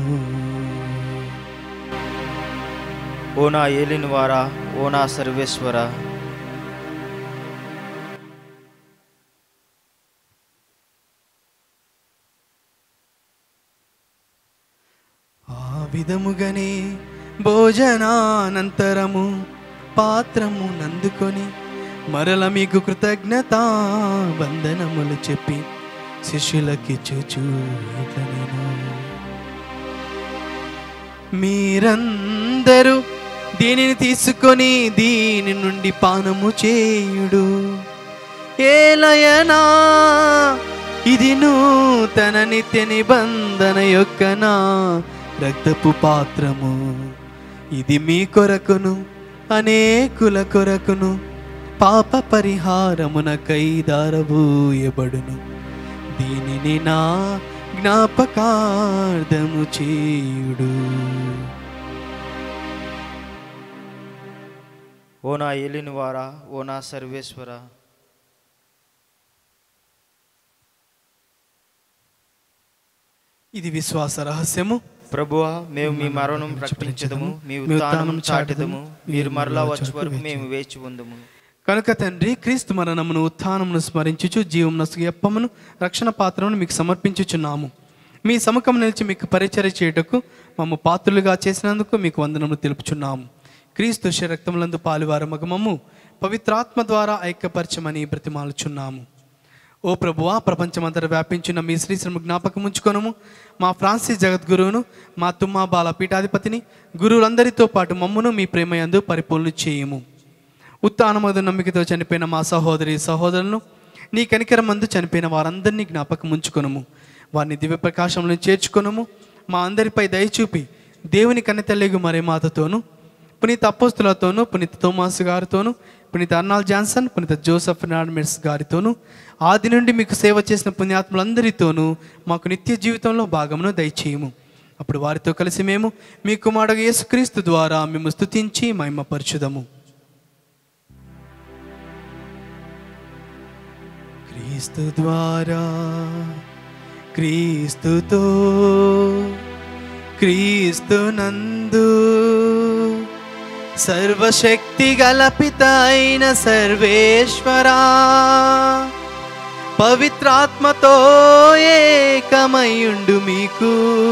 ఓ నా ఏలిన వారా ఓ నా సర్వేశ్వర ఆ విధముగానే భోజనానంతరము పాత్రము నందుకొని మరల మీకు కృతజ్ఞత వందనములు చెప్పి శిష్యులకి చూచు ఇట్లా నేను మీరందరూ దీనిని తీసుకొని దీని నుండి పానము చేయుడు ఏలయనా ఇది నూతన నిత్య నిబంధన యొక్క నా రక్తపు పాత్రము ఇది మీ కొరకును అనేకుల కొరకును పాప పరిహారమునకై దారబోయబడును దీనిని నా జ్ఞాపకార్థము చేయుడు ఓ నా ఏలిన వారా ఓ నా సర్వేశ్వర ఇది విశ్వాస రహస్యము ప్రభువా మేము మీ మరణం ప్రకటించదము మీ ఉత్థానం చాటిదము మీరు మరలా వచ్చే వరకు మేము వేచి ఉందము కనుక తండ్రి క్రీస్తు మరణమును ఉత్థానమును స్మరించుచు జీవమునసు ఎప్పమును రక్షణ పాత్రను మీకు సమర్పించుచున్నాము మీ సముఖం నిలిచి మీకు పరిచర్య చేయుటకు మమ్మ పాత్రులుగా చేసినందుకు మీకు వందనములు తెలుపుచున్నాము క్రీస్తు రక్తములందు పాలువారు మగమము పవిత్రాత్మ ద్వారా ఐక్యపరచమని బ్రతిమాలుచున్నాము ఓ ప్రభువా ప్రపంచమంతటా వ్యాపించిన మీ శ్రీశ్రమ జ్ఞాపకం ఉంచుకొనము మా ఫ్రాన్సిస్ జగద్గురువును మా తుమ్మా బాల పీఠాధిపతిని గురువులందరితో పాటు మమ్మును మీ ప్రేమయందు పరిపూర్ణ చేయము ఉత్తానమదు నమ్మికతో చనిపోయిన మా సహోదరి సహోదరులను నీ కనికరం మందు చనిపోయిన వారందరినీ జ్ఞాపకం ఉంచుకొనుము వారిని దివ్య ప్రకాశంలో చేర్చుకొనుము మా అందరిపై దయచూపి దేవుని కన్నెతల్లిగు మరే మాతతోను పునీత అపోస్తులతోనూ పునీత థోమాస్ గారితోనూ పునీత అర్నాల్ జాన్సన్ పునీత జోసఫ్ నార్మెట్స్ గారితోనూ ఆది నుండి మీకు సేవ చేసిన పుణ్యాత్ములందరితోనూ మాకు నిత్య జీవితంలో భాగమును దయచేయము అప్పుడు వారితో కలిసి మేము మీ కుమారుడు యేసుక్రీస్తు ద్వారా మేము స్తుతించి మహిమపరచుదము క్రీస్తు ద్వారా క్రీస్తుతో క్రీస్తు నందు సర్వశక్తి గలపిత అయిన సర్వేశ్వరా పవిత్రాత్మతో ఏకమయుండు మీకు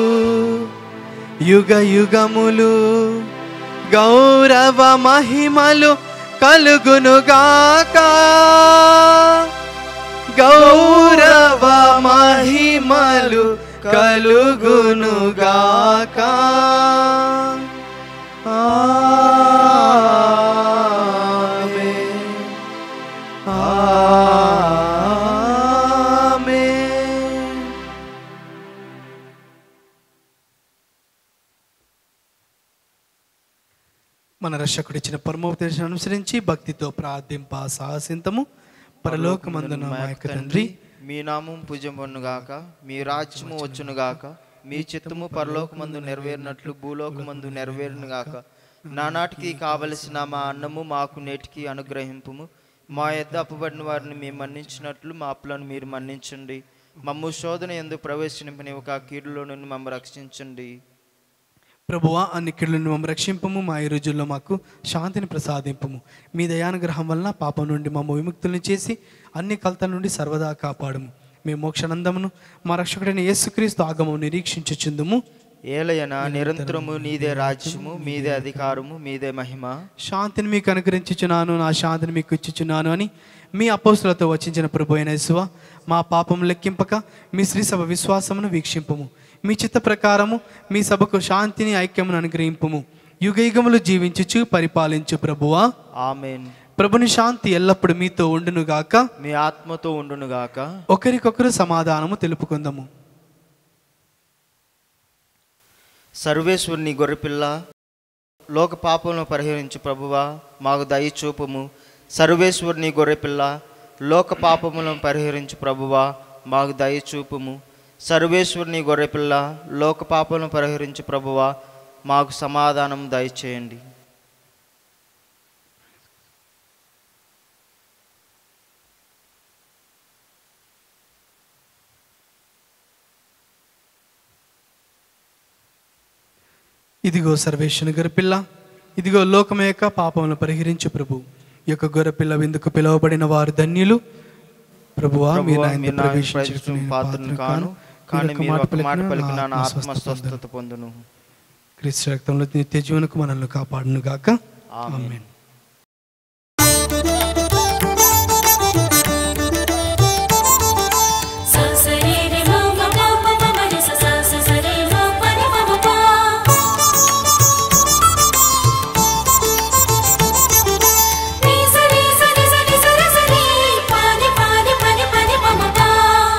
యుగ యుగములు గౌరవ మహిమలు కలుగునుగాక గౌరవ మహిమలు కలుగునుగాక ఆమేన్. ఆమేన్. మన రక్షకుడిచ్చిన పరమోపదేశం అనుసరించి భక్తితో ప్రార్థింప సాహసింతము పరలోకమందున మా యొక్క తండ్రి మీ నామం పూజంపొన్నుగాక మీ రాజ్యము వచ్చునుగాక మీ చిత్తము పరలోకమందు నెరవేరినట్లు భూలోకమందు నెరవేరునుగాక నానాటికి కావలసిన మా అన్నము మాకు నేటికి అనుగ్రహింపుము మా యొద్ద అప్పుబడిన వారిని మేము మన్నించినట్లు మా అప్పులను మీరు మన్నించండి మమ్ము శోధన ఎందు ప్రవేశింపనివ్వక కీడులో నుండి మమ్మ రక్షించండి ప్రభువా అన్ని కిడులను మమ్మ రక్షింపము మా ఈ రోజుల్లో మాకు శాంతిని ప్రసాదింపము మీ దయానుగ్రహం వలన పాపం నుండి మమ్మ విముక్తులను చేసి అన్ని కలతల నుండి సర్వదా కాపాడము మేము మోక్షనందమును మా రక్షకుడైన యేసుక్రీస్తు ఆగమము నిరీక్షించుచుందుము ఏలయన నిరంతరము నీదే రాజ్యము మీదే అధికారము మీదే మహిమ శాంతిని మీకు అనుగ్రహించుచున్నాను నా శాంతిని మీకు ఇచ్చుచున్నాను అని మీ అపోస్తులతో వచించిన ప్రభు అయిన యేసువ మా పాపం లెక్కింపక మీ శ్రీ సభ విశ్వాసమును వీక్షింపము మీ చిత్త ప్రకారము మీ సభకు శాంతిని ఐక్యమును అనుగ్రహింపుము యుగ యుగములు జీవించుచు పరిపాలించు ప్రభువా ఆమెన్ ప్రభుని శాంతి ఎల్లప్పుడు మీతో ఉండునుగాక మీ ఆత్మతో ఉండునుగాక ఒకరికొకరు సమాధానము తెలుపుకుందాము సర్వేశ్వరుని గొర్రెపిల్ల లోక పాపములను పరిహరించు ప్రభువా మాకు దయ చూపుము సర్వేశ్వరుని గొర్రెపిల్ల లోక పాపములను పరిహరించు ప్రభువా మాకు దయ చూపుము సర్వేశ్వరుని గొర్రెపిల్ల లోక పాపములను పరిహరించు ప్రభువా మాకు సమాధానం దయచేయండి ఇదిగో సర్వేశ్వని గొర్రెపిల్ల ఇదిగో లోకం యొక్క పాపములను పరిహరించు ప్రభు ఈ యొక్క గొర్రెపిల్ల విందుకు పిలువబడిన వారు ధన్యులు ప్రభువా మీరు ప్రభువా, నా మీరు ఇంట నా ప్రవేశించుటకు ప్రవేశించుటకు నేను పాత్రను పాత్రను కాను కానీ మీరు మీరు ఒక ఒక మాట పలికిన నా ఆత్మ ఆత్మ స్వస్థత స్వస్థత పొందును క్రీస్తు రక్తంలో నిత్య జీవనకు మనల్ని కాపాడును గాక ఆమేన్. ఆమేన్ sa sa re re ma ma pa pa pa ma re sa sa sa sa re ma pa re ma ma pa ni sa re sa re sa re sa re sa re pa ni pa ni pa ni pa ni pa ma pa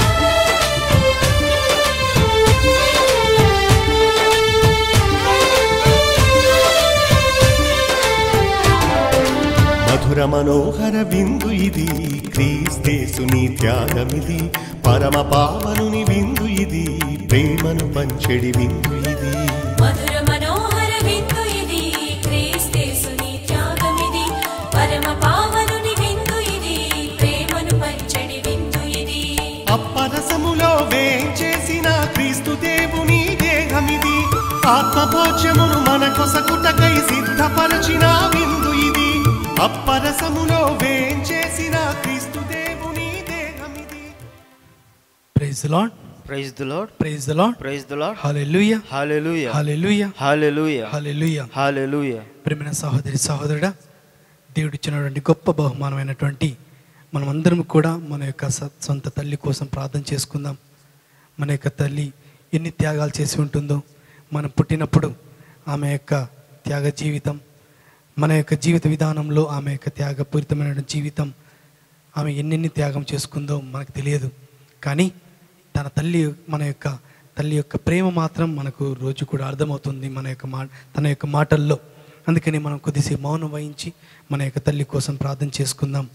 మధుర మనోహర విందు ఇది క్రీస్తేసుని త్యాగమిది పరమ పావనుని విందు ఇది ప్రేమను పంచెడి విందు ఇది మధుర మనోహర విందు ఇది క్రీస్తేసుని త్యాగమిది పరమ పావనుని విందు ఇది ప్రేమను పంచడి విందు ఇది అప్పరసములో వేంచేసిన క్రీస్తు దేవుని దేహమిది ఆత్మభోజ్యమును మన కొసకుటకై సిద్ధపరచిన విందు ఇది అప్పరసములో వేంచేసిన క్రీస్తు దేవుని దేహమిది praise the Lord praise the Lord praise the Lord praise the Lord hallelujah hallelujah hallelujah hallelujah hallelujah hallelujah ప్రేమైన సహోదరి సహోదరుడా దేవుడిచ్చినటువంటి గొప్ప బహుమానమైనటువంటి మనమందరం కూడా మన యొక్క స- సొంత తల్లి కోసం ప్రార్థన చేసుకుందాం మన యొక్క తల్లి ఎన్ని త్యాగాలు చేసి ఉంటుందో మనం పుట్టినప్పుడు ఆమె యొక్క త్యాగ జీవితం మన యొక్క జీవిత విధానంలో ఆమె యొక్క త్యాగపూరితమైన జీవితం ఆమె ఎన్నెన్ని త్యాగం చేసుకుందో మనకు తెలియదు కానీ తన తల్లి మన యొక్క తల్లి యొక్క ప్రేమ మాత్రం మనకు రోజు కూడా అర్థమవుతుంది మన యొక్క మా తన యొక్క మాటల్లో అందుకని మనం కొద్దిసేపు మౌనం వహించి మన యొక్క తల్లి కోసం ప్రార్థన చేసుకుందాం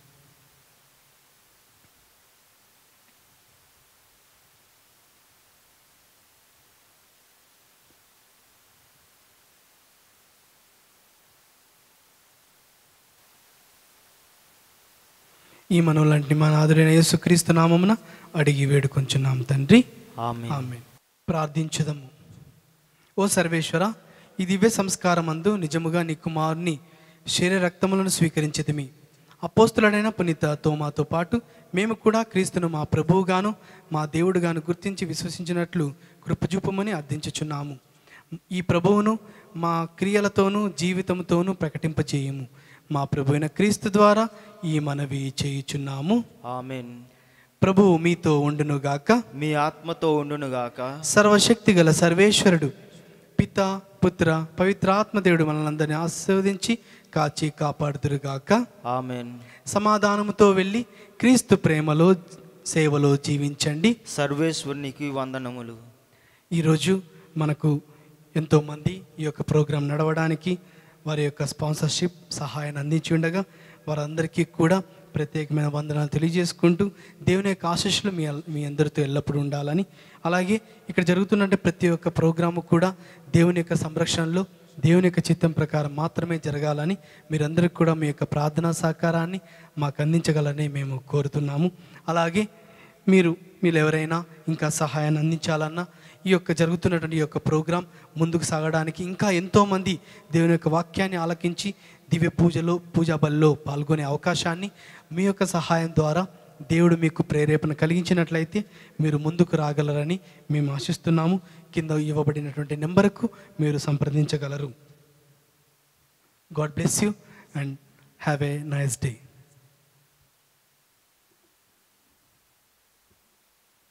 ఈ మనోలాంటి మన ఆదురైన యేసుక్రీస్తు నామమున అడిగి వేడుకొంచున్నాం తండ్రి ఆమేన్. ఆమేన్ ప్రార్థించుదము ఓ సర్వేశ్వర ఈ దివ్య సంస్కారం అందు నిజముగా నీ కుమారుని శరీర రక్తములను స్వీకరించితిమి అపోస్తులడైన పునీత తోమాతో పాటు మేము కూడా క్రీస్తును మా ప్రభువుగాను మా దేవుడుగాను గుర్తించి విశ్వసించినట్లు కృపజూపమని అర్థించుచున్నాము ఈ ప్రభువును మా క్రియలతోనూ జీవితంతోనూ ప్రకటింపచేయము మా ప్రభు అయిన క్రీస్తు ద్వారా ఈ మనవి చేయుచున్నాము ఆమెన్ ప్రభువు మీతో ఉండునుగాక మీ ఆత్మతో ఉండునుగాక సర్వశక్తి గల సర్వేశ్వరుడు పిత పుత్ర పవిత్రాత్మదేవుడు మనల్ని ఆస్వాదించి కాచి కాపాడుదురుగాక ఆమెన్ సమాధానముతో వెళ్ళి క్రీస్తు ప్రేమలో సేవలో జీవించండి సర్వేశ్వరునికి వందనములు ఈరోజు మనకు ఎంతోమంది ఈ యొక్క ప్రోగ్రాం నడవడానికి వారి యొక్క స్పాన్సర్షిప్ సహాయాన్ని అందించి ఉండగా వారందరికీ కూడా ప్రత్యేకమైన వందనాలు తెలియజేసుకుంటూ దేవుని యొక్క ఆశీస్సులు మీ అల్- మీ అందరితో ఎల్లప్పుడూ ఉండాలని అలాగే ఇక్కడ జరుగుతున్న ప్రతి ఒక్క ప్రోగ్రాము కూడా దేవుని యొక్క సంరక్షణలో దేవుని యొక్క చిత్తం ప్రకారం మాత్రమే జరగాలని మీరందరికీ కూడా మీ యొక్క ప్రార్థనా సహకారాన్ని మాకు అందించగలని మేము కోరుతున్నాము అలాగే మీరు మీరు ఎవరైనా ఇంకా సహాయాన్ని అందించాలన్నా ఈ యొక్క జరుగుతున్నటువంటి ఈ యొక్క ప్రోగ్రాం ముందుకు సాగడానికి ఇంకా ఎంతోమంది దేవుని యొక్క వాక్యాన్ని ఆలకించి దివ్య పూజలో పూజా బలిలో పాల్గొనే అవకాశాన్ని మీ యొక్క సహాయం ద్వారా దేవుడు మీకు ప్రేరేపణ కలిగించినట్లయితే మీరు ముందుకు రాగలరని మేము ఆశిస్తున్నాము కింద ఇవ్వబడినటువంటి నెంబర్కు మీరు సంప్రదించగలరు God bless you and have a nice day